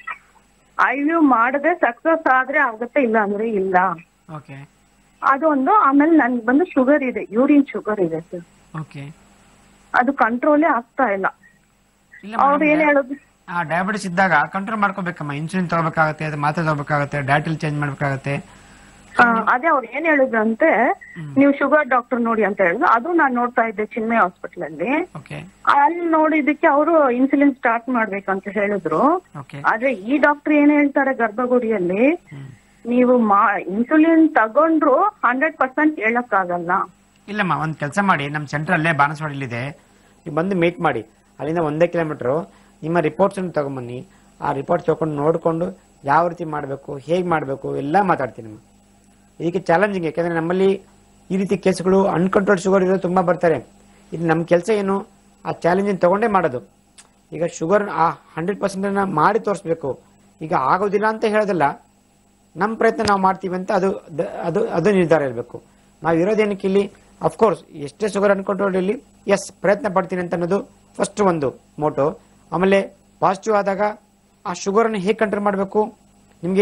ಐ ವ್ಯೂ ಮಾಡದೆ ಸಕ್ಸಸ್ ಆದ್ರೆ ಆಗುತ್ತೆ ಇಲ್ಲ ಅಂದ್ರೆ ಇಲ್ಲ ಓಕೆ ಅದೊಂದು ಆಮೇಲೆ ನನ್ಗೆ ಬಂದು ಶುಗರ್ ಇದೆ ಯೂರಿನ್ ಶುಗರ್ ಇದೆ ಸರ್ ಓಕೆ ಅದು ಕಂಟ್ರೋಲೇ ಆಗ್ತಾ ಇಲ್ಲ ಇಲ್ಲ ಅವ್ರು ಏನ್ ಹೇಳೋದು ಆ ಡಯಾಬಿಟಿಸ್ ಇದ್ದಾಗ ಕಂಟ್ರೋಲ್ ಮಾಡ್ಕೋಬೇಕಮ್ಮ ಇನ್ಸುಲಿನ್ ತಗೋಬೇಕಾಗತ್ತೆ ಅದು ಮಾತ್ರೆ ತಗೋಬೇಕಾಗತ್ತೆ ಡಯಟಲ್ ಚೇಂಜ್ ಮಾಡ್ಬೇಕಾಗತ್ತೆ ಆ, ಅದೇ ಅವ್ರು ಏನ್ ಹೇಳಿದ್ರು ಅಂತೆ ನೀವು ಶುಗರ್ ಡಾಕ್ಟರ್ ನೋಡಿ ಅಂತ ಹೇಳಿದ್ರು ಅದು ನಾನು ನೋಡ್ತಾ ಇದ್ದೆ ಚಿನ್ಮಯ ಹಾಸ್ಪಿಟಲ್ ಅಲ್ಲಿ ಓಕೆ ಅಲ್ಲಿ ನೋಡಿದಕ್ಕೆ ಅವರು ಇನ್ಸುಲಿನ್ ಸ್ಟಾರ್ಟ್ ಮಾಡ್ಬೇಕಂತ ಹೇಳಿದ್ರು ಓಕೆ ಆದ್ರೆ ಈ ಡಾಕ್ಟರ್ ಏನ್ ಹೇಳ್ತಾರೆ ಗರ್ಭಗುಡಿಯಲ್ಲಿ ನೀವು ಮಾ ಇನ್ಸುಲಿನ್ ತಗೊಂಡ್ರು ಹಂಡ್ರೆಡ್ ಪರ್ಸೆಂಟ್ ಹೇಳಕ್ಕಾಗಲ್ಲ ಇಲ್ಲಮ್ಮ ಒಂದ್ ಕೆಲಸ ಮಾಡಿ ನಮ್ಮ ಸೆಂಟರ್ ಅಲ್ಲೇ ಬಾನಸವಾಡಿಲಿದೆ ನೀವು ಬಂದು ಮೀಟ್ ಮಾಡಿ ಅಲ್ಲಿಂದ ಒಂದೇ ಕಿಲೋಮೀಟರ್ ನಿಮ್ಮ ರಿಪೋರ್ಟ್ಸ್ ಅನ್ನು ತಗೊಂಬನ್ನಿ ಆ ರಿಪೋರ್ಟ್ ತಗೊಂಡು ನೋಡ್ಕೊಂಡು ಯಾವ ರೀತಿ ಮಾಡಬೇಕು ಹೇಗೆ ಮಾಡಬೇಕು ಎಲ್ಲ ಮಾತಾಡ್ತೀನಿ ಅಮ್ಮ. ಇದಕ್ಕೆ ಚಾಲೆಂಜಿಂಗ್ ಯಾಕಂದ್ರೆ ನಮ್ಮಲ್ಲಿ ಈ ರೀತಿ ಕೇಸ್ಗಳು ಅನ್ಕಂಟ್ರೋಲ್ ಶುಗರ್ ಇರೋದು ತುಂಬಾ ಬರ್ತಾರೆ ಇದು ನಮ್ಮ ಕೆಲಸ ಏನು ಆ ಚಾಲೆಂಜಿಂಗ್ ತಗೊಂಡೇ ಮಾಡೋದು ಈಗ ಶುಗರ್ ಆ ಹಂಡ್ರೆಡ್ ಪರ್ಸೆಂಟ್ ಮಾಡಿ ತೋರಿಸ್ಬೇಕು ಈಗ ಆಗೋದಿಲ್ಲ ಅಂತ ಹೇಳೋದಿಲ್ಲ ನಮ್ಮ ಪ್ರಯತ್ನ ನಾವು ಮಾಡ್ತೀವಿ ಅಂತ ಅದು ದ- ಅದು ಅದು ನಿರ್ಧಾರ ಇರಬೇಕು ನಾವು ಇರೋದೇನಕ್ಕೆ ಇಲ್ಲಿ ಅಫ್ಕೋರ್ಸ್ ಎಷ್ಟೇ ಶುಗರ್ ಅನ್ಕಂಟ್ರೋಲ್ ಇಲ್ಲಿ ಎಸ್ ಪ್ರಯತ್ನ ಪಡ್ತೀನಿ ಅಂತ ಅನ್ನೋದು ಫಸ್ಟ್ ಒಂದು ಮೋಟೋ ಆಮೇಲೆ ಪಾಸಿಟಿವ್ ಆದಾಗ ಆ ಶುಗರನ್ನು ಹೇಗೆ ಕಂಟ್ರೋಲ್ ಮಾಡಬೇಕು ನಿಮಗೆ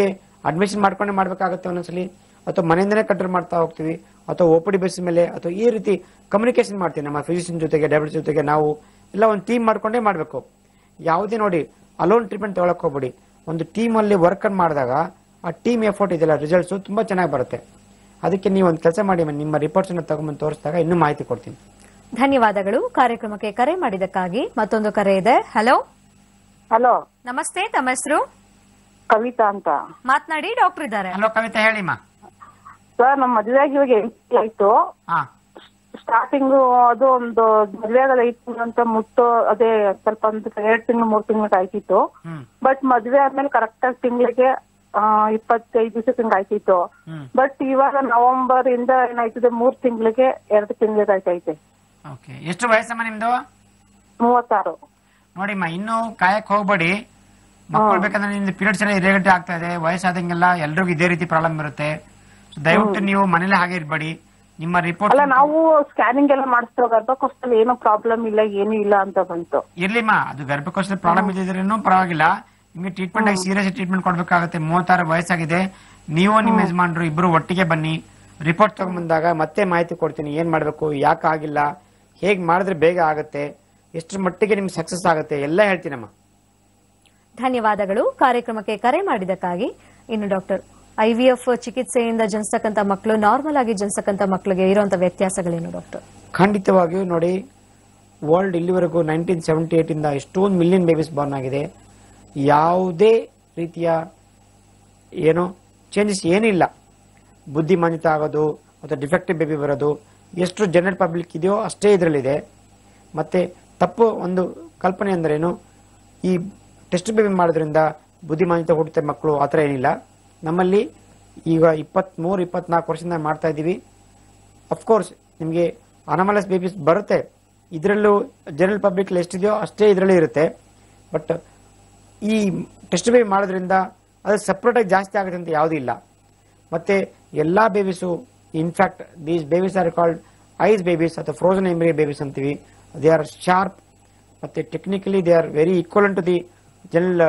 ಅಡ್ಮಿಷನ್ ಮಾಡ್ಕೊಂಡೇ ಮಾಡ್ಬೇಕಾಗುತ್ತೆ ಒಂದೊಂದ್ಸಲಿ ಅಥವಾ ಮನೆಯಿಂದನೇ ಕಂಟ್ರೋಲ್ ಮಾಡ್ತಾ ಹೋಗ್ತೀವಿ ಅಥವಾ ಒ ಪಿ ಡಿ ಬೇಸಿಸ್ ಮೇಲೆ ಅಥವಾ ಈ ರೀತಿ ಕಮ್ಯುನಿಕೇಶನ್ ಮಾಡ್ತೀವಿ ನಮ್ಮ ಫಿಸಿಷಿಯನ್ ಜೊತೆಗೆ ಡಯಾಬಿಟಿಸ್ ಜೊತೆಗೆ ನಾವು ಎಲ್ಲ ಒಂದು ಟೀಮ್ ಮಾಡ್ಕೊಂಡೇ ಮಾಡಬೇಕು ಯಾವುದೇ ನೋಡಿ ಅಲೋನ್ ಟ್ರೀಟ್ಮೆಂಟ್ ತಗೊಳಕ್ ಹೋಗ್ಬೇಡಿ ಒಂದು ಟೀಮ್ ಅಲ್ಲಿ ವರ್ಕ್ ಮಾಡಿದಾಗ ಆ ಟೀಮ್ ಎಫರ್ಟ್ ಇದೆಯಲ್ಲ ರಿಸಲ್ಟ್ಸ್ ತುಂಬಾ ಚೆನ್ನಾಗಿ ಬರುತ್ತೆ ಅದಕ್ಕೆ ನೀವು ಒಂದು ಕೆಲಸ ಮಾಡಿ ನಿಮ್ಮ ರಿಪೋರ್ಟ್ಸ್ ಅನ್ನು ತಗೊಂಬಂದು ತೋರಿಸಿದಾಗ ಇನ್ನೂ ಮಾಹಿತಿ ಕೊಡ್ತೀನಿ ಧನ್ಯವಾದಗಳು ಕಾರ್ಯಕ್ರಮಕ್ಕೆ ಕರೆ ಮಾಡಿದ್ದಕ್ಕಾಗಿ ಮತ್ತೊಂದು ಕರೆ ಇದೆ ಹಲೋ ಹಲೋ ನಮಸ್ತೆ ತಮ್ಮ ಹೆಸರು ಕವಿತಾ ಅಂತ ಮಾತನಾಡಿ ಡಾಕ್ಟರ್ ಇದ್ದಾರೆ ಹಲೋ ಕವಿತಾ ಹೇಳಿಮ್ಮ ಸರ್ ನಮ್ಮ ಮದುವೆ ಆಗಿ ಇವಾಗ ಎಂಟು ಆಯ್ತು ಹಾ ಸ್ಟಾರ್ಟಿಂಗ್ ಅದು ಒಂದು ಮದುವೆ ಆಗದ ಐದು ತಿಂಗಳು ಅಂತ ಮುಟ್ಟು ಅದೇ ಸ್ವಲ್ಪ ಒಂದು ಎರಡ್ ತಿಂಗಳು ಮೂರ್ ತಿಂಗಳಿಗೆ ಆಯ್ತಿತ್ತು ಹ್ಮ್ ಬಟ್ ಮದ್ವೆ ಆದ್ಮೇಲೆ ಕರೆಕ್ಟ್ ಆಗಿ ತಿಂಗಳಿಗೆ ಇಪ್ಪತ್ತೈದು ದಿವಸಕ್ಕೆ ಹಿಂಗ್ ಆಯ್ತಿತ್ತು ಹ್ಮ್ ಬಟ್ ಇವಾಗ ನವೆಂಬರ್ ಇಂದ ಏನಾಯ್ತದೆ ಮೂರ್ ತಿಂಗಳಿಗೆ ಎರಡು ತಿಂಗಳಿಗೆ ಆಯ್ತೈತೆ ಓಕೆ ಎಷ್ಟು ವಯಸ್ಸಮ್ಮ ನಿಮ್ದು ಮೂವತ್ತಾರು ನೋಡಿಮ್ಮ ಇನ್ನು ಕಾಯಕ್ ಹೋಗ್ಬೇಡಿ ಮಕ್ಕಳು ಬೇಕಂದ್ರೆ ನಿಮ್ದು ಪೀರಿಯಡ್ಸ್ ಎಲ್ಲ ಇರೇಗಟ್ಟೆ ಆಗ್ತಾ ಇದೆ ವಯಸ್ಸಾದಂಗೆಲ್ಲ ಎಲ್ರಿಗೂ ಇದೇ ರೀತಿ ಪ್ರಾಬ್ಲಮ್ ಇರುತ್ತೆ So ದಯವಿಟ್ಟು ನೀವು ಮನೇಲಿ ಹಾಗೆ ಇರ್ಬೇಡಿ ನಿಮ್ಮ ರಿಪೋರ್ಟ್ ಅಲ್ಲ ನಾವು ಸ್ಕ್ಯಾನಿಂಗ್ ಎಲ್ಲ ಮಾಡಿಸ್ತೇವೆ ಗರ್ಭಕೋಶದಲ್ಲಿ ಏನೋ ಪ್ರಾಬ್ಲಮ್ ಇಲ್ಲ ಏನೂ ಇಲ್ಲ ಅಂತ ಬಂತು ಇರ್ಲಿಮ್ಮ ಅದು ಗರ್ಭಕೋಶದ ಪ್ರಾಬ್ಲಮ್ ಇದ್ದಿದ್ರೇನು ಪರವಾಗಿಲ್ಲ ನಿಮ್ಗೆ ಟ್ರೀಟ್ಮೆಂಟ್ ಆಗಿ ಸೀರಿಯಸ್ ಟ್ರೀಟ್ಮೆಂಟ್ ಕೊಡ್ಬೇಕಾಗುತ್ತೆ ಮೂವತ್ತಾರು ವಯಸ್ಸಾಗಿದೆ ನೀವು ನಿಮ್ಮ ಯಜಮಾನ್ರು ಇಬ್ರು ಒಟ್ಟಿಗೆ ಬನ್ನಿ ರಿಪೋರ್ಟ್ ತಗೊಂಡ್ಬಂದಾಗ ಮತ್ತೆ ಮಾಹಿತಿ ಕೊಡ್ತೀನಿ ಏನ್ ಮಾಡ್ಬೇಕು ಯಾಕೆ ಆಗಿಲ್ಲ ಹೇಗ್ ಮಾಡಿದ್ರೆ ಬೇಗ ಆಗುತ್ತೆ ಎಷ್ಟು ಮಟ್ಟಿಗೆ ನಿಮ್ಗೆ ಸಕ್ಸಸ್ ಆಗುತ್ತೆ ಎಲ್ಲ ಹೇಳ್ತೀನಮ್ಮ ಧನ್ಯವಾದಗಳು ಕಾರ್ಯಕ್ರಮಕ್ಕೆ ಕರೆ ಮಾಡಿದ್ದಕ್ಕಾಗಿ ಇನ್ನು ಡಾಕ್ಟರ್ ಐವಿಎಫ್ ಚಿಕಿತ್ಸೆಯಿಂದ ಜನಿಸ್ತಕ್ಕಂಥ ಮಕ್ಕಳು ನಾರ್ಮಲ್ ಆಗಿ ಜನಿಸ್ತಕ್ಕಂಥ ಮಕ್ಕಳಿಗೆ ಇರುವಂತಹ ವ್ಯತ್ಯಾಸಗಳೇನು ಡಾಕ್ಟರ್ ಖಂಡಿತವಾಗಿಯೂ ನೋಡಿ ವರ್ಲ್ಡ್ ಇಲ್ಲಿವರೆಗೂ ನೈನ್ಟೀನ್ ಸೆವೆಂಟಿ ಏಟ್ ಇಂದ ಎಷ್ಟೊಂದು ಮಿಲಿಯನ್ ಬೇಬೀಸ್ ಬಾರ್ನ್ ಆಗಿದೆ ಯಾವುದೇ ರೀತಿಯ ಏನು ಚೇಂಜಸ್ ಏನಿಲ್ಲ ಬುದ್ಧಿಮಾನ್ಯತೆ ಆಗೋದು ಅಥವಾ ಡಿಫೆಕ್ಟಿವ್ ಬೇಬಿ ಬರೋದು ಎಷ್ಟು ಜನರಲ್ ಪಬ್ಲಿಕ್ ಇದೆಯೋ ಅಷ್ಟೇ ಇದರಲ್ಲಿದೆ ಮತ್ತೆ ತಪ್ಪು ಒಂದು ಕಲ್ಪನೆ ಅಂದ್ರೇನು ಈ ಟೆಸ್ಟ್ ಬೇಬಿ ಮಾಡೋದ್ರಿಂದ ಬುದ್ಧಿಮಾನ್ಯತೆ ಹುಟ್ಟುತ್ತೆ ಮಕ್ಕಳು ಆ ಥರ ಏನಿಲ್ಲ ನಮ್ಮಲ್ಲಿ ಈಗ ಇಪ್ಪತ್ತ್ಮೂರು ಇಪ್ಪತ್ನಾಲ್ಕು ವರ್ಷದಿಂದ ಮಾಡ್ತಾ ಇದ್ದೀವಿ ಅಫ್ಕೋರ್ಸ್ ನಿಮಗೆ ಅನಮಲಸ್ ಬೇಬೀಸ್ ಬರುತ್ತೆ ಇದರಲ್ಲೂ ಜನರಲ್ ಪಬ್ಲಿಕ್ ಎಷ್ಟಿದೆಯೋ ಅಷ್ಟೇ ಇದರಲ್ಲೂ ಇರುತ್ತೆ ಬಟ್ ಈ ಟೆಸ್ಟ್ ಬೇಬಿ ಮಾಡೋದ್ರಿಂದ ಅದು ಸಪ್ರೇಟಾಗಿ ಜಾಸ್ತಿ ಆಗುತ್ತೆ ಅಂತ ಯಾವುದೂ ಇಲ್ಲ ಮತ್ತೆ ಎಲ್ಲಾ babies in fact these babies are called ice babies ಅಥವಾ ಫ್ರೋಸನ್ ಎಂಬ್ರಿ ಬೇಬೀಸ್ ಅಂತೀವಿ ದೇ ಆರ್ ಶಾರ್ಪ್ ಮತ್ತೆ technically they are very equal to the general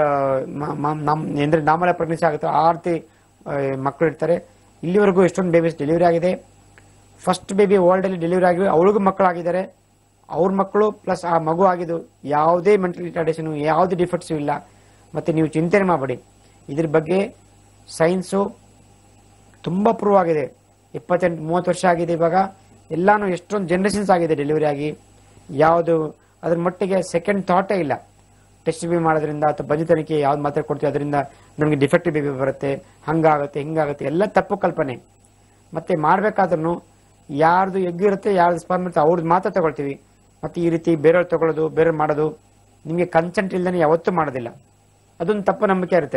ಅಂದ್ರೆ ನಾಮಲ ಪ್ರೆಗ್ನೆನ್ಸಿ ಆಗುತ್ತೆ ಆ ರೀತಿ ಮಕ್ಕಳು ಇರ್ತಾರೆ ಇಲ್ಲಿವರೆಗೂ ಎಷ್ಟೊಂದು ಬೇಬೀಸ್ ಡೆಲಿವರಿ ಆಗಿದೆ ಫಸ್ಟ್ ಬೇಬಿ ವರ್ಲ್ಡ್ ಅಲ್ಲಿ ಡೆಲಿವರಿ ಆಗಿ ಅವಳಿಗೂ ಮಕ್ಕಳಾಗಿದ್ದಾರೆ ಅವ್ರ ಮಕ್ಕಳು ಪ್ಲಸ್ ಆ ಮಗು ಆಗಿದ್ದು ಯಾವುದೇ ಮೆಂಟಲ್ ರಿಟಾರ್ಡೇಷನ್ ಯಾವುದೇ ಡಿಫೆಕ್ಟ್ಸ್ ಇಲ್ಲ ಮತ್ತೆ ನೀವು ಚಿಂತನೆ ಮಾಡಬೇಡಿ ಇದ್ರ ಬಗ್ಗೆ ಸೈನ್ಸು ತುಂಬಾ ಪ್ರೂವ್ ಆಗಿದೆ ಇಪ್ಪತ್ತೆಂಟು ಮೂವತ್ತು ವರ್ಷ ಆಗಿದೆ ಇವಾಗ ಎಲ್ಲಾನು ಎಷ್ಟೊಂದು ಜನರೇಷನ್ಸ್ ಆಗಿದೆ ಡೆಲಿವರಿ ಆಗಿ ಯಾವುದು ಅದ್ರ ಮಟ್ಟಿಗೆ ಸೆಕೆಂಡ್ ಥಾಟೇ ಇಲ್ಲ ಟೆಸ್ಟ್ ಬೇಬಿ ಮಾಡೋದ್ರಿಂದ ಅಥವಾ ಬಂಜು ತನಿಖೆ ಯಾವ್ದು ಮಾತ್ರೆ ಕೊಡ್ತೀವಿ ಅದರಿಂದ ನಮಗೆ ಡಿಫೆಕ್ಟಿವ್ ಬೇಬಿ ಬರುತ್ತೆ ಹಂಗಾಗುತ್ತೆ ಹಿಂಗಾಗುತ್ತೆ ಎಲ್ಲ ತಪ್ಪು ಕಲ್ಪನೆ ಮತ್ತೆ ಮಾಡ್ಬೇಕಾದ್ರೂ ಯಾರ್ದು ಎಗ್ ಇರುತ್ತೆ ಯಾರ್ದು ಸ್ಪರ್ಮ್ ಇರುತ್ತೆ ಅವ್ರದ್ದು ಮಾತ್ರ ತಗೊಳ್ತೀವಿ ಮತ್ತೆ ಈ ರೀತಿ ಬೇರೆಯವ್ರು ತಗೊಳ್ಳೋದು ಬೇರೆ ಮಾಡೋದು ನಿಮಗೆ ಕನ್ಸೆಂಟ್ ಇಲ್ದೇ ಯಾವತ್ತೂ ಮಾಡೋದಿಲ್ಲ ಅದೊಂದು ತಪ್ಪು ನಂಬಿಕೆ ಇರುತ್ತೆ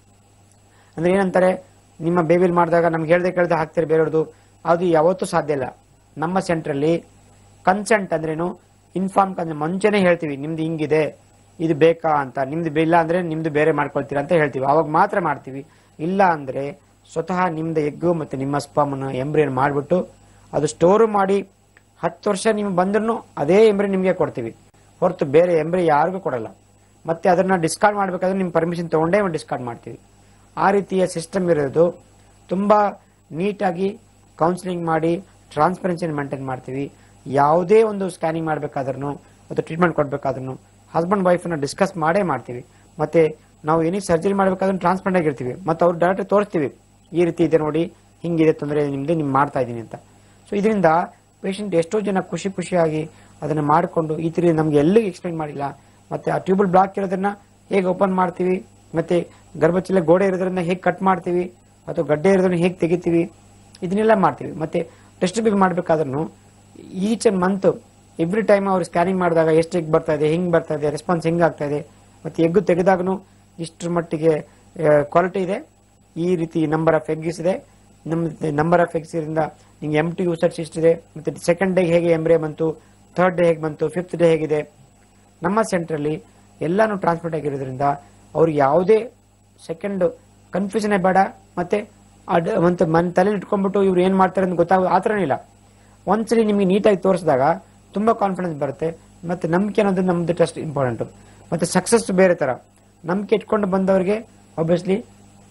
ಅಂದ್ರೆ ಏನಂತಾರೆ ನಿಮ್ಮ ಬೇಬಿಲ್ ಮಾಡಿದಾಗ ನಮ್ಗೆ ಹೇಳ್ದೆ ಕೇಳ್ದೆ ಹಾಕ್ತಾರೆ ಬೇರೆಯವ್ರದ್ದು ಅದು ಯಾವತ್ತೂ ಸಾಧ್ಯ ಇಲ್ಲ ನಮ್ಮ ಸೆಂಟ್ರಲ್ಲಿ ಕನ್ಸೆಂಟ್ ಅಂದ್ರೇನು ಇನ್ಫಾರ್ಮ್ ಅಂದ್ರೆ ಮುಂಚೆನೆ ಹೇಳ್ತೀವಿ ನಿಮ್ದು ಹಿಂಗಿದೆ ಇದು ಬೇಕಾ ಅಂತ ನಿಮ್ದು ಇಲ್ಲ ಅಂದ್ರೆ ನಿಮ್ದು ಬೇರೆ ಮಾಡ್ಕೊಳ್ತೀರಾ ಅಂತ ಹೇಳ್ತೀವಿ ಅವಾಗ ಮಾತ್ರ ಮಾಡ್ತೀವಿ ಇಲ್ಲ ಅಂದ್ರೆ ಸ್ವತಃ ನಿಮ್ದು ಎಗ್ಗು ಮತ್ತೆ ನಿಮ್ಮ ಸ್ಪಮ್ನ ಎಂಬ್ರಿಯನ್ ಮಾಡಿಬಿಟ್ಟು ಅದು ಸ್ಟೋರ್ ಮಾಡಿ ಹತ್ತು ವರ್ಷ ನೀವು ಬಂದ್ರೂ ಅದೇ ಎಂಬ್ರಿ ನಿಮಗೆ ಕೊಡ್ತೀವಿ ಹೊರತು ಬೇರೆ ಎಂಬ್ರಿ ಯಾರಿಗೂ ಕೊಡಲ್ಲ ಮತ್ತೆ ಅದನ್ನ ಡಿಸ್ಕಾರ್ಡ್ ಮಾಡ್ಬೇಕಾದ್ರೆ ನಿಮ್ಮ ಪರ್ಮಿಷನ್ ತಗೊಂಡೇ ಡಿಸ್ಕಾರ್ಡ್ ಮಾಡ್ತೀವಿ ಆ ರೀತಿಯ ಸಿಸ್ಟಮ್ ಇರೋದು ತುಂಬಾ ನೀಟಾಗಿ ಕೌನ್ಸಿಲಿಂಗ್ ಮಾಡಿ ಟ್ರಾನ್ಸ್ಪರೆನ್ಸಿ ಮೇಂಟೈನ್ ಮಾಡ್ತೀವಿ ಯಾವುದೇ ಒಂದು ಸ್ಕ್ಯಾನಿಂಗ್ ಮಾಡಬೇಕಾದ್ರೂ ಅಥವಾ ಟ್ರೀಟ್ಮೆಂಟ್ ಕೊಡಬೇಕಾದ್ರೂ ಹಸ್ಬೆಂಡ್ ವೈಫ್ನ ಡಿಸ್ಕಸ್ ಮಾಡೇ ಮಾಡ್ತೀವಿ ಮತ್ತೆ ನಾವು ಏನೇ ಸರ್ಜರಿ ಮಾಡಬೇಕಾದ್ರೂ ಟ್ರಾನ್ಸ್ಪರೆಂಟ್ ಆಗಿರ್ತೀವಿ ಮತ್ತೆ ಅವ್ರು ಡೈರೆಕ್ಟ್ ತೋರಿಸ್ತೀವಿ ಈ ರೀತಿ ಇದೆ ನೋಡಿ ಹಿಂಗಿದೆ ತೊಂದರೆ ನಿಮ್ದು ನಿಮ್ ಮಾಡ್ತಾ ಇದ್ದೀನಿ ಅಂತ ಸೊ ಇದರಿಂದ ಪೇಷಂಟ್ ಎಷ್ಟೋ ಜನ ಖುಷಿ ಖುಷಿಯಾಗಿ ಅದನ್ನ ಮಾಡಿಕೊಂಡು ಈ ತರ ನಮ್ಗೆ ಎಲ್ಲೂ ಎಕ್ಸ್ಪ್ಲೈನ್ ಮಾಡಿಲ್ಲ ಮತ್ತೆ ಆ ಟ್ಯೂಬಲ್ ಬ್ಲಾಕ್ ಇರೋದನ್ನ ಹೇಗೆ ಓಪನ್ ಮಾಡ್ತೀವಿ ಮತ್ತೆ ಗರ್ಭಚೀಲ ಗೋಡೆ ಇರೋದ್ರಿಂದ ಹೇಗೆ ಕಟ್ ಮಾಡ್ತೀವಿ ಅಥವಾ ಗಡ್ಡೆ ಇರೋದನ್ನ ಹೇಗೆ ತೆಗಿತೀವಿ ಇದನ್ನೆಲ್ಲ ಮಾಡ್ತೀವಿ ಮತ್ತೆ ಟೆಸ್ಟ್ ಬೇಬಿ ಮಾಡ್ಬೇಕಾದ್ರೂ ಈಚ್ ಮಂತ್ ಎವ್ರಿ ಟೈಮ್ ಅವ್ರು ಸ್ಕ್ಯಾನಿಂಗ್ ಮಾಡಿದಾಗ ಎಷ್ಟು ಎಗ್ ಬರ್ತಾ ಇದೆ ಹಿಂಗ್ ಬರ್ತಾ ಇದೆ ರೆಸ್ಪಾನ್ಸ್ ಹೆಂಗ್ ಆಗ್ತಾ ಇದೆ ಮತ್ತೆ ಎಗ್ಗು ತೆಗೆದಾಗನು ಇಷ್ಟರ ಮಟ್ಟಿಗೆ ಕ್ವಾಲಿಟಿ ಇದೆ ಈ ರೀತಿ ನಂಬರ್ ಆಫ್ ಎಗ್ಸ್ ಇದೆ ನಮ್ಮ ನಂಬರ್ ಆಫ್ ಎಗ್ಸ್ ಇಂದ ನಿಮ್ಗೆ ಎಮ್ ಟಿ ಯೂಸರ್ಸ್ ಇಷ್ಟಿದೆ ಮತ್ತೆ ಸೆಕೆಂಡ್ ಡೇ ಹೇಗೆ ಎಂಬ್ರೆ ಬಂತು ಥರ್ಡ್ ಡೇ ಹೇಗೆ ಬಂತು ಫಿಫ್ತ್ ಡೇ ಹೇಗಿದೆ ನಮ್ಮ ಸೆಂಟ್ರಲ್ಲಿ ಎಲ್ಲಾನು ಟ್ರಾನ್ಸ್ಪೋರ್ಟ್ ಆಗಿರೋದ್ರಿಂದ ಅವ್ರಿಗೆ ಯಾವುದೇ ಸೆಕೆಂಡ್ ಕನ್ಫ್ಯೂಷನ್ ಬೇಡ ಮತ್ತೆ ಅಡ್- ಒಂದು ಮನ್ ತಲೆ ಇಟ್ಕೊಂಡ್ಬಿಟ್ಟು ಇವ್ರು ಏನ್ ಮಾಡ್ತಾರೆ ಅಂತ ಗೊತ್ತಾಗ ಆ ಥರನೇ ಇಲ್ಲ ಒಂದ್ಸಲಿ ನಿಮ್ಗೆ ನೀಟಾಗಿ ತೋರಿಸಿದಾಗ ತುಂಬಾ ಕಾನ್ಫಿಡೆನ್ಸ್ ಬರುತ್ತೆ ಮತ್ತೆ ನಂಬಿಕೆ ಅನ್ನೋದು ನಮ್ದು ಟ್ರಸ್ಟ್ ಇಂಪಾರ್ಟೆಂಟ್ ಮತ್ತೆ ಸಕ್ಸಸ್ ಬೇರೆ ತರ ನಂಬಿಕೆ ಇಟ್ಕೊಂಡು ಬಂದವರಿಗೆ ಆಬ್ವಿಯಸ್ಲಿ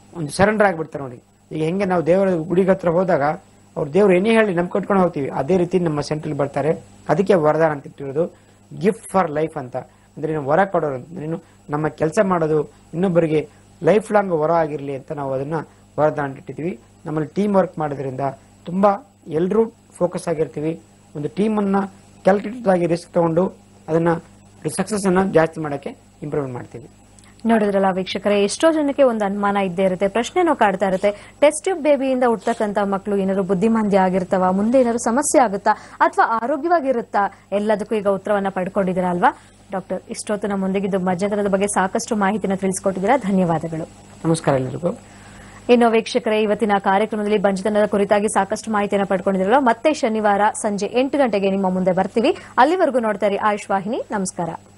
ಒಂದು ಸರೆಂಡರ್ ಆಗಿಬಿಡ್ತಾರೆ ನೋಡಿ ಈಗ ಹೆಂಗೆ ನಾವು ದೇವರ ಗುಡಿಗೆ ಹತ್ರ ಹೋದಾಗ ಅವ್ರು ದೇವ್ರು ಏನೇ ಹೇಳಿ ನಮ್ ಕಟ್ಕೊಂಡು ಹೋಗ್ತೀವಿ ಅದೇ ರೀತಿ ನಮ್ಮ ಸೆಂಟ್ರಲ್ ಬರ್ತಾರೆ ಅದಕ್ಕೆ ವರದಾನ ಅಂತ ಇಟ್ಟಿರೋದು ಗಿಫ್ಟ್ ಫಾರ್ ಲೈಫ್ ಅಂತ ಅಂದ್ರೆ ನಾವು ವರ ಕೊಡೋರು ಅಂದ್ರೆ ಏನು ನಮ್ಮ ಕೆಲಸ ಮಾಡೋದು ಇನ್ನೊಬ್ಬರಿಗೆ ಲೈಫ್ ಲಾಂಗ್ ವರ ಆಗಿರ್ಲಿ ಅಂತ ನಾವು ಅದನ್ನ ವರದಾನ ಅಂತ ಇಟ್ಟಿದ್ದೀವಿ ನಮ್ಮಲ್ಲಿ ಟೀಮ್ ವರ್ಕ್ ಮಾಡೋದ್ರಿಂದ ತುಂಬಾ ಎಲ್ಲರೂ ಫೋಕಸ್ ಆಗಿರ್ತೀವಿ ಒಂದು ಟೀಮ್ ಅನ್ನ ಕ್ಯಾಲ್ಕುಲೇಟೆಡ್ ಆಗಿ ರಿಸ್ಕ್ ತಗೊಂಡು ಅದನ್ನ ಸಕ್ಸಸ್ ಅನ್ನ ಜಾಸ್ತಿ ಮಾಡಕ್ಕೆ ಇಂಪ್ರೂವ್ಮೆಂಟ್ ಮಾಡ್ತೀವಿ ನೋಡಿದ್ರಲ್ಲ ವೀಕ್ಷಕರೇ ಎಷ್ಟೋ ಜನಕ್ಕೆ ಒಂದು ಅನುಮಾನ ಇದ್ದೇ ಇರುತ್ತೆ ಪ್ರಶ್ನೆನೂ ಕಾಡ್ತಾ ಇರುತ್ತೆ ಟೆಸ್ಟ್ ಟ್ಯೂಬ್ ಬೇಬಿಯಿಂದ ಹುಟ್ಟತಕ್ಕಂತ ಮಕ್ಕಳು ಏನಾದ್ರು ಬುದ್ಧಿಮಾಂದ್ಯ ಆಗಿರ್ತಾವ ಮುಂದೆ ಏನಾದ್ರು ಸಮಸ್ಯೆ ಆಗುತ್ತಾ ಅಥವಾ ಆರೋಗ್ಯವಾಗಿರುತ್ತಾ ಎಲ್ಲದಕ್ಕೂ ಈಗ ಉತ್ತರವನ್ನ ಪಡ್ಕೊಂಡಿದ್ದೀರಾ ಅಲ್ವಾ ಡಾಕ್ಟರ್ ಇಷ್ಟೊತ್ತು ನಮ್ಮ ಮುಂದಿಗಿದ್ದು ಮಜ್ಜಂತರದ ಬಗ್ಗೆ ಸಾಕಷ್ಟು ಮಾಹಿತಿನ ತಿಳಿಸ್ಕೊಟ್ಟಿದ್ದೀರಾ ಧನ್ಯವಾದಗಳು ನಮಸ್ಕಾರ ಎಲ್ಲರಿಗೂ ಇನ್ನು ವೀಕ್ಷಕರೇ ಇವತ್ತಿನ ಕಾರ್ಯಕ್ರಮದಲ್ಲಿ ಬಂಜತನದ ಕುರಿತಾಗಿ ಸಾಕಷ್ಟು ಮಾಹಿತಿಯನ್ನು ಪಡ್ಕೊಂಡಿದ್ರಲ್ಲ ಮತ್ತೆ ಶನಿವಾರ ಸಂಜೆ ಎಂಟು ಗಂಟೆಗೆ ನಿಮ್ಮ ಮುಂದೆ ಬರ್ತೀವಿ ಅಲ್ಲಿವರೆಗೂ ನೋಡ್ತಾ ಇರಿ ಆಯುಷ್ ವಾಹಿನಿ ನಮಸ್ಕಾರ